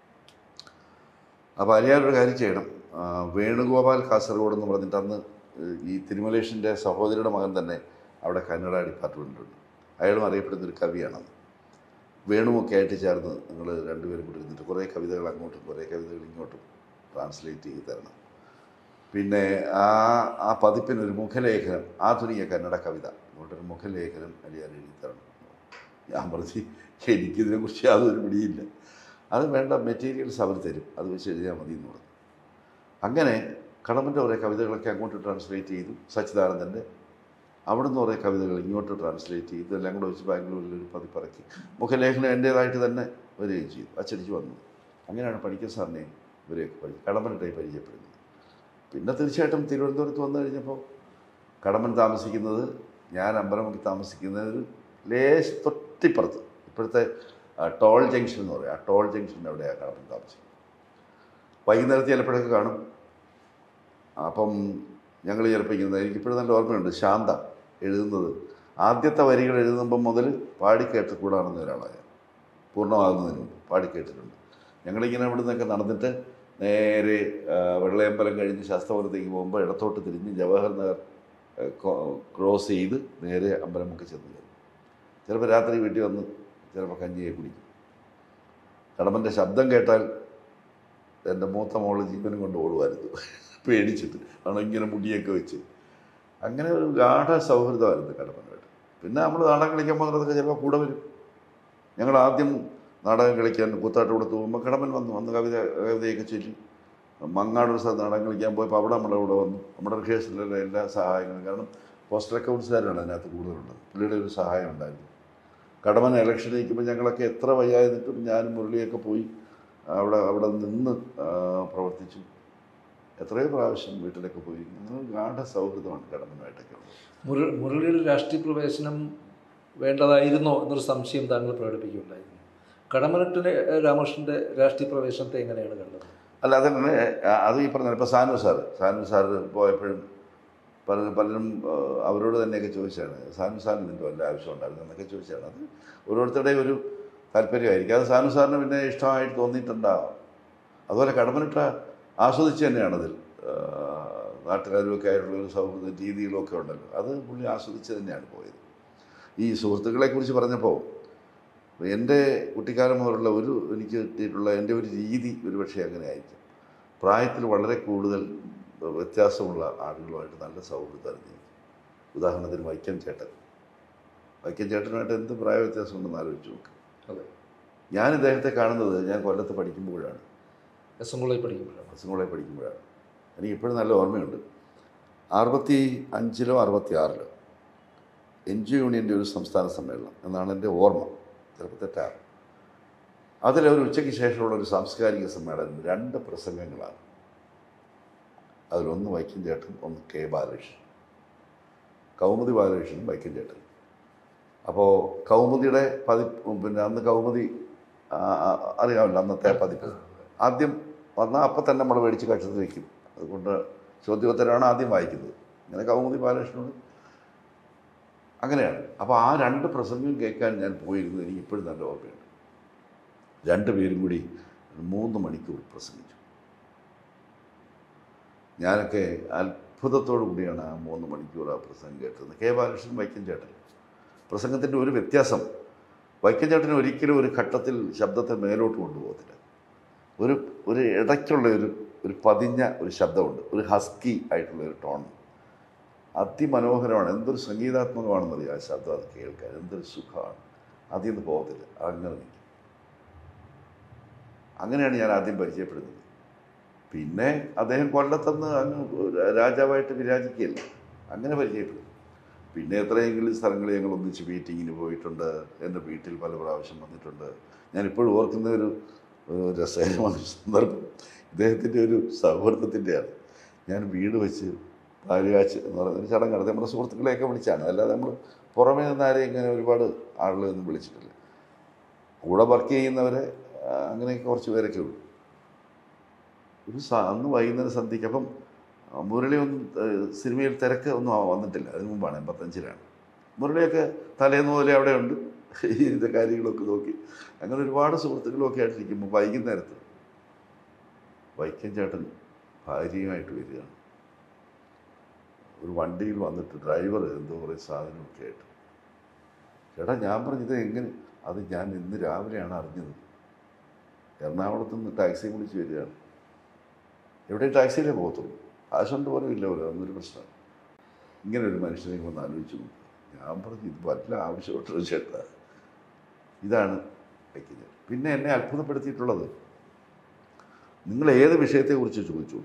B: അപ്പോൾ അലിയാരൊരു കാര്യം ചെയ്യണം ആ, വേണുഗോപാൽ കാസർഗോഡ് എന്ന് പറഞ്ഞിട്ട് അന്ന് ഈ തിരുമലേഷിൻ്റെ സഹോദരിയുടെ മകൻ തന്നെ അവിടെ കന്നഡ ഡിപ്പാർട്ട്മെൻറ്റിലുണ്ട് അയാളും അറിയപ്പെടുന്ന ഒരു കവിയാണത് വേണുമൊക്കെ ആയിട്ട് ചേർന്ന് നിങ്ങൾ രണ്ടുപേരും കൂടി ഇരുന്നിട്ട് കുറേ കവിതകൾ അങ്ങോട്ടും കുറേ കവിതകൾ ഇങ്ങോട്ടും ട്രാൻസ്ലേറ്റ് ചെയ്ത് തരണം പിന്നെ ആ ആ പതിപ്പിനൊരു മുഖലേഖനം ആധുനിക കന്നഡ കവിത അങ്ങോട്ടൊരു മുഖലേഖനം അലിയാർ എഴുതി തരണം ഞാൻ പറഞ്ഞു എനിക്കിതിനെക്കുറിച്ച് യാതൊരു പിടിയില്ല അത് വേണ്ട മെറ്റീരിയൽസ് അവർ തരും അത് വെച്ച് എഴുതിയാൽ മതി എന്ന് പറഞ്ഞു അങ്ങനെ കടമ്പൻ്റെ കുറേ കവിതകളൊക്കെ അങ്ങോട്ട് ട്രാൻസ്ലേറ്റ് ചെയ്തു സച്ചിദാനന്ദൻ്റെ അവിടുന്ന് കുറേ കവിതകൾ ഇങ്ങോട്ട് ട്രാൻസ്ലേറ്റ് ചെയ്തു ഇതെല്ലാം കൂടെ വെച്ച് ബാംഗ്ലൂരിൽ ഒരു പതിപ്പിറക്കി മുഖലേഖനം എൻ്റേതായിട്ട് തന്നെ വരികയും ചെയ്തു അച്ചടിച്ച് വന്നു അങ്ങനെയാണ് പണിക്കർ സാറിനെ ഇവരെയൊക്കെ പരി കടമ്പനായി പരിചയപ്പെടുന്നത് പിന്നെ തീർച്ചയായിട്ടും തിരുവനന്തപുരത്ത് വന്നു കഴിഞ്ഞപ്പോൾ കടമ്പൻ താമസിക്കുന്നത് ഞാൻ അമ്പലമുക്കി താമസിക്കുന്നത് ഒരു ലേശ് തൊട്ടിപ്പുറത്ത് ഇപ്പോഴത്തെ ആ, ടോൾ ജംഗ്ഷൻ എന്ന് പറയും ആ ടോൾ ജംഗ്ഷൻ്റെ അവിടെയാണ് കടമ്പൻ താമസിക്കുന്നത് വൈകുന്നേരത്ത് ചിലപ്പോഴൊക്കെ കാണും അപ്പം ഞങ്ങൾ ചിലപ്പോൾ ഇങ്ങനെ എനിക്കിപ്പോഴും നല്ല ഓർമ്മയുണ്ട് ശാന്ത എഴുതുന്നത് ആദ്യത്തെ വരികൾ എഴുതുമ്പം മുതൽ പാടിക്കേട്ട് കൂടാണെന്ന ഒരാളാണ് ഞാൻ. പൂർണ്ണമാകുന്നതിന് മുമ്പ് പാടിക്കേട്ടിട്ടുണ്ട് ഞങ്ങളിങ്ങനെ ഇവിടെ നിന്നൊക്കെ നടന്നിട്ട് നേരെ ആ, വെള്ളയമ്പലം കഴിഞ്ഞ് ശാസ്ത്രപുരത്തേക്ക് പോകുമ്പോൾ ഇടത്തോട്ട് തിരിഞ്ഞ് ജവഹർ നഗർ ആ, ക്രോ- ക്രോസ് ചെയ്ത് നേരെ അമ്പലമൊക്കെ ചെന്ന് കയറും ചിലപ്പോൾ രാത്രി വീട്ടിൽ വന്ന് ചിലപ്പോൾ കഞ്ഞിയെ കുടിക്കും കടമ്പൻ്റെ ശബ്ദം കേട്ടാൽ എൻ്റെ മൂത്ത മോള് ജീവനും കൊണ്ട് ഓടുമായിരുന്നു പേടിച്ചിട്ട് കാരണം ഇങ്ങനെ മുടിയൊക്കെ വെച്ച് അങ്ങനെ ഒരു ഗാഠ സൗഹൃദമായിരുന്നു കടമ്പനായിട്ട് പിന്നെ നമ്മൾ നാടകം കളിക്കാൻ പോകുന്നതൊക്കെ ചിലപ്പോൾ കൂടെ വരും ഞങ്ങൾ ആദ്യം നാടകം കളിക്കാൻ കൂത്താട്ട് കൊടുത്ത് പോകുമ്പോൾ കടമ്പൻ വന്നു വന്ന് കവിത കവിതയൊക്കെ ചൊല്ലി മങ്ങാട് ഒരു സ്ഥലത്ത് നാടകം കളിക്കാൻ പോയപ്പോൾ അവിടെ നമ്മുടെ ഇവിടെ വന്നു നമ്മുടെ റിഹേഴ്സലിലെ എല്ലാ സഹായങ്ങളും കാരണം പോസ്റ്റൽ അക്കൗണ്ട്സുകാരാണ് അതിനകത്ത് കൂടുതലുള്ളത് പുള്ളിയുടെ ഒരു സഹായം ഉണ്ടായിരുന്നു കടമന ഇലക്ഷൻ നിൽക്കുമ്പോൾ ഞങ്ങളൊക്കെ എത്ര വയ്യാതിട്ടും ഞാനും മുരളിയൊക്കെ പോയി അവിടെ അവിടെ നിന്ന് ആ, പ്രവർത്തിച്ചു എത്രയോ പ്രാവശ്യം വീട്ടിലൊക്കെ പോയി ഞങ്ങൾ ഗാഠ സൗഹൃദമാണ് കടമനുമായിട്ടൊക്കെ ഉള്ളത്
A: മുര മുരളിയുടെ രാഷ്ട്രീയ പ്രവേശനം വേണ്ടതായിരുന്നോ എന്നൊരു സംശയം താങ്കൾ പ്രകടിപ്പിക്കുകയുണ്ടായിരുന്നു കടമനട്ടിലെ രാമകൃഷ്ണൻ്റെ രാഷ്ട്രീയ പ്രവേശനത്തെ എങ്ങനെയാണ് കണ്ടത്
B: അല്ല അതന്നെ ആ- അത് ഈ പറഞ്ഞ ഇപ്പോൾ സാനു സാറ് സാനു സാറ് പോയപ്പോഴും പല പലരും ആ, അവരോട് തന്നെയൊക്കെ ചോദിച്ചാണ് സാനു സാറിന് ഇതിൻ്റെ വല്ല ആവശ്യം ഉണ്ടായിരുന്നു എന്നൊക്കെ ചോദിച്ചാണ് അത് ഓരോരുത്തരുടെയും ഒരു താല്പര്യമായിരിക്കും അത് സാനു സാറിന് പിന്നെ ഇഷ്ടമായിട്ട് തോന്നിയിട്ടുണ്ടാവാം അതുപോലെ കടമനിട്ട ആസ്വദിച്ച് തന്നെയാണതിൽ ആ, നാട്ടുകാരുമൊക്കെ ആയിട്ടുള്ള ഒരു സൗഹൃദ രീതികളൊക്കെ ഉണ്ടല്ലോ അത് പുള്ളി ആസ്വദിച്ച് തന്നെയാണ് പോയത് ഈ സുഹൃത്തുക്കളെക്കുറിച്ച് പറഞ്ഞപ്പോൾ എൻ്റെ കുട്ടിക്കാലം മുതലുള്ള ഒരു എനിക്ക് കിട്ടിയിട്ടുള്ള എൻ്റെ ഒരു രീതി ഒരുപക്ഷെ അങ്ങനെ ആയിരിക്കും പ്രായത്തിൽ വളരെ കൂടുതൽ വ്യത്യാസമുള്ള ആളുകളുമായിട്ട് നല്ല സൗഹൃദമായിരുന്നു എനിക്ക് ഉദാഹരണത്തിന് വൈക്കം ചേട്ടൻ വൈക്കം ചേട്ടനുമായിട്ട് എന്ത് പ്രായ വ്യത്യാസമുണ്ടെന്ന് ആലോചിച്ച് നോക്ക്
A: അതെ
B: ഞാൻ ഇദ്ദേഹത്തെ കാണുന്നത് ഞാൻ കൊല്ലത്ത് പഠിക്കുമ്പോഴാണ്
A: എസ് എം കോളേജ് പഠിക്കുമ്പോഴാണ്
B: സ്കൂളിൽ പഠിക്കുമ്പോഴാണ് എനിക്ക് ഇപ്പോഴും നല്ല ഓർമ്മയുണ്ട് അറുപത്തി അഞ്ചിലോ അറുപത്തി ആറിലോ എൻ ജി യൂണിയൻ്റെ ഒരു സംസ്ഥാന സമ്മേളനം എന്നാണ് എൻ്റെ ഓർമ്മ ചിലപ്പോൾ തെറ്റാറ് അതിലൊരു ഉച്ചയ്ക്ക് ശേഷമുള്ള ഒരു സാംസ്കാരിക സമ്മേളനം രണ്ട് പ്രസംഗങ്ങളാണ് അതിലൊന്ന് വൈക്കം ചേട്ടൻ ഒന്ന് കെ ബാലകൃഷ്ണൻ കൗമുദി ബാലകൃഷ്ണനും വൈക്കം ചേട്ടൻ അപ്പോൾ കൗമുദിയുടെ പതിപ്പ് പിന്നെ അന്ന് കൗമുദി ആ, ആ, അറിയാമല്ലോ അന്നത്തെ പതിപ്പ് ആദ്യം വന്നാൽ അപ്പം തന്നെ നമ്മൾ മേടിച്ച് കക്ഷത്തിൽ വയ്ക്കും അതുകൊണ്ട് ചോദ്യോത്തരമാണ് ആദ്യം വായിക്കുന്നത് അങ്ങനെ കൗമുദി ബാലകൃഷ്ണനോട് അങ്ങനെയാണ് അപ്പോൾ ആ രണ്ട് പ്രസംഗം കേൾക്കാൻ ഞാൻ പോയിരുന്നത് എനിക്ക് ഇപ്പോഴും നല്ല ഓർമ്മയുണ്ട് രണ്ട് പേരും കൂടി മൂന്ന് മണിക്കൂർ പ്രസംഗിച്ചു ഞാനൊക്കെ അത്ഭുതത്തോടു കൂടിയാണ് ആ മൂന്ന് മണിക്കൂർ ആ പ്രസംഗം കേട്ടത് കെ ബാലകൃഷ്ണൻ വൈക്കം ചേട്ടൻ പ്രസംഗത്തിൻ്റെ ഒരു വ്യത്യാസം വൈക്കം ചേട്ടൻ ഒരിക്കലും ഒരു ഘട്ടത്തിൽ ശബ്ദത്തെ മേലോട്ട് കൊണ്ടുപോകത്തില്ല ഒരു ഒരു ഇടയ്ക്കുള്ള ഒരു ഒരു പതിഞ്ഞ ഒരു ശബ്ദമുണ്ട് ഒരു ഹസ്കി ആയിട്ടുള്ള ഒരു ടോൺ അതിമനോഹരമാണ് എന്തൊരു സംഗീതാത്മകമാണെന്നറിയാം ആ ശബ്ദം അത് കേൾക്കാൻ എന്തൊരു സുഖമാണ് അതിൽ നിന്ന് പോകത്തില്ല അങ്ങനെ നിൽക്കും അങ്ങനെയാണ് ഞാൻ ആദ്യം പരിചയപ്പെടുന്നത് പിന്നെ അദ്ദേഹം കൊല്ലത്തുനിന്ന് അങ്ങ് രാജാവായിട്ട് വിരാജിക്കുകയല്ല അങ്ങനെ പരിചയപ്പെടും പിന്നെ എത്രയെങ്കിലും സ്ഥലങ്ങളിൽ ഞങ്ങൾ ഒന്നിച്ച് മീറ്റിങ്ങിന് പോയിട്ടുണ്ട് എൻ്റെ വീട്ടിൽ പല പ്രാവശ്യം വന്നിട്ടുണ്ട് ഞാനിപ്പോഴും ഓർക്കുന്ന ഒരു ഒരു രസകരമായ ഒരു സന്ദർഭം ഇദ്ദേഹത്തിൻ്റെ ഒരു സൗഹൃദത്തിൻ്റെയാണ് ഞാൻ വീട് വെച്ച് പാലുകാച്ച് എന്ന് പറയുന്ന ഒരു ചടങ്ങ് നടത്തി നമ്മുടെ സുഹൃത്തുക്കളെയൊക്കെ വിളിച്ചാണ് അല്ലാതെ നമ്മൾ പുറമേ നിന്ന് ആരെയും ഇങ്ങനെ ഒരുപാട് ആളുകളൊന്നും വിളിച്ചിട്ടില്ല കൂടെ വർക്ക് ചെയ്യുന്നവരെ ആ, അങ്ങനെയൊക്കെ കുറച്ച് പേരൊക്കെ ഉള്ളൂ ഒരു സ അന്ന് വൈകുന്നേരം സന്ധ്യയ്ക്ക് അപ്പം ആ, മുരളി ഒന്നും ഏഹ്, സിനിമയിൽ തിരക്ക് ഒന്നും ആ- വന്നിട്ടില്ല അതിന് മുമ്പാണ് എൺപത്തഞ്ചിലാണ് മുരളിയൊക്കെ തലേന്ന് മുതലേ അവിടെ ഉണ്ട് ഇതിൻ്റെ കാര്യങ്ങളൊക്കെ നോക്കി അങ്ങനെ ഒരുപാട് സുഹൃത്തുക്കളൊക്കെ ആയിട്ടിരിക്കുമ്പോൾ വൈകുന്നേരത്ത് വൈക്കം ചേട്ടൻ ഭാര്യയുമായിട്ട് വരികയാണ് ഒരു വണ്ടിയിൽ വന്നിട്ട് ഡ്രൈവർ എന്തോ കുറേ സാധനമൊക്കെ ആയിട്ട് ചേട്ടാ ഞാൻ പറഞ്ഞത് എങ്ങനെ അത് ഞാൻ ഇന്ന് രാവിലെയാണ് അറിഞ്ഞത് എറണാകുളത്ത് നിന്ന് ടാക്സി വിളിച്ച് വരികയാണ് എവിടെ ടാക്സിയിലേ പോകത്തുള്ളൂ കാശുണ്ട് പോലും ഇല്ല പോലെ അതൊന്നൊരു പ്രശ്നമാണ് ഇങ്ങനെ ഒരു മനുഷ്യനെ ഒന്ന് ആലോചിച്ച് നോക്കി ഞാൻ പറഞ്ഞു ഇത് വല്ല ആവശ്യമായിട്ടൊരു ചേട്ടാ ഇതാണ് വയ്ക്കുന്നത് പിന്നെ എന്നെ അത്ഭുതപ്പെടുത്തിയിട്ടുള്ളത് നിങ്ങൾ ഏത് വിഷയത്തെക്കുറിച്ച് ചോദിച്ചു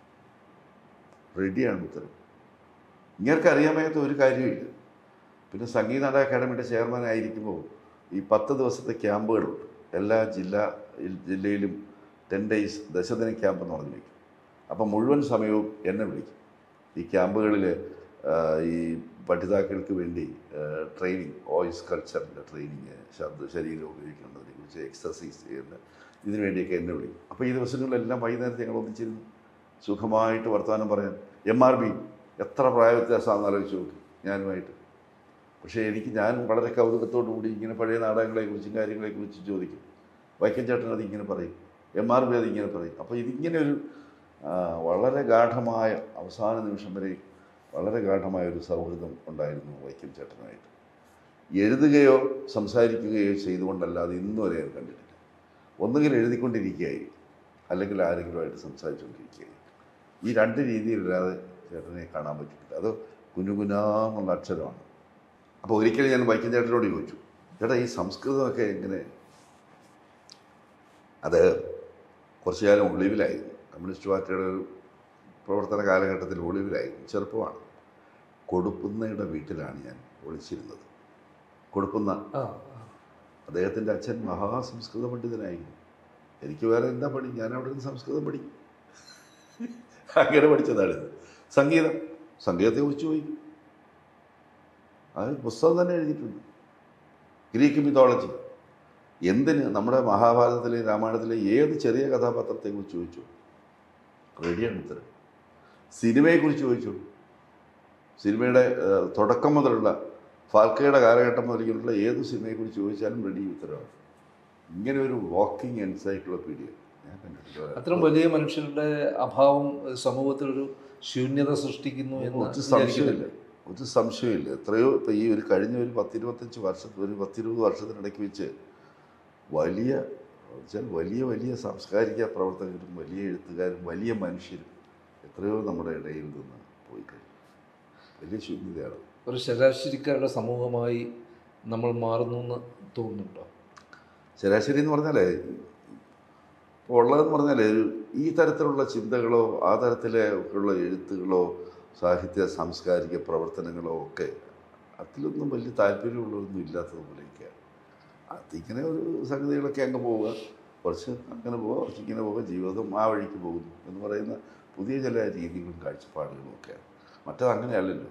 B: റെഡിയാണ് ഉത്തരം ഇങ്ങനെ അറിയാൻ വയ്യാത്ത ഒരു കാര്യമില്ല പിന്നെ സംഗീത നാടക അക്കാദമിയുടെ ചെയർമാൻ ആയിരിക്കുമ്പോൾ ഈ പത്ത് ദിവസത്തെ ക്യാമ്പുകളുണ്ട് എല്ലാ ജില്ലാ ജില്ലയിലും ടെൻ ഡേയ്സ് ദശദിന ക്യാമ്പ് എന്ന് പറഞ്ഞു വയ്ക്കും അപ്പം മുഴുവൻ സമയവും എന്നെ വിളിക്കും ഈ ക്യാമ്പുകളിൽ ഈ പഠിതാക്കൾക്ക് വേണ്ടി ട്രെയിനിങ് വോയിസ് കൾച്ചറിൻ്റെ ട്രെയിനിങ് ശബ്ദ ശരീരം ഉപയോഗിക്കേണ്ടതിനെ കുറിച്ച് എക്സസൈസ് ചെയ്യുന്ന ഇതിനു വേണ്ടിയൊക്കെ എന്നെ വിളിക്കും അപ്പോൾ ഈ ദിവസങ്ങളിലെല്ലാം വൈകുന്നേരത്ത് ഞങ്ങൾ ഒന്നിച്ചിരുന്നു സുഖമായിട്ട് വർത്തമാനം പറയാൻ എം ആർ ബി എത്ര പ്രായ വ്യത്യാസമാണെന്ന് ആലോചിച്ച് നോക്കി ഞാനുമായിട്ട് പക്ഷേ എനിക്ക് ഞാൻ വളരെ കൗതുകത്തോടു കൂടി ഇങ്ങനെ പഴയ നാടകങ്ങളെക്കുറിച്ചും കാര്യങ്ങളെക്കുറിച്ചും ചോദിക്കും വൈക്കം ചേട്ടൻ അതിങ്ങനെ പറയും എം ആർ ബി അതിങ്ങനെ പറയും അപ്പോൾ ഇതിങ്ങനെ ഒരു ആ, വളരെ ഗാഠമായ അവസാന നിമിഷം വരെ വളരെ ഗാഠമായ ഒരു സൗഹൃദം ഉണ്ടായിരുന്നു വൈക്കം ചേട്ടനുമായിട്ട് എഴുതുകയോ സംസാരിക്കുകയോ ചെയ്തുകൊണ്ടല്ലാതെ ഇന്ന് വരെ ഞാൻ കണ്ടിട്ടില്ല ഒന്നുകിൽ എഴുതിക്കൊണ്ടിരിക്കുകയായി അല്ലെങ്കിൽ ആരെങ്കിലുമായിട്ട് സംസാരിച്ചുകൊണ്ടിരിക്കുകയായി ഈ രണ്ട് രീതിയിലല്ലാതെ ചേട്ടനെ കാണാൻ പറ്റില്ല അത് കുഞ്ഞുകുഞ്ഞാന്നുള്ള അക്ഷരമാണ് അപ്പോൾ ഒരിക്കലും ഞാൻ വൈക്കം ചേട്ടനോട് ചോദിച്ചു ചേട്ടാ ഈ സംസ്കൃതമൊക്കെ എങ്ങനെ അത് കുറച്ചു കാലം ഒളിവിലായിരുന്നു കമ്മ്യൂണിസ്റ്റ് പാർട്ടിയുടെ ഒരു പ്രവർത്തന കാലഘട്ടത്തിൽ ഒളിവിലായിരുന്നു ചെറുപ്പമാണ് കൊടുപ്പുന്നയുടെ വീട്ടിലാണ് ഞാൻ ഒളിച്ചിരുന്നത് കൊടുപ്പുന്ന
A: ആ ആ.
B: അദ്ദേഹത്തിൻ്റെ അച്ഛൻ മഹാസംസ്കൃത പണ്ഡിതനായിരുന്നു എനിക്ക് വേറെ എന്താ പണി ഞാൻ അവിടെ നിന്ന് സംസ്കൃതം പഠിക്കും അങ്ങനെ പഠിച്ചതാണിത് സംഗീതം സംഗീതത്തെക്കുറിച്ച് പോയി അത് പുസ്തകം തന്നെ എഴുതിയിട്ടുണ്ട് ഗ്രീക്ക് മിത്തോളജി എന്തിന് നമ്മുടെ മഹാഭാരതത്തിലെ രാമായണത്തിലെ ഏത് ചെറിയ കഥാപാത്രത്തെക്കുറിച്ച് ചോദിച്ചു റെഡിയാണ് ഉത്തരം സിനിമയെക്കുറിച്ച് ചോദിച്ചു സിനിമയുടെ ഏഹ്, തുടക്കം മുതലുള്ള ഫാൽക്കയുടെ കാലഘട്ടം മുതലുള്ള ഏത് സിനിമയെക്കുറിച്ച് ചോദിച്ചാലും റെഡി ഉത്തരവാണ് ഇങ്ങനെ ഒരു വാക്കിംഗ് എൻസൈക്ലോപീഡിയ ഞാൻ കണ്ടിട്ടില്ല
A: അത്തരം വലിയ മനുഷ്യരുടെ അഭാവം ഏഹ്, സമൂഹത്തിലൊരു ശൂന്യത സൃഷ്ടിക്കുന്നു എന്ന്
B: ഒരു
A: വിചാരിക്കുന്നില്ല
B: സംശയമില്ല ഒരു സംശയമില്ല എത്രയോ ഇപ്പം ഈ ഒരു കഴിഞ്ഞ ഒരു പത്തിരുപത്തഞ്ച് വർഷത്തിൽ ഒരു പത്തിരുപത് വർഷത്തിനിടയ്ക്ക് വെച്ച് വലിയ വെച്ചാൽ വലിയ വലിയ സാംസ്കാരിക പ്രവർത്തകരും വലിയ എഴുത്തുകാരും വലിയ മനുഷ്യരും എത്രയോ നമ്മുടെ ഇടയിൽ നിന്ന് പോയി കഴിഞ്ഞു വലിയ ശൂന്യതയാണ്
A: ഒരു ശരാശരിക്കാരുടെ സമൂഹമായി നമ്മൾ മാറുന്നു എന്ന് തോന്നുന്നുണ്ടോ
B: ശരാശരി എന്ന് പറഞ്ഞാലേ ഇപ്പോൾ ഉള്ളതെന്ന് പറഞ്ഞാലേ ഒരു ഈ തരത്തിലുള്ള ചിന്തകളോ ആ തരത്തിലെ ഉള്ള എഴുത്തുകളോ സാഹിത്യ സാംസ്കാരിക പ്രവർത്തനങ്ങളോ ഒക്കെ അതിലൊന്നും വലിയ താല്പര്യമുള്ളതൊന്നും ഇല്ലാത്തതുപോലെയൊക്കെയാണ് അതിങ്ങനെ ഒരു സംഗതികളൊക്കെ അങ്ങ് പോവുക കുറച്ച് അങ്ങനെ പോവുക കുറച്ച് ഇങ്ങനെ പോവുക ജീവിതം ആ വഴിക്ക് പോകുന്നു എന്ന് പറയുന്ന പുതിയ ചില രീതികളും കാഴ്ചപ്പാടുകളും ഒക്കെയാണ് മറ്റത് അങ്ങനെയല്ലല്ലോ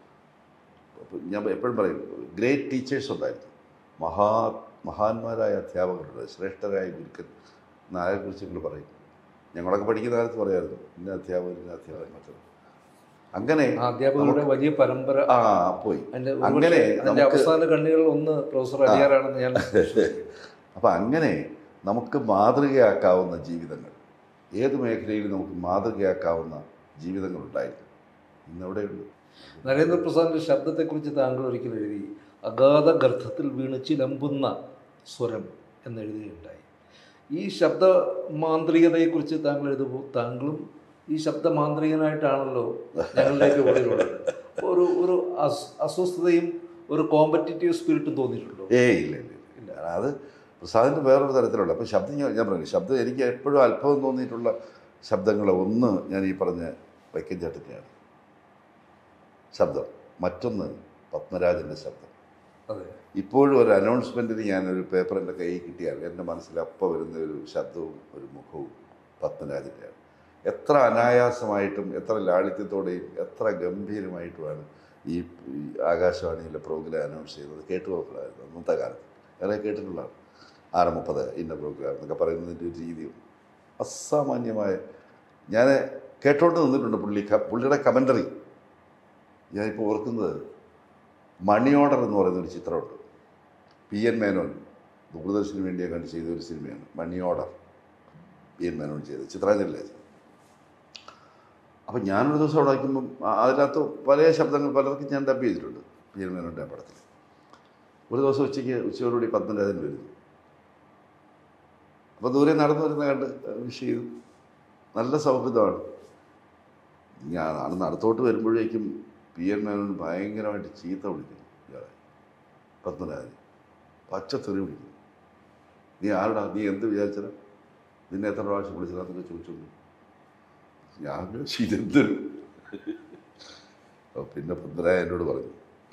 B: അപ്പോൾ ഞാൻ എപ്പോഴും പറയും ഗ്രേറ്റ് ടീച്ചേഴ്സ് ഉണ്ടായിരുന്നു മഹാ മഹാന്മാരായ അധ്യാപകരുണ്ട് ശ്രേഷ്ഠരായ ഗുരുക്കൻ നായരെക്കുറിച്ച് ഞങ്ങൾ പറയും ഞങ്ങളൊക്കെ പഠിക്കുന്ന കാലത്ത് പറയായിരുന്നു ഇന്ന അധ്യാപകൻ ഇന്ന അധ്യാപകൻ മറ്റത് അങ്ങനെ
A: ആ അധ്യാപകരുടെ വലിയ പരമ്പര
B: ആ പോയി
A: അതിന്റെ
B: അങ്ങനെ
A: ഒരുപക്ഷെ അതിന്റെ
B: നമുക്ക്
A: അവസാന കണ്ണികൾ ഒന്ന് പ്രൊഫസർ അലിയാറാണെന്ന് ഞാൻ
B: അപ്പം അങ്ങനെ നമുക്ക് മാതൃകയാക്കാവുന്ന ജീവിതങ്ങൾ ഏത് മേഖലയിലും നമുക്ക് മാതൃകയാക്കാവുന്ന ജീവിതങ്ങൾ ഉണ്ടായിരുന്നു ഇന്നെവിടെയുണ്ട്
A: നരേന്ദ്രപ്രസാദിന്റെ ശബ്ദത്തെക്കുറിച്ച് താങ്കൾ ഒരിക്കൽ എഴുതി അഗാധ ഗർത്തത്തിൽ വീണ് ചിലമ്പുന്ന സ്വരം എന്നെഴുതുകയുണ്ടായി ഈ ശബ്ദ മാന്ത്രികതയെക്കുറിച്ച് താങ്കൾ എഴുതുമ്പോൾ താങ്കളും ഈ ശബ്ദ മാന്ത്രികനായിട്ടാണല്ലോ ഞങ്ങളുടെയൊക്കെ ഉള്ളിലുള്ളത് അപ്പോൾ ഒരു ഒരു അസ് അസ്വസ്ഥതയും ഒരു കോമ്പറ്റീറ്റീവ് സ്പിരിറ്റും തോന്നിയിട്ടുണ്ടോ
B: ഏയ് ഇല്ല ഇല്ല ഇല്ല അത് പ്രസാദിൻ്റെ വേറൊരു തരത്തിലുള്ള അപ്പോൾ ശബ്ദം ഞാൻ ഞാൻ പറഞ്ഞു ശബ്ദം എനിക്ക് എപ്പോഴും അത്ഭുതം തോന്നിയിട്ടുള്ള ശബ്ദങ്ങൾ ഒന്ന് ഞാൻ ഈ പറഞ്ഞ വൈക്കം ചേട്ടൻ്റെയാണ് ശബ്ദം മറ്റൊന്ന് പത്മരാജൻ്റെ ശബ്ദം
A: അതെ
B: ഇപ്പോഴും ഒരു അനൗൺസ്മെൻറ്റിന് ഞാനൊരു പേപ്പർ എൻ്റെ കയ്യിൽ കിട്ടിയാൽ എൻ്റെ മനസ്സിൽ അപ്പം വരുന്ന ഒരു ശബ്ദവും ഒരു മുഖവും പത്മരാജൻ്റെയാണ് എത്ര അനായാസമായിട്ടും എത്ര ലാളിത്യത്തോടെയും എത്ര ഗംഭീരമായിട്ടുമാണ് ഈ ഈ ആകാശവാണിയിലെ പ്രോഗ്രാം അനൗൺസ് ചെയ്യുന്നത് കേട്ടു നോക്കലായിരുന്നു അന്നത്തെ കാലത്ത് വേറെ കേട്ടിട്ടുള്ളതാണ് ആറ് മുപ്പത് ഇന്ന പ്രോഗ്രാം എന്നൊക്കെ പറയുന്നതിൻ്റെ ഒരു രീതിയും അസാമാന്യമായ ഞാൻ കേട്ടോണ്ട് നിന്നിട്ടുണ്ട് പുള്ളി ക- പുള്ളിയുടെ കമൻ്ററി ഞാനിപ്പോൾ ഓർക്കുന്നത് മണി ഓർഡർ എന്ന് പറയുന്ന ഒരു ചിത്രമുണ്ട് പി എൻ മേനോൻ ദൂരദർശന് വേണ്ടിയെ കണ്ട് ചെയ്ത ഒരു സിനിമയാണ് money order P N Menon ചെയ്തത് ചിത്രാഞ്ജലിലെ അപ്പം ഞാനൊരു ദിവസം അവിടെ വയ്ക്കുമ്പം അതിനകത്ത് പല ശബ്ദങ്ങൾ പലർക്കും ഞാൻ ഡബ് ചെയ്തിട്ടുണ്ട് പി എൻ മേനോൻ്റെ ആ പടത്തിൽ ഒരു ദിവസം ഉച്ചയ്ക്ക് ഉച്ചയോടുകൂടി പത്മരാജൻ വരുന്നു അപ്പോൾ ദൂരെ നടന്നു വരുന്ന കണ്ട് വിഷ് ചെയ്തു നല്ല സൗഹൃദമാണ് ഞാൻ ആണ് നടത്തോട്ട് വരുമ്പോഴേക്കും പി എൻ മേനോൻ ഭയങ്കരമായിട്ട് ചീത്ത വിളിക്കുന്നു ഇയാളെ പത്മരാജൻ പച്ചത്തെറി വിളിക്കുന്നു നീ ആരുടാ നീ എന്ത് വിചാരിച്ചത് നിന്നെ എത്ര പ്രാവശ്യം വിളിച്ചതാന്നൊക്കെ ചോദിച്ചോണ്ട് ഞാൻ വിചാരിച്ചു, ഇതെന്തൊരു അപ്പോൾ പിന്നെ പത്മരാജൻ എന്നോട് പറഞ്ഞു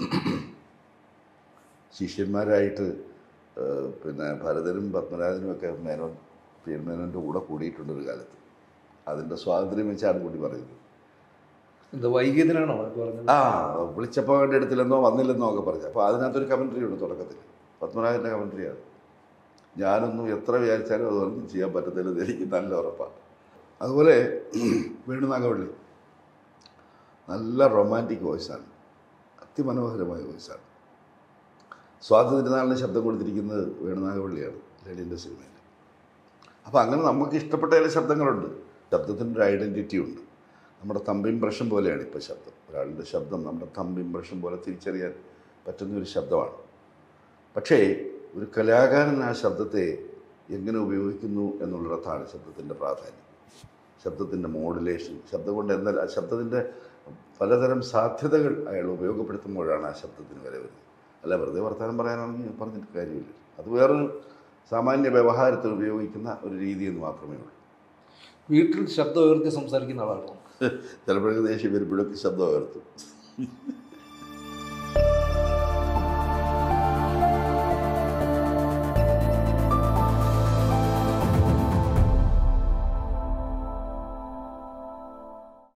B: ശിഷ്യന്മാരായിട്ട് ഏഹ്, പിന്നെ ഭരതനും പത്മരാജനും ഒക്കെ മേനോൻ പി എൻ മേനോൻ്റെ കൂടെ കൂടിയിട്ടുണ്ട് ഒരു കാലത്ത് അതിൻ്റെ സ്വാതന്ത്ര്യം വെച്ചാണ് കൂടി പറയുന്നത്
A: എന്താ വൈകിയതിനാണോ അത് പറഞ്ഞത്
B: ആ വിളിച്ചപ്പോൾ വേണ്ട എടുത്തില്ലെന്നോ വന്നില്ലെന്നോ ഒക്കെ പറഞ്ഞു അപ്പോൾ അതിനകത്തൊരു കമൻട്രി ഉണ്ട് തുടക്കത്തിൽ പത്മനാഭൻ്റെ കമൻട്രിയാണ് ഞാനൊന്നും എത്ര വിചാരിച്ചാലും അതൊന്നും ചെയ്യാൻ പറ്റത്തില്ലെന്ന് എനിക്ക് നല്ല ഉറപ്പാണ് അതുപോലെ വേണുനാഗവള്ളി നല്ല റൊമാൻറ്റിക് വോയിസാണ് അതിമനോഹരമായ വോയിസാണ് സ്വാതി തിരുനാളിന് ശബ്ദം കൊടുത്തിരിക്കുന്നത് വേണുനാഗവള്ളിയാണ് ലേഡിൻ്റെ സിനിമയിൽ അപ്പോൾ അങ്ങനെ നമുക്ക് ഇഷ്ടപ്പെട്ട ചില ശബ്ദങ്ങളുണ്ട് ശബ്ദത്തിൻ്റെ ഒരു ഐഡൻറ്റിറ്റി ഉണ്ട് നമ്മുടെ തമ്പ് ഇംപ്രഷൻ പോലെയാണ് ഇപ്പോൾ ശബ്ദം ഒരാളുടെ ശബ്ദം നമ്മുടെ തമ്പ് ഇംപ്രഷൻ പോലെ തിരിച്ചറിയാൻ പറ്റുന്ന ഒരു ശബ്ദമാണ് പക്ഷേ ഒരു കലാകാരൻ ആ ശബ്ദത്തെ എങ്ങനെ ഉപയോഗിക്കുന്നു എന്നുള്ളിടത്താണ് ശബ്ദത്തിൻ്റെ പ്രാധാന്യം ശബ്ദത്തിൻ്റെ മോഡുലേഷൻ ശബ്ദം കൊണ്ട് എന്താ ആ ശബ്ദത്തിൻ്റെ പലതരം സാധ്യതകൾ അയാൾ ഉപയോഗപ്പെടുത്തുമ്പോഴാണ് ആ ശബ്ദത്തിന് വില വരുന്നത് അല്ല വെറുതെ വർത്തമാനം പറയാനാണെങ്കിൽ പറഞ്ഞിട്ട് കാര്യമില്ല അത് വേറൊരു സാമാന്യ വ്യവഹാരത്തിൽ ഉപയോഗിക്കുന്ന ഒരു രീതി എന്ന് മാത്രമേ ഉള്ളൂ
A: വീട്ടിൽ ശബ്ദം ഉയർത്തി സംസാരിക്കുന്ന ആളാണോ
B: ചിലപ്പോഴൊക്കെ ദേഷ്യം വരുമ്പോഴൊക്കെ ശബ്ദം ഉയർത്തും